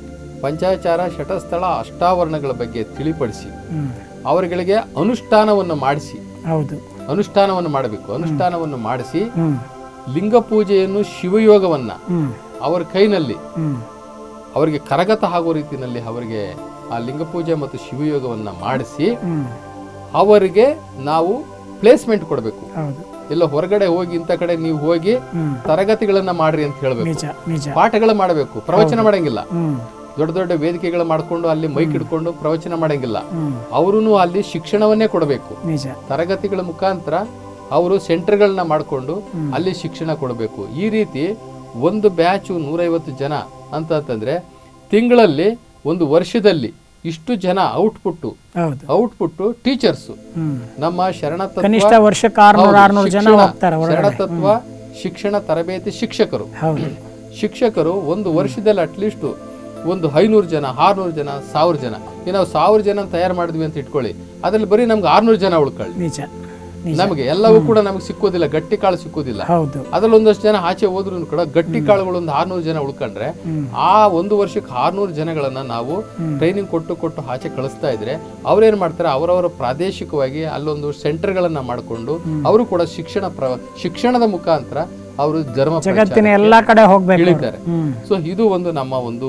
ಪಂಚಾಚಾರ ಶಟಸ್ಥಳ ಅಷ್ಟಾವರಣಗಳ ಬಗ್ಗೆ ತಿಳಿಪಡಿಸಿ ಹ್ಮ್ ಅವರುಗಳಿಗೆ ಅನುಷ್ಠಾನವನ್ನು ಮಾಡಿಸಿ ಹೌದು ಅನುಷ್ಠಾನವನ್ನು ಮಾಡಬೇಕು ಅನುಷ್ಠಾನವನ್ನು ಮಾಡಿಸಿ ಹ್ಮ್ ಲಿಂಗ ಪೂಜೆಯನ್ನು ಶಿವಯೋಗವನ್ನ ಹ್ಮ್ ಅವರ ಕೈನಲ್ಲಿ ಹ್ಮ್ ಅವರಿಗೆ ಕರಗತ ಆಗೋ ರೀತಿಯಲ್ಲಿ ಅವರಿಗೆ ಆ ಲಿಂಗ ಪೂಜೆ ಮತ್ತು ಶಿವಯೋಗವನ್ನ ಮಾಡಿಸಿ ಹ್ಮ್ ಅವರಿಗೆ ನಾವು ಪ್ಲೇಸ್ಮೆಂಟ್ ಕೊಡಬೇಕು ಹೌದು ಎಲ್ಲ ಹೊರಗಡೆ ಹೋಗಿ ಇಂಥ ಕಡೆ ನೀವು ಹೋಗಿ ಹ್ಮ್ ತರಗತಿಗಳನ್ನ ಮಾಡ್ರಿ ಅಂತ ಹೇಳ್ಬೇಕು ನಿಜ ನಿಜ ಪಾಠಗಳು ಮಾಡಬೇಕು ಪ್ರವಚನ ಮಾಡಂಗಿಲ್ಲ ಹ್ಮ್ ದೊಡ್ಡ ದೊಡ್ಡ ವೇದಿಕೆಗಳು ಮಾಡ್ಕೊಂಡು ಅಲ್ಲಿ ಮೈಕ್ ಹಿಡ್ಕೊಂಡು ಪ್ರವಚನ ಮಾಡಂಗಿಲ್ಲ ಹ್ಮ್ ಅವರು ಅಲ್ಲಿ ಶಿಕ್ಷಣವನ್ನೇ ಕೊಡಬೇಕು ನಿಜ ತರಗತಿಗಳ ಮುಖಾಂತರ ಅವರು ಸೆಂಟರ್ಗಳನ್ನ ಮಾಡಿಕೊಂಡು ಅಲ್ಲಿ ಶಿಕ್ಷಣ ಕೊಡಬೇಕು ಈ ರೀತಿ ಒಂದು ಬ್ಯಾಚು ನೂರೈವತ್ತು ಜನ ಅಂತಂತಂದ್ರೆ ತಿಂಗಳಲ್ಲಿ ಒಂದು ವರ್ಷದಲ್ಲಿ ಇಷ್ಟು ಜನ ಔಟ್ಪುಟ್ಟು ಹೌದು ಔಟ್ಪುಟ್ಟು ಟೀಚರ್ಸು ಹ್ಮ್ ನಮ್ಮ ಶರಣತತ್ವ ಕನಿಷ್ಠ ವರ್ಷಕ್ಕೆ ಆರ್ನೂರ ಹೌದು, ಆರ್ನೂರು ಜನ ಶಿಕ್ಷಣ, ಹೋಗ್ತಾರೆ ಹೊರಗಡೆ ಶರಣತತ್ವ ಶಿಕ್ಷಣ ತರಬೇತಿ ಶಿಕ್ಷಕರು ಹೌದು ಶಿಕ್ಷಕರು ಒಂದು ವರ್ಷದಲ್ಲಿ ಅಟ್ಲೀಸ್ಟ್ ಒಂದು ಐನೂರು ಜನ ಆರ್ನೂರು ಜನ ಸಾವಿರ ಜನ ಈಗ ನಾವು ಸಾವಿರ ಜನ ತಯಾರು ಮಾಡಿದ್ವಿ ಅಂತ ಇಟ್ಕೊಳ್ಳಿ ಅದ್ರಲ್ಲಿ ಬರೀ ನಮ್ಗೆ ಆರ್ನೂರು ಜನ ಉಳ್ಕೊಳ್ಳಿ ನಿಜ ನಿಜ ನಮಗೆ ಎಲ್ಲವೂ ಕೂಡ ನಮಗೆ ಸಿಕ್ಕೋದಿಲ್ಲ ಗಟ್ಟಿ ಕಾಳು ಸಿಕ್ಕೋದಿಲ್ಲ ಹೌದು ಅದ್ರಲ್ಲಿ ಒಂದಷ್ಟು ಜನ ಆಚೆ ಹೋದ್ರು ಕೂಡ ಗಟ್ಟಿ ಕಾಳುಗಳು ಒಂದು ಆರ್ನೂರು ಜನ ಉಳ್ಕೊಂಡ್ರೆ ಆ ಒಂದು ವರ್ಷಕ್ಕೆ ಆರ್ನೂರು ಜನಗಳನ್ನ ನಾವು ಟ್ರೈನಿಂಗ್ ಕೊಟ್ಟು ಕೊಟ್ಟು ಆಚೆ ಕಳಿಸ್ತಾ ಇದ್ರೆ ಅವ್ರೇನ್ ಮಾಡ್ತಾರೆ ಅವರವರ ಪ್ರಾದೇಶಿಕವಾಗಿ ಅಲ್ಲೊಂದು ಸೆಂಟರ್ಗಳನ್ನ ಮಾಡಿಕೊಂಡು ಅವರು ಕೂಡ ಶಿಕ್ಷಣ ಪ್ರ ಶಿಕ್ಷಣದ ಮುಖಾಂತರ ಅವರು ಧರ್ಮ ಜಗತ್ತಿನ ಎಲ್ಲಾ ಕಡೆ ಹೋಗ್ಬೇಕು ಅವ್ರು. ಇಳಿತಾರೆ ಹ್ಮ್ ಸೊ ಇದು ಒಂದು ನಮ್ಮ ಒಂದು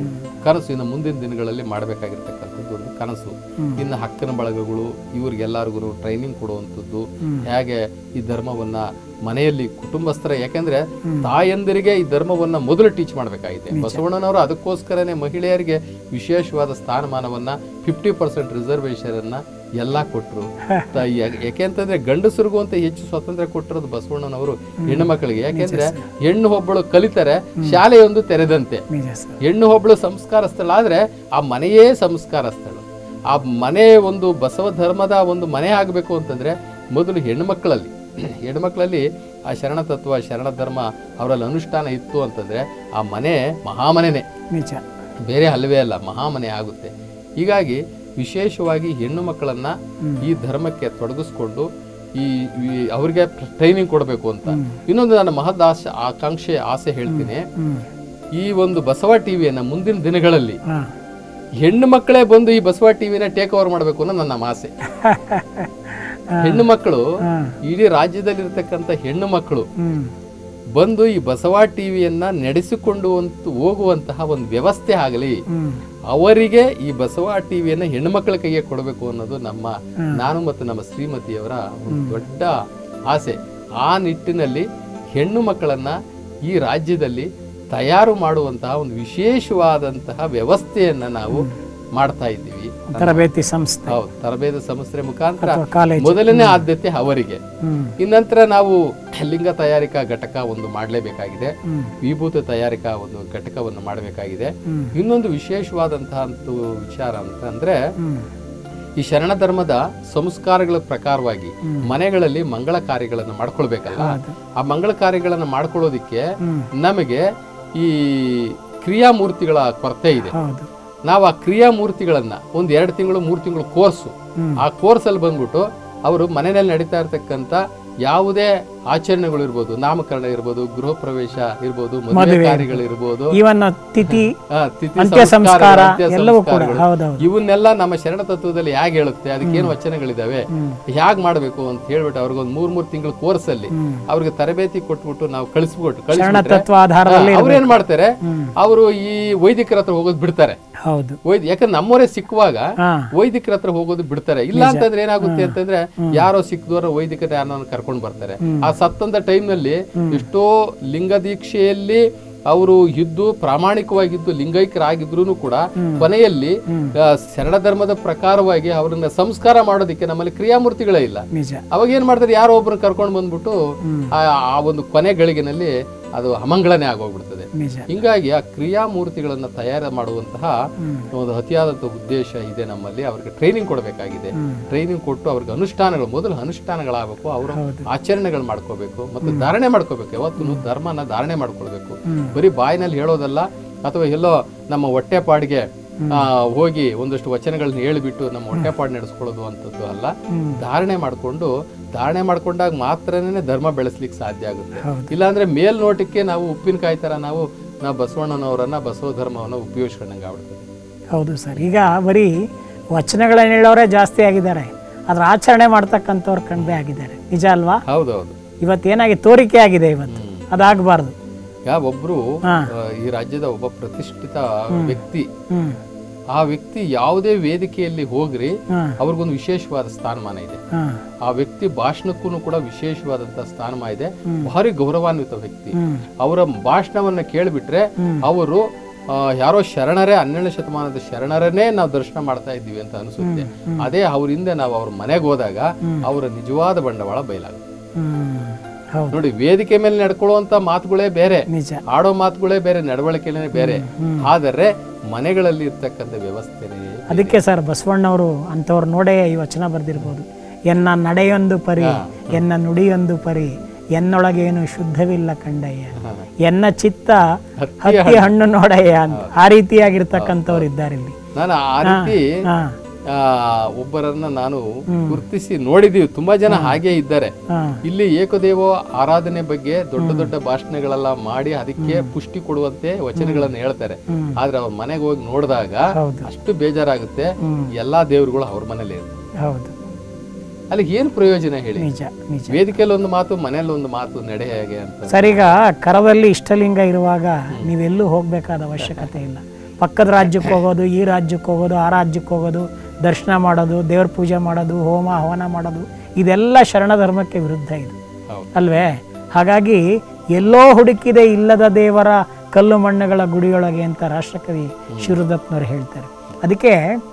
ಕನಸು ಇನ್ನು ಮುಂದಿನ ದಿನಗಳಲ್ಲಿ ಮಾಡಬೇಕಾಗಿರ್ತಕ್ಕಂಥದ್ದು ಒಂದು ಕನಸು ಇನ್ನು ಹಕ್ಕನ ಬಳಗಗಳು ಇವ್ರಿಗೆಲ್ಲರಿಗೂ ಟ್ರೈನಿಂಗ್ ಕೊಡುವಂಥದ್ದು ಹೇಗೆ ಈ ಧರ್ಮವನ್ನ ಮನೆಯಲ್ಲಿ ಕುಟುಂಬಸ್ಥರ ಯಾಕೆಂದ್ರೆ ತಾಯಂದಿರಿಗೆ ಈ ಧರ್ಮವನ್ನ ಮೊದಲು ಟೀಚ್ ಮಾಡಬೇಕಾಗಿದೆ ಬಸವಣ್ಣನವರು ಅದಕ್ಕೋಸ್ಕರನೇ ಮಹಿಳೆಯರಿಗೆ ವಿಶೇಷವಾದ ಸ್ಥಾನಮಾನವನ್ನ ಫಿಫ್ಟಿ ಪರ್ಸೆಂಟ್ ರಿಸರ್ವೇಶನ್ ಅನ್ನ ಎಲ್ಲಾ ಕೊಟ್ಟರು ಯಾಕೆ ಅಂತಂದ್ರೆ ಗಂಡಸರಿಗೂ ಅಂತ ಹೆಚ್ಚು ಸ್ವಾತಂತ್ರ್ಯ ಕೊಟ್ಟಿರೋದು ಬಸವಣ್ಣನವರು ಹೆಣ್ಣು ಮಕ್ಕಳಿಗೆ ಯಾಕೆಂದ್ರೆ ಹೆಣ್ಣು ಒಬ್ಬಳು ಕಲಿತಾರೆ ಶಾಲೆಯೊಂದು ತೆರೆದಂತೆ ನಿಜ ಸರ್ ಹೆಣ್ಣು ಒಬ್ಬಳು ಸಂಸ್ಕಾರ ಸ್ಥಳ ಆದ್ರೆ ಆ ಮನೆಯೇ ಸಂಸ್ಕಾರ ಸ್ಥಳ ಆ ಮನೆ ಒಂದು ಬಸವ ಧರ್ಮದ ಒಂದು ಮನೆ ಆಗಬೇಕು ಅಂತಂದ್ರೆ ಮೊದಲು ಹೆಣ್ಣು ಮಕ್ಕಳಲ್ಲಿ ಹೆಣ್ಣು ಮಕ್ಕಳಲ್ಲಿ ಆ ಶರಣ ತತ್ವ ಶರಣ ಧರ್ಮ ಅವರಲ್ಲಿ ಅನುಷ್ಠಾನ ಇತ್ತು ಅಂತಂದ್ರೆ ಆ ಮನೆ ಮಹಾಮನೆನೇ ನಿಜ ಬೇರೆ ಹಲ್ವೇ ಅಲ್ಲ ಮಹಾಮನೆ ಆಗುತ್ತೆ ಹೀಗಾಗಿ ವಿಶೇಷವಾಗಿ ಹೆಣ್ಣು ಮಕ್ಕಳನ್ನ ಈ ಧರ್ಮಕ್ಕೆ ತೊಡಗಿಸ್ಕೊಂಡು ಈ ಈ- ಅವ್ರಿಗೆ ಟ್ರೈನಿಂಗ್ ಕೊಡಬೇಕು ಅಂತ ಇನ್ನೊಂದು ನನ್ನ ಮಹದ್ ಆಸೆ ಆಕಾಂಕ್ಷೆ ಆಸೆ ಹೇಳ್ತೀನಿ ಹ್ಮ್ ಈ ಒಂದು ಬಸವ ಟಿವಿಯನ್ನ ಮುಂದಿನ ದಿನಗಳಲ್ಲಿ ಹಾ ಹೆಣ್ಣು ಮಕ್ಕಳೇ ಬಂದು ಈ ಬಸವ ಟಿವಿನ ಟೇಕ್ ಓವರ್ ಮಾಡಬೇಕು ಅನ್ನೋ ನನ್ನ ಆಸೆ ಹೆಣ್ಣು ಮಕ್ಕಳು ಇಡೀ ರಾಜ್ಯದಲ್ಲಿರ್ತಕ್ಕಂಥ ಹೆಣ್ಣು ಮಕ್ಕಳು ಹ್ಮ್ ಬಂದು ಈ ಬಸವ ಟಿವಿಯನ್ನ ನಡೆಸಿಕೊಂಡು ಅಂತ ಹೋಗುವಂತಹ ಒಂದು ವ್ಯವಸ್ಥೆ ಆಗಲಿ ಹ್ಮ್ ಅವರಿಗೆ ಈ ಬಸವ ಟಿವಿಯನ್ನ ಹೆಣ್ಣು ಮಕ್ಕಳ ಕೈಗೆ ಕೊಡಬೇಕು ಅನ್ನೋದು ನಮ್ಮ ನಾನು ಮತ್ತು ನಮ್ಮ ಶ್ರೀಮತಿಯವರ ಒಂದು ದೊಡ್ಡ ಆಸೆ ಆ ನಿಟ್ಟಿನಲ್ಲಿ ಹೆಣ್ಣು ಮಕ್ಕಳನ್ನ ಈ ರಾಜ್ಯದಲ್ಲಿ ತಯಾರು ಮಾಡುವಂತಹ ಒಂದು ವಿಶೇಷವಾದಂತಹ ವ್ಯವಸ್ಥೆಯನ್ನ ನಾವು ಮಾಡ್ತಾ ಇದ್ದೀವಿ ತರಬೇತಿ ಸಂಸ್ಥೆ ಹೌದು ತರಬೇತಿ ಸಂಸ್ಥೆ ಮುಖಾಂತರ ಅಥವಾ ಕಾಲೇಜ್ ಮೊದಲನೇ ಆದ್ಯತೆ ಅವರಿಗೆ ಹ್ಮ್ ಇನ್ನಂತರ ನಾವು ಲಿಂಗ ತಯಾರಿಕಾ ಘಟಕ ಒಂದು ಮಾಡಲೇಬೇಕಾಗಿದೆ ಹ್ಮ್ ವಿಭೂತ ತಯಾರಿಕಾ ಒಂದು ಘಟಕವನ್ನು ಮಾಡಬೇಕಾಗಿದೆ ಹ್ಮ್. ಇನ್ನೊಂದು ವಿಶೇಷವಾದಂತಹ ಒಂದು ವಿಚಾರ ಅಂತ ಅಂದ್ರೆ ಹ್ಮ್ ಈ ಶರಣ ಧರ್ಮದ ಸಂಸ್ಕಾರಗಳ ಪ್ರಕಾರವಾಗಿ ಮನೆಗಳಲ್ಲಿ ಮಂಗಳ ಕಾರ್ಯಗಳನ್ನು ಮಾಡ್ಕೊಳ್ಬೇಕಲ್ಲ ಆ ಮಂಗಳ ಕಾರ್ಯಗಳನ್ನು ಮಾಡ್ಕೊಳ್ಳೋದಿಕ್ಕೆ ಹ್ಮ್. ನಮಗೆ ಈ ಕ್ರಿಯಾಮೂರ್ತಿಗಳ ಕೊರತೆ ಇದೆ ಹೌದು ನಾವು ಆ ಕ್ರಿಯಾಮೂರ್ತಿಗಳನ್ನ ಒಂದ್ ಎರಡು ತಿಂಗಳು ಮೂರು ತಿಂಗಳು ಕೋರ್ಸು ಆ ಕೋರ್ಸ್ ಅಲ್ಲಿ ಬಂದ್ಬಿಟ್ಟು ಅವರು ಮನೆಯಲ್ಲಿ ನಡೀತಾ ಇರ್ತಕ್ಕಂಥ ಯಾವುದೇ ಆಚರಣೆಗಳು ಇರ್ಬೋದು ನಾಮಕರಣ ಇರ್ಬೋದು ಗೃಹ ಪ್ರವೇಶ ಇರ್ಬೋದು ಮದುವೆ ಕಾರ್ಯಗಳು ಇರ್ಬೋದು ಇವನ್ ತಿಥಿ ಆ, ತಿಥಿ ಅಂತ್ಯ ಸಂಸ್ಕಾರ ಸಂಸ್ಕಾರಗಳು, ಅಂತ್ಯ ಎಲ್ಲವೂ ಕೂಡ ಸಂಸ್ಕಾರಗಳು. ಹೌದೌದು ಇವನ್ನೆಲ್ಲ ನಮ್ಮ ಶರಣ ತತ್ವದಲ್ಲಿ ಹೇಗೆ ಹೇಳುತ್ತೆ ಅದಕ್ಕೇನು ವಚನಗಳಿದಾವೆ ಹೇಗ್ ಮಾಡ್ಬೇಕು ಅಂತ ಹೇಳ್ಬಿಟ್ಟು ಅವ್ರಿಗೊಂದು ಮೂರ್ ಮೂರ್ ತಿಂಗಳ ಕೋರ್ಸ್ ಅಲ್ಲಿ ಅವ್ರಿಗೆ ತರಬೇತಿ ಕೊಟ್ಬಿಟ್ಟು ನಾವು ಕಳಿಸ್ಬಿಟ್ಟು ಶರಣ ಕಳಿಸ್ಬಿಟ್ರೆ ತತ್ವ ಆಧಾರದಲ್ಲಿ ಅವ್ರೇನ್ ಮಾಡ್ತಾರೆ ಅವರು ಈ ವೈದಿಕರ ಹತ್ರ ಹೋಗೋದು ಬಿಡ್ತಾರೆ ಹೌದು ವೈದ್ಯ ಯಾಕಂದ್ರೆ ನಮ್ಮವರೇ ಸಿಕ್ಕುವಾಗ ಹಾ ವೈದಿಕರ ಹತ್ರ ಹೋಗೋದು ಬಿಡ್ತಾರೆ ಇಲ್ಲ ಅಂತಂದ್ರೆ ಏನಾಗುತ್ತೆ ಅಂತಂದ್ರೆ ಯಾರೋ ಸಿಕ್ಕದವರ ವೈದಿಕರ ಯಾರನ್ನ ಕರ್ಕೊಂಡು ಬರ್ತಾರೆ ಆ ಸತ್ತಂತ ಟೈಮ್ ನಲ್ಲಿ ಎಷ್ಟೋ ಲಿಂಗ ದೀಕ್ಷೆಯಲ್ಲಿ ಅವರು ಇದ್ದು ಪ್ರಾಮಾಣಿಕವಾಗಿದ್ದು ಲಿಂಗೈಕ್ಯರಾಗಿದ್ರು ಕೂಡ ಕೊನೆಯಲ್ಲಿ ಆ, ಶರಣ ಧರ್ಮದ ಪ್ರಕಾರವಾಗಿ ಅವರನ್ನ ಸಂಸ್ಕಾರ ಮಾಡೋದಕ್ಕೆ ನಮ್ಮಲ್ಲಿ ಕ್ರಿಯಾಮೂರ್ತಿಗಳೇ ಇಲ್ಲ ನಿಜ ಅವಾಗ ಏನ್ ಮಾಡ್ತಾರೆ ಯಾರೋ ಒಬ್ಬರು ಕರ್ಕೊಂಡು ಬಂದ್ಬಿಟ್ಟು ಆ ಆ ಒಂದು ಕೊನೆ ಗಳಿಗೆನಲ್ಲಿ ಅದು ಅಮಂಗಳನೇ ಆಗೋಗ್ಬಿಡ್ತದೆ ನಿಜ ಹಿಂಗಾಗಿ ಆ ಕ್ರಿಯಾಮೂರ್ತಿಗಳನ್ನ ತಯಾರು ಮಾಡುವಂತಹ ಒಂದು ಅತಿಯಾದಂಥ ಉದ್ದೇಶ ಇದೆ ನಮ್ಮಲ್ಲಿ ಅವ್ರಿಗೆ ಟ್ರೈನಿಂಗ್ ಕೊಡಬೇಕಾಗಿದೆ ಟ್ರೈನಿಂಗ್ ಕೊಟ್ಟು ಅವ್ರಿಗೆ ಅನುಷ್ಠಾನಗಳು ಮೊದಲು ಅನುಷ್ಠಾನಗಳಾಗಬೇಕು ಅವರು ಆಚರಣೆಗಳು ಮಾಡ್ಕೋಬೇಕು ಮತ್ತು ಧಾರಣೆ ಮಾಡ್ಕೋಬೇಕು ಯಾವತ್ತೂ ಧರ್ಮನ ಧಾರಣೆ ಮಾಡ್ಕೊಳ್ಬೇಕು ಬರೀ ಬಾಯಿನಲ್ಲಿ ಹೇಳೋದಲ್ಲ ಅಥವಾ ಎಲ್ಲೋ ನಮ್ಮ ಹೊಟ್ಟೆ ಪಾಡಿಗೆ ಆ, ಹೋಗಿ ಒಂದಷ್ಟು ವಚನಗಳನ್ನ ಹೇಳಿಬಿಟ್ಟು ನಮ್ಮ ಹೊಟ್ಟೆಪಾಡು ನಡೆಸ್ಕೊಳ್ಳೋದು ಅಂತದ್ದು ಅಲ್ಲ ಧಾರಣೆ ಮಾಡಿಕೊಂಡು ಧಾರಣೆ ಮಾಡ್ಕೊಂಡಾಗ ಮಾತ್ರನೇ ಧರ್ಮ ಬೆಳೆಸ್ಲಿಕ್ಕೆ ಸಾಧ್ಯ ಆಗುತ್ತೆ ಇಲ್ಲಾಂದ್ರೆ ಮೇಲ್ನೋಟಕ್ಕೆ ನಾವು ಉಪ್ಪಿನಕಾಯಿ ತರ ನಾವು ನಾವು ಬಸವಣ್ಣನವರನ್ನ ಬಸವ ಧರ್ಮವನ್ನ ಉಪಯೋಗಿಸ್ಕೊಂಡಂಗೆ ಆಗ್ಬಿಡ್ತದೆ ಹೌದು ಸರ್ ಈಗ ಬರೀ ವಚನಗಳನ್ನ ಹೇಳೋರೇ ಜಾಸ್ತಿ ಆಗಿದ್ದಾರೆ ಅದ್ರ ಆಚರಣೆ ಮಾಡ್ತಕ್ಕಂಥವ್ರು ಕಡಿಮೆ ಆಗಿದ್ದಾರೆ ನಿಜ ಅಲ್ವಾ ಹೌದೌದು ಇವತ್ತೇನಾಗಿ ತೋರಿಕೆ ಆಗಿದೆ ಇವತ್ತು ಅದಾಗಬಾರ್ದು ಈಗ ಒಬ್ರು ಹಾ. ಆ, ಈ ರಾಜ್ಯದ ಒಬ್ಬ ಪ್ರತಿಷ್ಠಿತ ವ್ಯಕ್ತಿ ಹ್ಮ್ ಆ ವ್ಯಕ್ತಿ ಯಾವುದೇ ವೇದಿಕೆಯಲ್ಲಿ ಹೋಗ್ರಿ ಹ್ಮ್. ಅವ್ರಿಗೊಂದು ವಿಶೇಷವಾದ ಸ್ಥಾನಮಾನ ಇದೆ ಹಾಂ ಆ ವ್ಯಕ್ತಿ ಭಾಷಣಕ್ಕೂ ಕೂಡ ವಿಶೇಷವಾದಂತ ಸ್ಥಾನಮಾನ ಇದೆ ಭಾರಿ ಗೌರವಾನ್ವಿತ ವ್ಯಕ್ತಿ ಹ್ಮ್. ಅವರ ಭಾಷಣವನ್ನ ಕೇಳಿಬಿಟ್ರೆ ಅವರು ಆ, ಯಾರೋ ಶರಣರೇ ಹನ್ನೆರಡನೇ ಶತಮಾನದ ಶರಣರನ್ನೇ ನಾವು ದರ್ಶನ ಮಾಡ್ತಾ ಇದ್ದೀವಿ ಅಂತ ಅನಿಸುತ್ತೆ ಅದೇ ಅವ್ರ ಹಿಂದೆ ನಾವು ಅವ್ರ ಮನೆಗೆ ಹೋದಾಗ ಅವರ ನಿಜವಾದ ಬಂಡವಾಳ ಬಯಲಾಗುತ್ತೆ ಹ್ಮ್ ಹೌದು ನೋಡಿ ವೇದಿಕೆ ಮೇಲೆ ನಡ್ಕೊಳ್ಳುವಂತ ಮಾತುಗಳೇ ಬೇರೆ ನಿಜ ಆಡೋ ಮಾತುಗಳೇ ಬೇರೆ ನಡವಳಿಕೆನೇ ಬೇರೆ ಆದರೆ ಮನೆಗಳಲ್ಲಿ ಇರ್ತಕ್ಕಂಥ ವ್ಯವಸ್ಥೆನೇ ಅದಕ್ಕೆ ಸರ್ ಬಸವಣ್ಣವರು ಅಂಥವ್ರು ನೋಡೇ ಈ ವಚನ ಬರೆದಿರ್ಬೋದು ಎನ್ನ ನಡೆಯೊಂದು ಪರಿ ಎನ್ನ ನುಡಿಯೊಂದು ಪರಿ ಎನ್ನೊಳಗೇನು ಶುದ್ಧವಿಲ್ಲ ಕಂಡಯ್ಯ ಎನ್ನ ಚಿತ್ತ ಹತ್ತಿ ಹಣ್ಣು ನೋಡಯ್ಯ ಅಂತ ಆ ರೀತಿಯಾಗಿರ್ತಕ್ಕಂಥವ್ರು ಇದ್ದಾರೆ ಇಲ್ಲಿ ನಾನು ಆ ರೀತಿ ಹಾ ಆ, ಒಬ್ಬರನ್ನ ನಾನು ಗುರುತಿಸಿ ನೋಡಿದೀವಿ ತುಂಬಾ ಜನ ಹಾಗೆ ಇದ್ದಾರೆ ಹಾ ಇಲ್ಲಿ ಏಕದೇವ ಆರಾಧನೆ ಬಗ್ಗೆ ದೊಡ್ಡ ದೊಡ್ಡ ಭಾಷಣಗಳೆಲ್ಲ ಮಾಡಿ ಅದಕ್ಕೆ ಪುಷ್ಟಿ ಕೊಡುವಂತೆ ವಚನಗಳನ್ನ ಹೇಳ್ತಾರೆ ಆದ್ರೆ ಅವ್ರ ಮನೆಗೆ ಹೋಗಿ ನೋಡಿದಾಗ ಹೌದು. ಅಷ್ಟು ಬೇಜಾರಾಗುತ್ತೆ ಎಲ್ಲಾ ದೇವರುಗಳು ಅವ್ರ ಮನೇಲಿ ಇರುತ್ತೆ ಹೌದು ಅಲ್ಲಿ ಏನ್ ಪ್ರಯೋಜನ ಹೇಳಿ ನಿಜ ನಿಜ ವೇದಿಕೆಯಲ್ಲಿ ಒಂದು ಮಾತು ಮನೇಲಿ ಒಂದು ಮಾತು ನಡೆ ಹೇಗೆ ಅಂತ ಸರ್ ಈಗ ಕರದಲ್ಲಿ ಇಷ್ಟಲಿಂಗ ಇರುವಾಗ ನೀವೆಲ್ಲೂ ಹೋಗ್ಬೇಕಾದ ಅವಶ್ಯಕತೆ ಇಲ್ಲ ಪಕ್ಕದ ರಾಜ್ಯಕ್ಕೆ ಹೋಗೋದು ಈ ರಾಜ್ಯಕ್ಕೆ ಹೋಗೋದು ಆ ರಾಜ್ಯಕ್ಕೆ ಹೋಗೋದು ದರ್ಶನ ಮಾಡೋದು ದೇವ್ರ ಪೂಜೆ ಮಾಡೋದು ಹೋಮ ಹವನ ಮಾಡೋದು ಇದೆಲ್ಲ ಶರಣ ಧರ್ಮಕ್ಕೆ ವಿರುದ್ಧ ಇದು ಹೌದು. ಅಲ್ವೇ ಹಾಗಾಗಿ ಎಲ್ಲೋ ಹುಡುಕಿದೆ ಇಲ್ಲದ ದೇವರ ಕಲ್ಲು ಮಣ್ಣುಗಳ ಗುಡಿಯೊಳಗೆ ಅಂತ ರಾಷ್ಟ್ರಕವಿ ಶಿವರುದ್ರಪ್ಪನವ್ರು ಹೇಳ್ತಾರೆ ಅದಕ್ಕೆ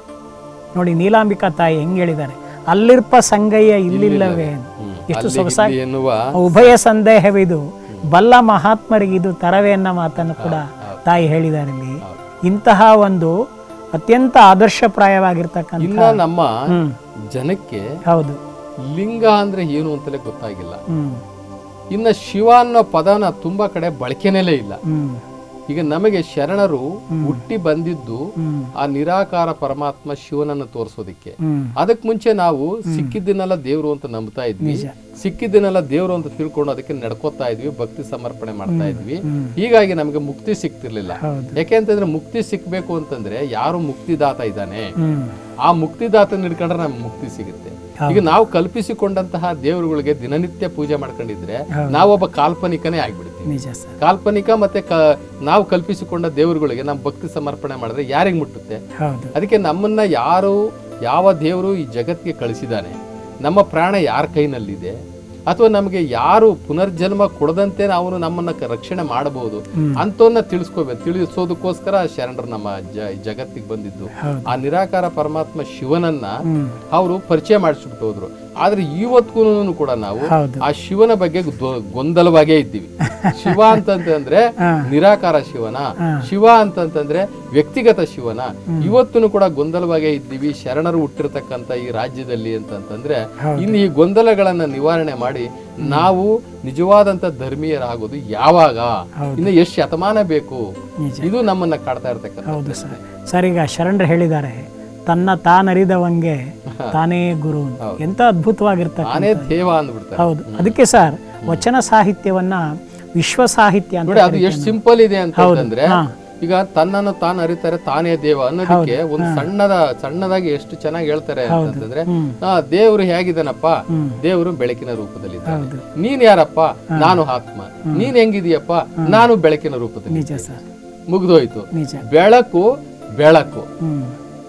ನೋಡಿ ನೀಲಾಂಬಿಕಾ ತಾಯಿ ಹೆಂಗ್ ಹೇಳಿದ್ದಾರೆ ಅಲ್ಲಿರ್ಪ ಸಂಗಯ್ಯ ಇಲ್ಲಿಲ್ಲವೇ ಅಂತ. ಎಷ್ಟು ಅಲ್ಲಿ ಸೊಗಸಾಗಿ ಇಲ್ಲಿ ಎನ್ನುವ ಉಭಯ ಸಂದೇಹವಿದು ಬಲ್ಲ ಮಹಾತ್ಮರಿಗೆ ಇದು ತರವೇ ಅನ್ನೋ ಮಾತನ್ನು ಕೂಡ ತಾಯಿ ಹೇಳಿದ್ದಾರೆ ಇಲ್ಲಿ ಇಂತಹ ಒಂದು ಅತ್ಯಂತ ಆದರ್ಶಪ್ರಾಯವಾಗಿರ್ತಕ್ಕಂಥ ಇನ್ನ ನಮ್ಮ ಹ್ಮ್ ಜನಕ್ಕೆ ಹೌದು ಲಿಂಗ ಅಂದ್ರೆ ಏನು ಅಂತಲೇ ಗೊತ್ತಾಗಿಲ್ಲ ಹ್ಮ್ ಇನ್ನ ಶಿವ ಅನ್ನೋ ಪದನ ತುಂಬಾ ಕಡೆ ಬಳಕೆನೇಲೇ ಇಲ್ಲ ಹ್ಮ್ ಈಗ ನಮಗೆ ಶರಣರು ಹುಟ್ಟಿ ಬಂದಿದ್ದು ಹ್ಮ್ ಆ ನಿರಾಕಾರ ಪರಮಾತ್ಮ ಶಿವನನ್ನು ತೋರಿಸೋದಿಕ್ಕೆ ಹ್ಮ್ ಅದಕ್ ಮುಂಚೆ ನಾವು ಸಿಕ್ಕಿದ್ದನ್ನೆಲ್ಲ ದೇವ್ರು ಅಂತ ನಂಬ್ತಾ ಇದ್ವಿ ಸಿಕ್ಕಿದ್ದನ್ನೆಲ್ಲ ದೇವ್ರು ಅಂತ ತಿಳ್ಕೊಂಡು ಅದಕ್ಕೆ ನಡ್ಕೋತಾ ಇದ್ವಿ ಭಕ್ತಿ ಸಮರ್ಪಣೆ ಮಾಡ್ತಾ ಇದ್ವಿ ಹೀಗಾಗಿ ನಮಗೆ ಮುಕ್ತಿ ಸಿಕ್ತಿರ್ಲಿಲ್ಲ ಹೌದು. ಯಾಕೆಂತಂದ್ರೆ ಮುಕ್ತಿ ಸಿಕ್ಬೇಕು ಅಂತಂದ್ರೆ ಯಾರು ಮುಕ್ತಿದಾತ ಇದ್ದಾನೆ ಹ್ಮ್ ಆ ಮುಕ್ತಿದಾತನ ಹಿಡ್ಕೊಂಡ್ರೆ ನಮ್ಗೆ ಮುಕ್ತಿ ಸಿಗುತ್ತೆ ಈಗ ನಾವು ಕಲ್ಪಿಸಿಕೊಂಡಂತಹ ದೇವರುಗಳಿಗೆ ದಿನನಿತ್ಯ ಪೂಜೆ ಮಾಡ್ಕೊಂಡಿದ್ರೆ ನಾವೊಬ್ಬ ಕಾಲ್ಪನಿಕನೇ ಆಗ್ಬಿಡ್ತೀವಿ ನಿಜ ಸರ್ ಕಾಲ್ಪನಿಕ ಮತ್ತೆ ಕ ನಾವು ಕಲ್ಪಿಸಿಕೊಂಡ ದೇವರುಗಳಿಗೆ ನಾವು ಭಕ್ತಿ ಸಮರ್ಪಣೆ ಮಾಡಿದ್ರೆ ಯಾರಿಗೆ ಮುಟ್ಟುತ್ತೆ ಹೌದು ಅದಕ್ಕೆ ನಮ್ಮನ್ನ ಯಾರು ಯಾವ ದೇವರು ಈ ಜಗತ್ತಿಗೆ ಕಳಿಸಿದಾನೆ ನಮ್ಮ ಪ್ರಾಣ ಯಾರ ಕೈನಲ್ಲಿದೆ ಅಥವಾ ನಮಗೆ ಯಾರು ಪುನರ್ಜನ್ಮ ಕೊಡದಂತೆ ನಾವು ನಮ್ಮನ್ನ ಕ- ರಕ್ಷಣೆ ಮಾಡಬಹುದು ಅಂತವನ್ನ ತಿಳಿಸ್ಕೋಬೇಕು ತಿಳಿಸೋದಕ್ಕೋಸ್ಕರ ಶರಣರು ನಮ್ಮ ಜ ಜಗತ್ತಿಗೆ ಬಂದಿದ್ದು ಹೌದು. ಆ ನಿರಾಕಾರ ಪರಮಾತ್ಮ ಶಿವನನ್ನ ಹ್ಮ್ ಅವರು ಪರಿಚಯ ಮಾಡಿಸ್ಬಿಟ್ಟು ಹೋದ್ರು ಆದ್ರೆ ಇವತ್ತಿಗೂ ಕೂಡ ನಾವು ಹೌದು. ಆ ಶಿವನ ಬಗ್ಗೆ ಗೊ- ಗೊಂದಲವಾಗೇ ಇದ್ದೀವಿ ಶಿವ ಅಂತಂತಂದ್ರೆ ನಿರಾಕಾರ ಶಿವನ ಶಿವ ಅಂತಂತಂದ್ರೆ ವ್ಯಕ್ತಿಗತ ಶಿವನ ಇವತ್ತೂ ಕೂಡ ಗೊಂದಲವಾಗೇ ಇದ್ದೀವಿ ಶರಣರು ಹುಟ್ಟಿರ್ತಕ್ಕಂಥ ಈ ರಾಜ್ಯದಲ್ಲಿ ಅಂತಂತಂದ್ರೆ ಇನ್ನು ಈ ಗೊಂದಲಗಳನ್ನ ನಿವಾರಣೆ ಮಾಡಿ ನಾವು ನಿಜವಾದಂತ ಧರ್ಮೀಯರಾಗೋದು ಯಾವಾಗ ಇನ್ನು ಎಷ್ಟು ಶತಮಾನ ಬೇಕು ನಿಜ. ಇದು ನಮ್ಮನ್ನ ಕಾಡ್ತಾ ಇರ್ತಕ್ಕಂಥ ಹೌದು ಸರ್ ಸರ್ ಈಗ ಶರಣರು ಹೇಳಿದ್ದಾರೆ ತನ್ನ ತಾನರಿದವಂಗೆ ತಾನೇ ಗುರು ಅಂತ. ಎಂತ ಅದ್ಭುತವಾಗಿರ್ತಕ್ಕ ನಾನೇ ದೇವ ಅಂದ್ಬಿಡ್ತಾರೆ ಹೌದು ಅದಕ್ಕೆ ಸರ್ ವಚನ ಸಾಹಿತ್ಯವನ್ನ ವಿಶ್ವ ಸಾಹಿತ್ಯ ಅಂತ ನೋಡಿ ಅದು ಎಷ್ಟು ಸಿಂಪಲ್ ಇದೆ ಅಂತಂದ್ರೆ ಹಾ. ಈಗ ತನ್ನನ್ನು ತಾನು ಅರಿತಾರೆ ತಾನೇ ದೇವ ಅನ್ನೋದಕ್ಕೆ ಒಂದು ಸಣ್ಣದ ಸಣ್ಣದಾಗಿ ಎಷ್ಟು ಚೆನ್ನಾಗಿ ಹೇಳ್ತಾರೆ ಅಂತಂದ್ರೆ ಆ, ದೇವ್ರು ಹೇಗಿದ್ದಾನಪ್ಪ ದೇವರು ಬೆಳಕಿನ ರೂಪದಲ್ಲಿ ನೀನ್ ಯಾರಪ್ಪ ನಾನು ಆತ್ಮ ನೀನ್ ಹೆಂಗಿದೀಯಪ್ಪ ನಾನು ಬೆಳಕಿನ ರೂಪದಲ್ಲಿ ನಿಜ ಸರ್ ಮುಗ್ದೋಯ್ತು ನಿಜ ಬೆಳಕು ಬೆಳಕು ಹ್ಮ್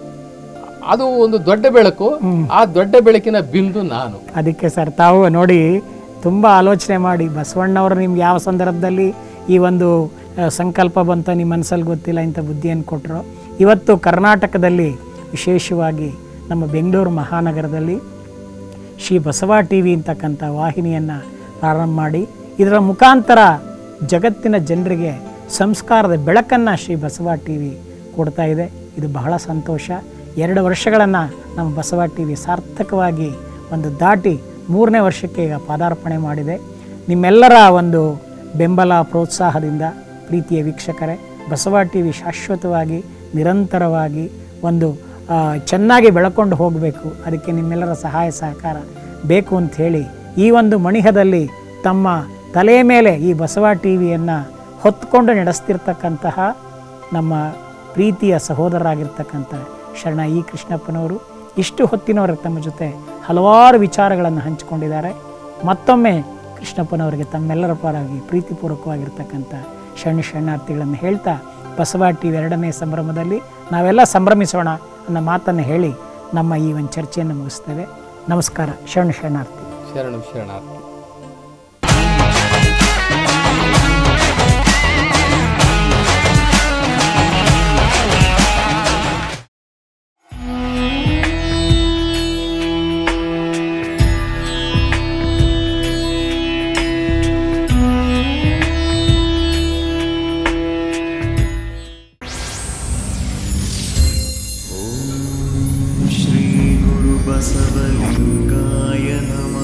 ಅದು ಒಂದು ದೊಡ್ಡ ಬೆಳಕು ಆ ದೊಡ್ಡ ಬೆಳಕಿನ ಬಿಂದು ನಾನು ಅದಕ್ಕೆ ಸರ್ ತಾವು ನೋಡಿ ತುಂಬ ಆಲೋಚನೆ ಮಾಡಿ ಬಸವಣ್ಣವರು ನಿಮ್ಗೆ ಯಾವ ಸಂದರ್ಭದಲ್ಲಿ ಈ ಒಂದು ಆ, ಸಂಕಲ್ಪ ಬಂತ ನಿಮ್ಮ ಮನಸ್ಸಲ್ಲಿ ಗೊತ್ತಿಲ್ಲ ಇಂಥ ಬುದ್ಧಿಯನ್ನು ಕೊಟ್ಟರು ಇವತ್ತು ಕರ್ನಾಟಕದಲ್ಲಿ ವಿಶೇಷವಾಗಿ ನಮ್ಮ ಬೆಂಗಳೂರು ಮಹಾನಗರದಲ್ಲಿ ಶ್ರೀ ಬಸವ ಟಿ ವಿ ಅಂತಕ್ಕಂಥ ವಾಹಿನಿಯನ್ನು ಪ್ರಾರಂಭ ಮಾಡಿ ಇದರ ಮುಖಾಂತರ ಜಗತ್ತಿನ ಜನರಿಗೆ ಸಂಸ್ಕಾರದ ಬೆಳಕನ್ನು ಶ್ರೀ ಬಸವ ಟಿ ವಿ ಕೊಡ್ತಾ ಇದೆ ಇದು ಬಹಳ ಸಂತೋಷ ಎರಡು ವರ್ಷಗಳನ್ನು ನಮ್ಮ ಬಸವ ಟಿ ವಿ ಸಾರ್ಥಕವಾಗಿ ಒಂದು ದಾಟಿ ಮೂರನೇ ವರ್ಷಕ್ಕೆ ಈಗ ಪಾದಾರ್ಪಣೆ ಮಾಡಿದೆ ನಿಮ್ಮೆಲ್ಲರ ಒಂದು ಬೆಂಬಲ ಪ್ರೋತ್ಸಾಹದಿಂದ ಪ್ರೀತಿಯ ವೀಕ್ಷಕರೇ ಬಸವ ಟಿ ವಿ ಶಾಶ್ವತವಾಗಿ ನಿರಂತರವಾಗಿ ಒಂದು ಆ, ಚೆನ್ನಾಗಿ ಬೆಳಕೊಂಡು ಹೋಗಬೇಕು ಅದಕ್ಕೆ ನಿಮ್ಮೆಲ್ಲರ ಸಹಾಯ ಸಹಕಾರ ಬೇಕು ಅಂತ ಹೇಳಿ ಈ ಒಂದು ಮಣಿಹದಲ್ಲಿ ತಮ್ಮ ತಲೆಯ ಮೇಲೆ ಈ ಬಸವ ಟಿ ವಿಯನ್ನು ಹೊತ್ಕೊಂಡು ನಡೆಸ್ತಿರ್ತಕ್ಕಂತಹ ನಮ್ಮ ಪ್ರೀತಿಯ ಸಹೋದರರಾಗಿರ್ತಕ್ಕಂಥ ಶರಣ ಇ ಕೃಷ್ಣಪ್ಪನವರು ಇಷ್ಟು ಹೊತ್ತಿನವರೆಗೆ ತಮ್ಮ ಜೊತೆ ಹಲವಾರು ವಿಚಾರಗಳನ್ನು ಹಂಚಿಕೊಂಡಿದ್ದಾರೆ ಮತ್ತೊಮ್ಮೆ ಕೃಷ್ಣಪ್ಪನವರಿಗೆ ತಮ್ಮೆಲ್ಲರ ಪರವಾಗಿ ಪ್ರೀತಿಪೂರ್ವಕವಾಗಿರ್ತಕ್ಕಂಥ ಶರಣ ಶರಣಾರ್ಥಿಗಳನ್ನು ಹೇಳ್ತಾ ಬಸವ ಟಿ ವಿ ಎರಡನೇ ಸಂಭ್ರಮದಲ್ಲಿ ನಾವೆಲ್ಲ ಸಂಭ್ರಮಿಸೋಣ ಅನ್ನೋ ಮಾತನ್ನು ಹೇಳಿ ನಮ್ಮ ಈ ಒಂದು ಚರ್ಚೆಯನ್ನು ಮುಗಿಸ್ತೇವೆ ನಮಸ್ಕಾರ ಶರಣ ಶರಣಾರ್ಥಿ ಶರಣು ಶರಣಾರ್ಥಿ श्रीगुरुबसवलिङ्गाय नमः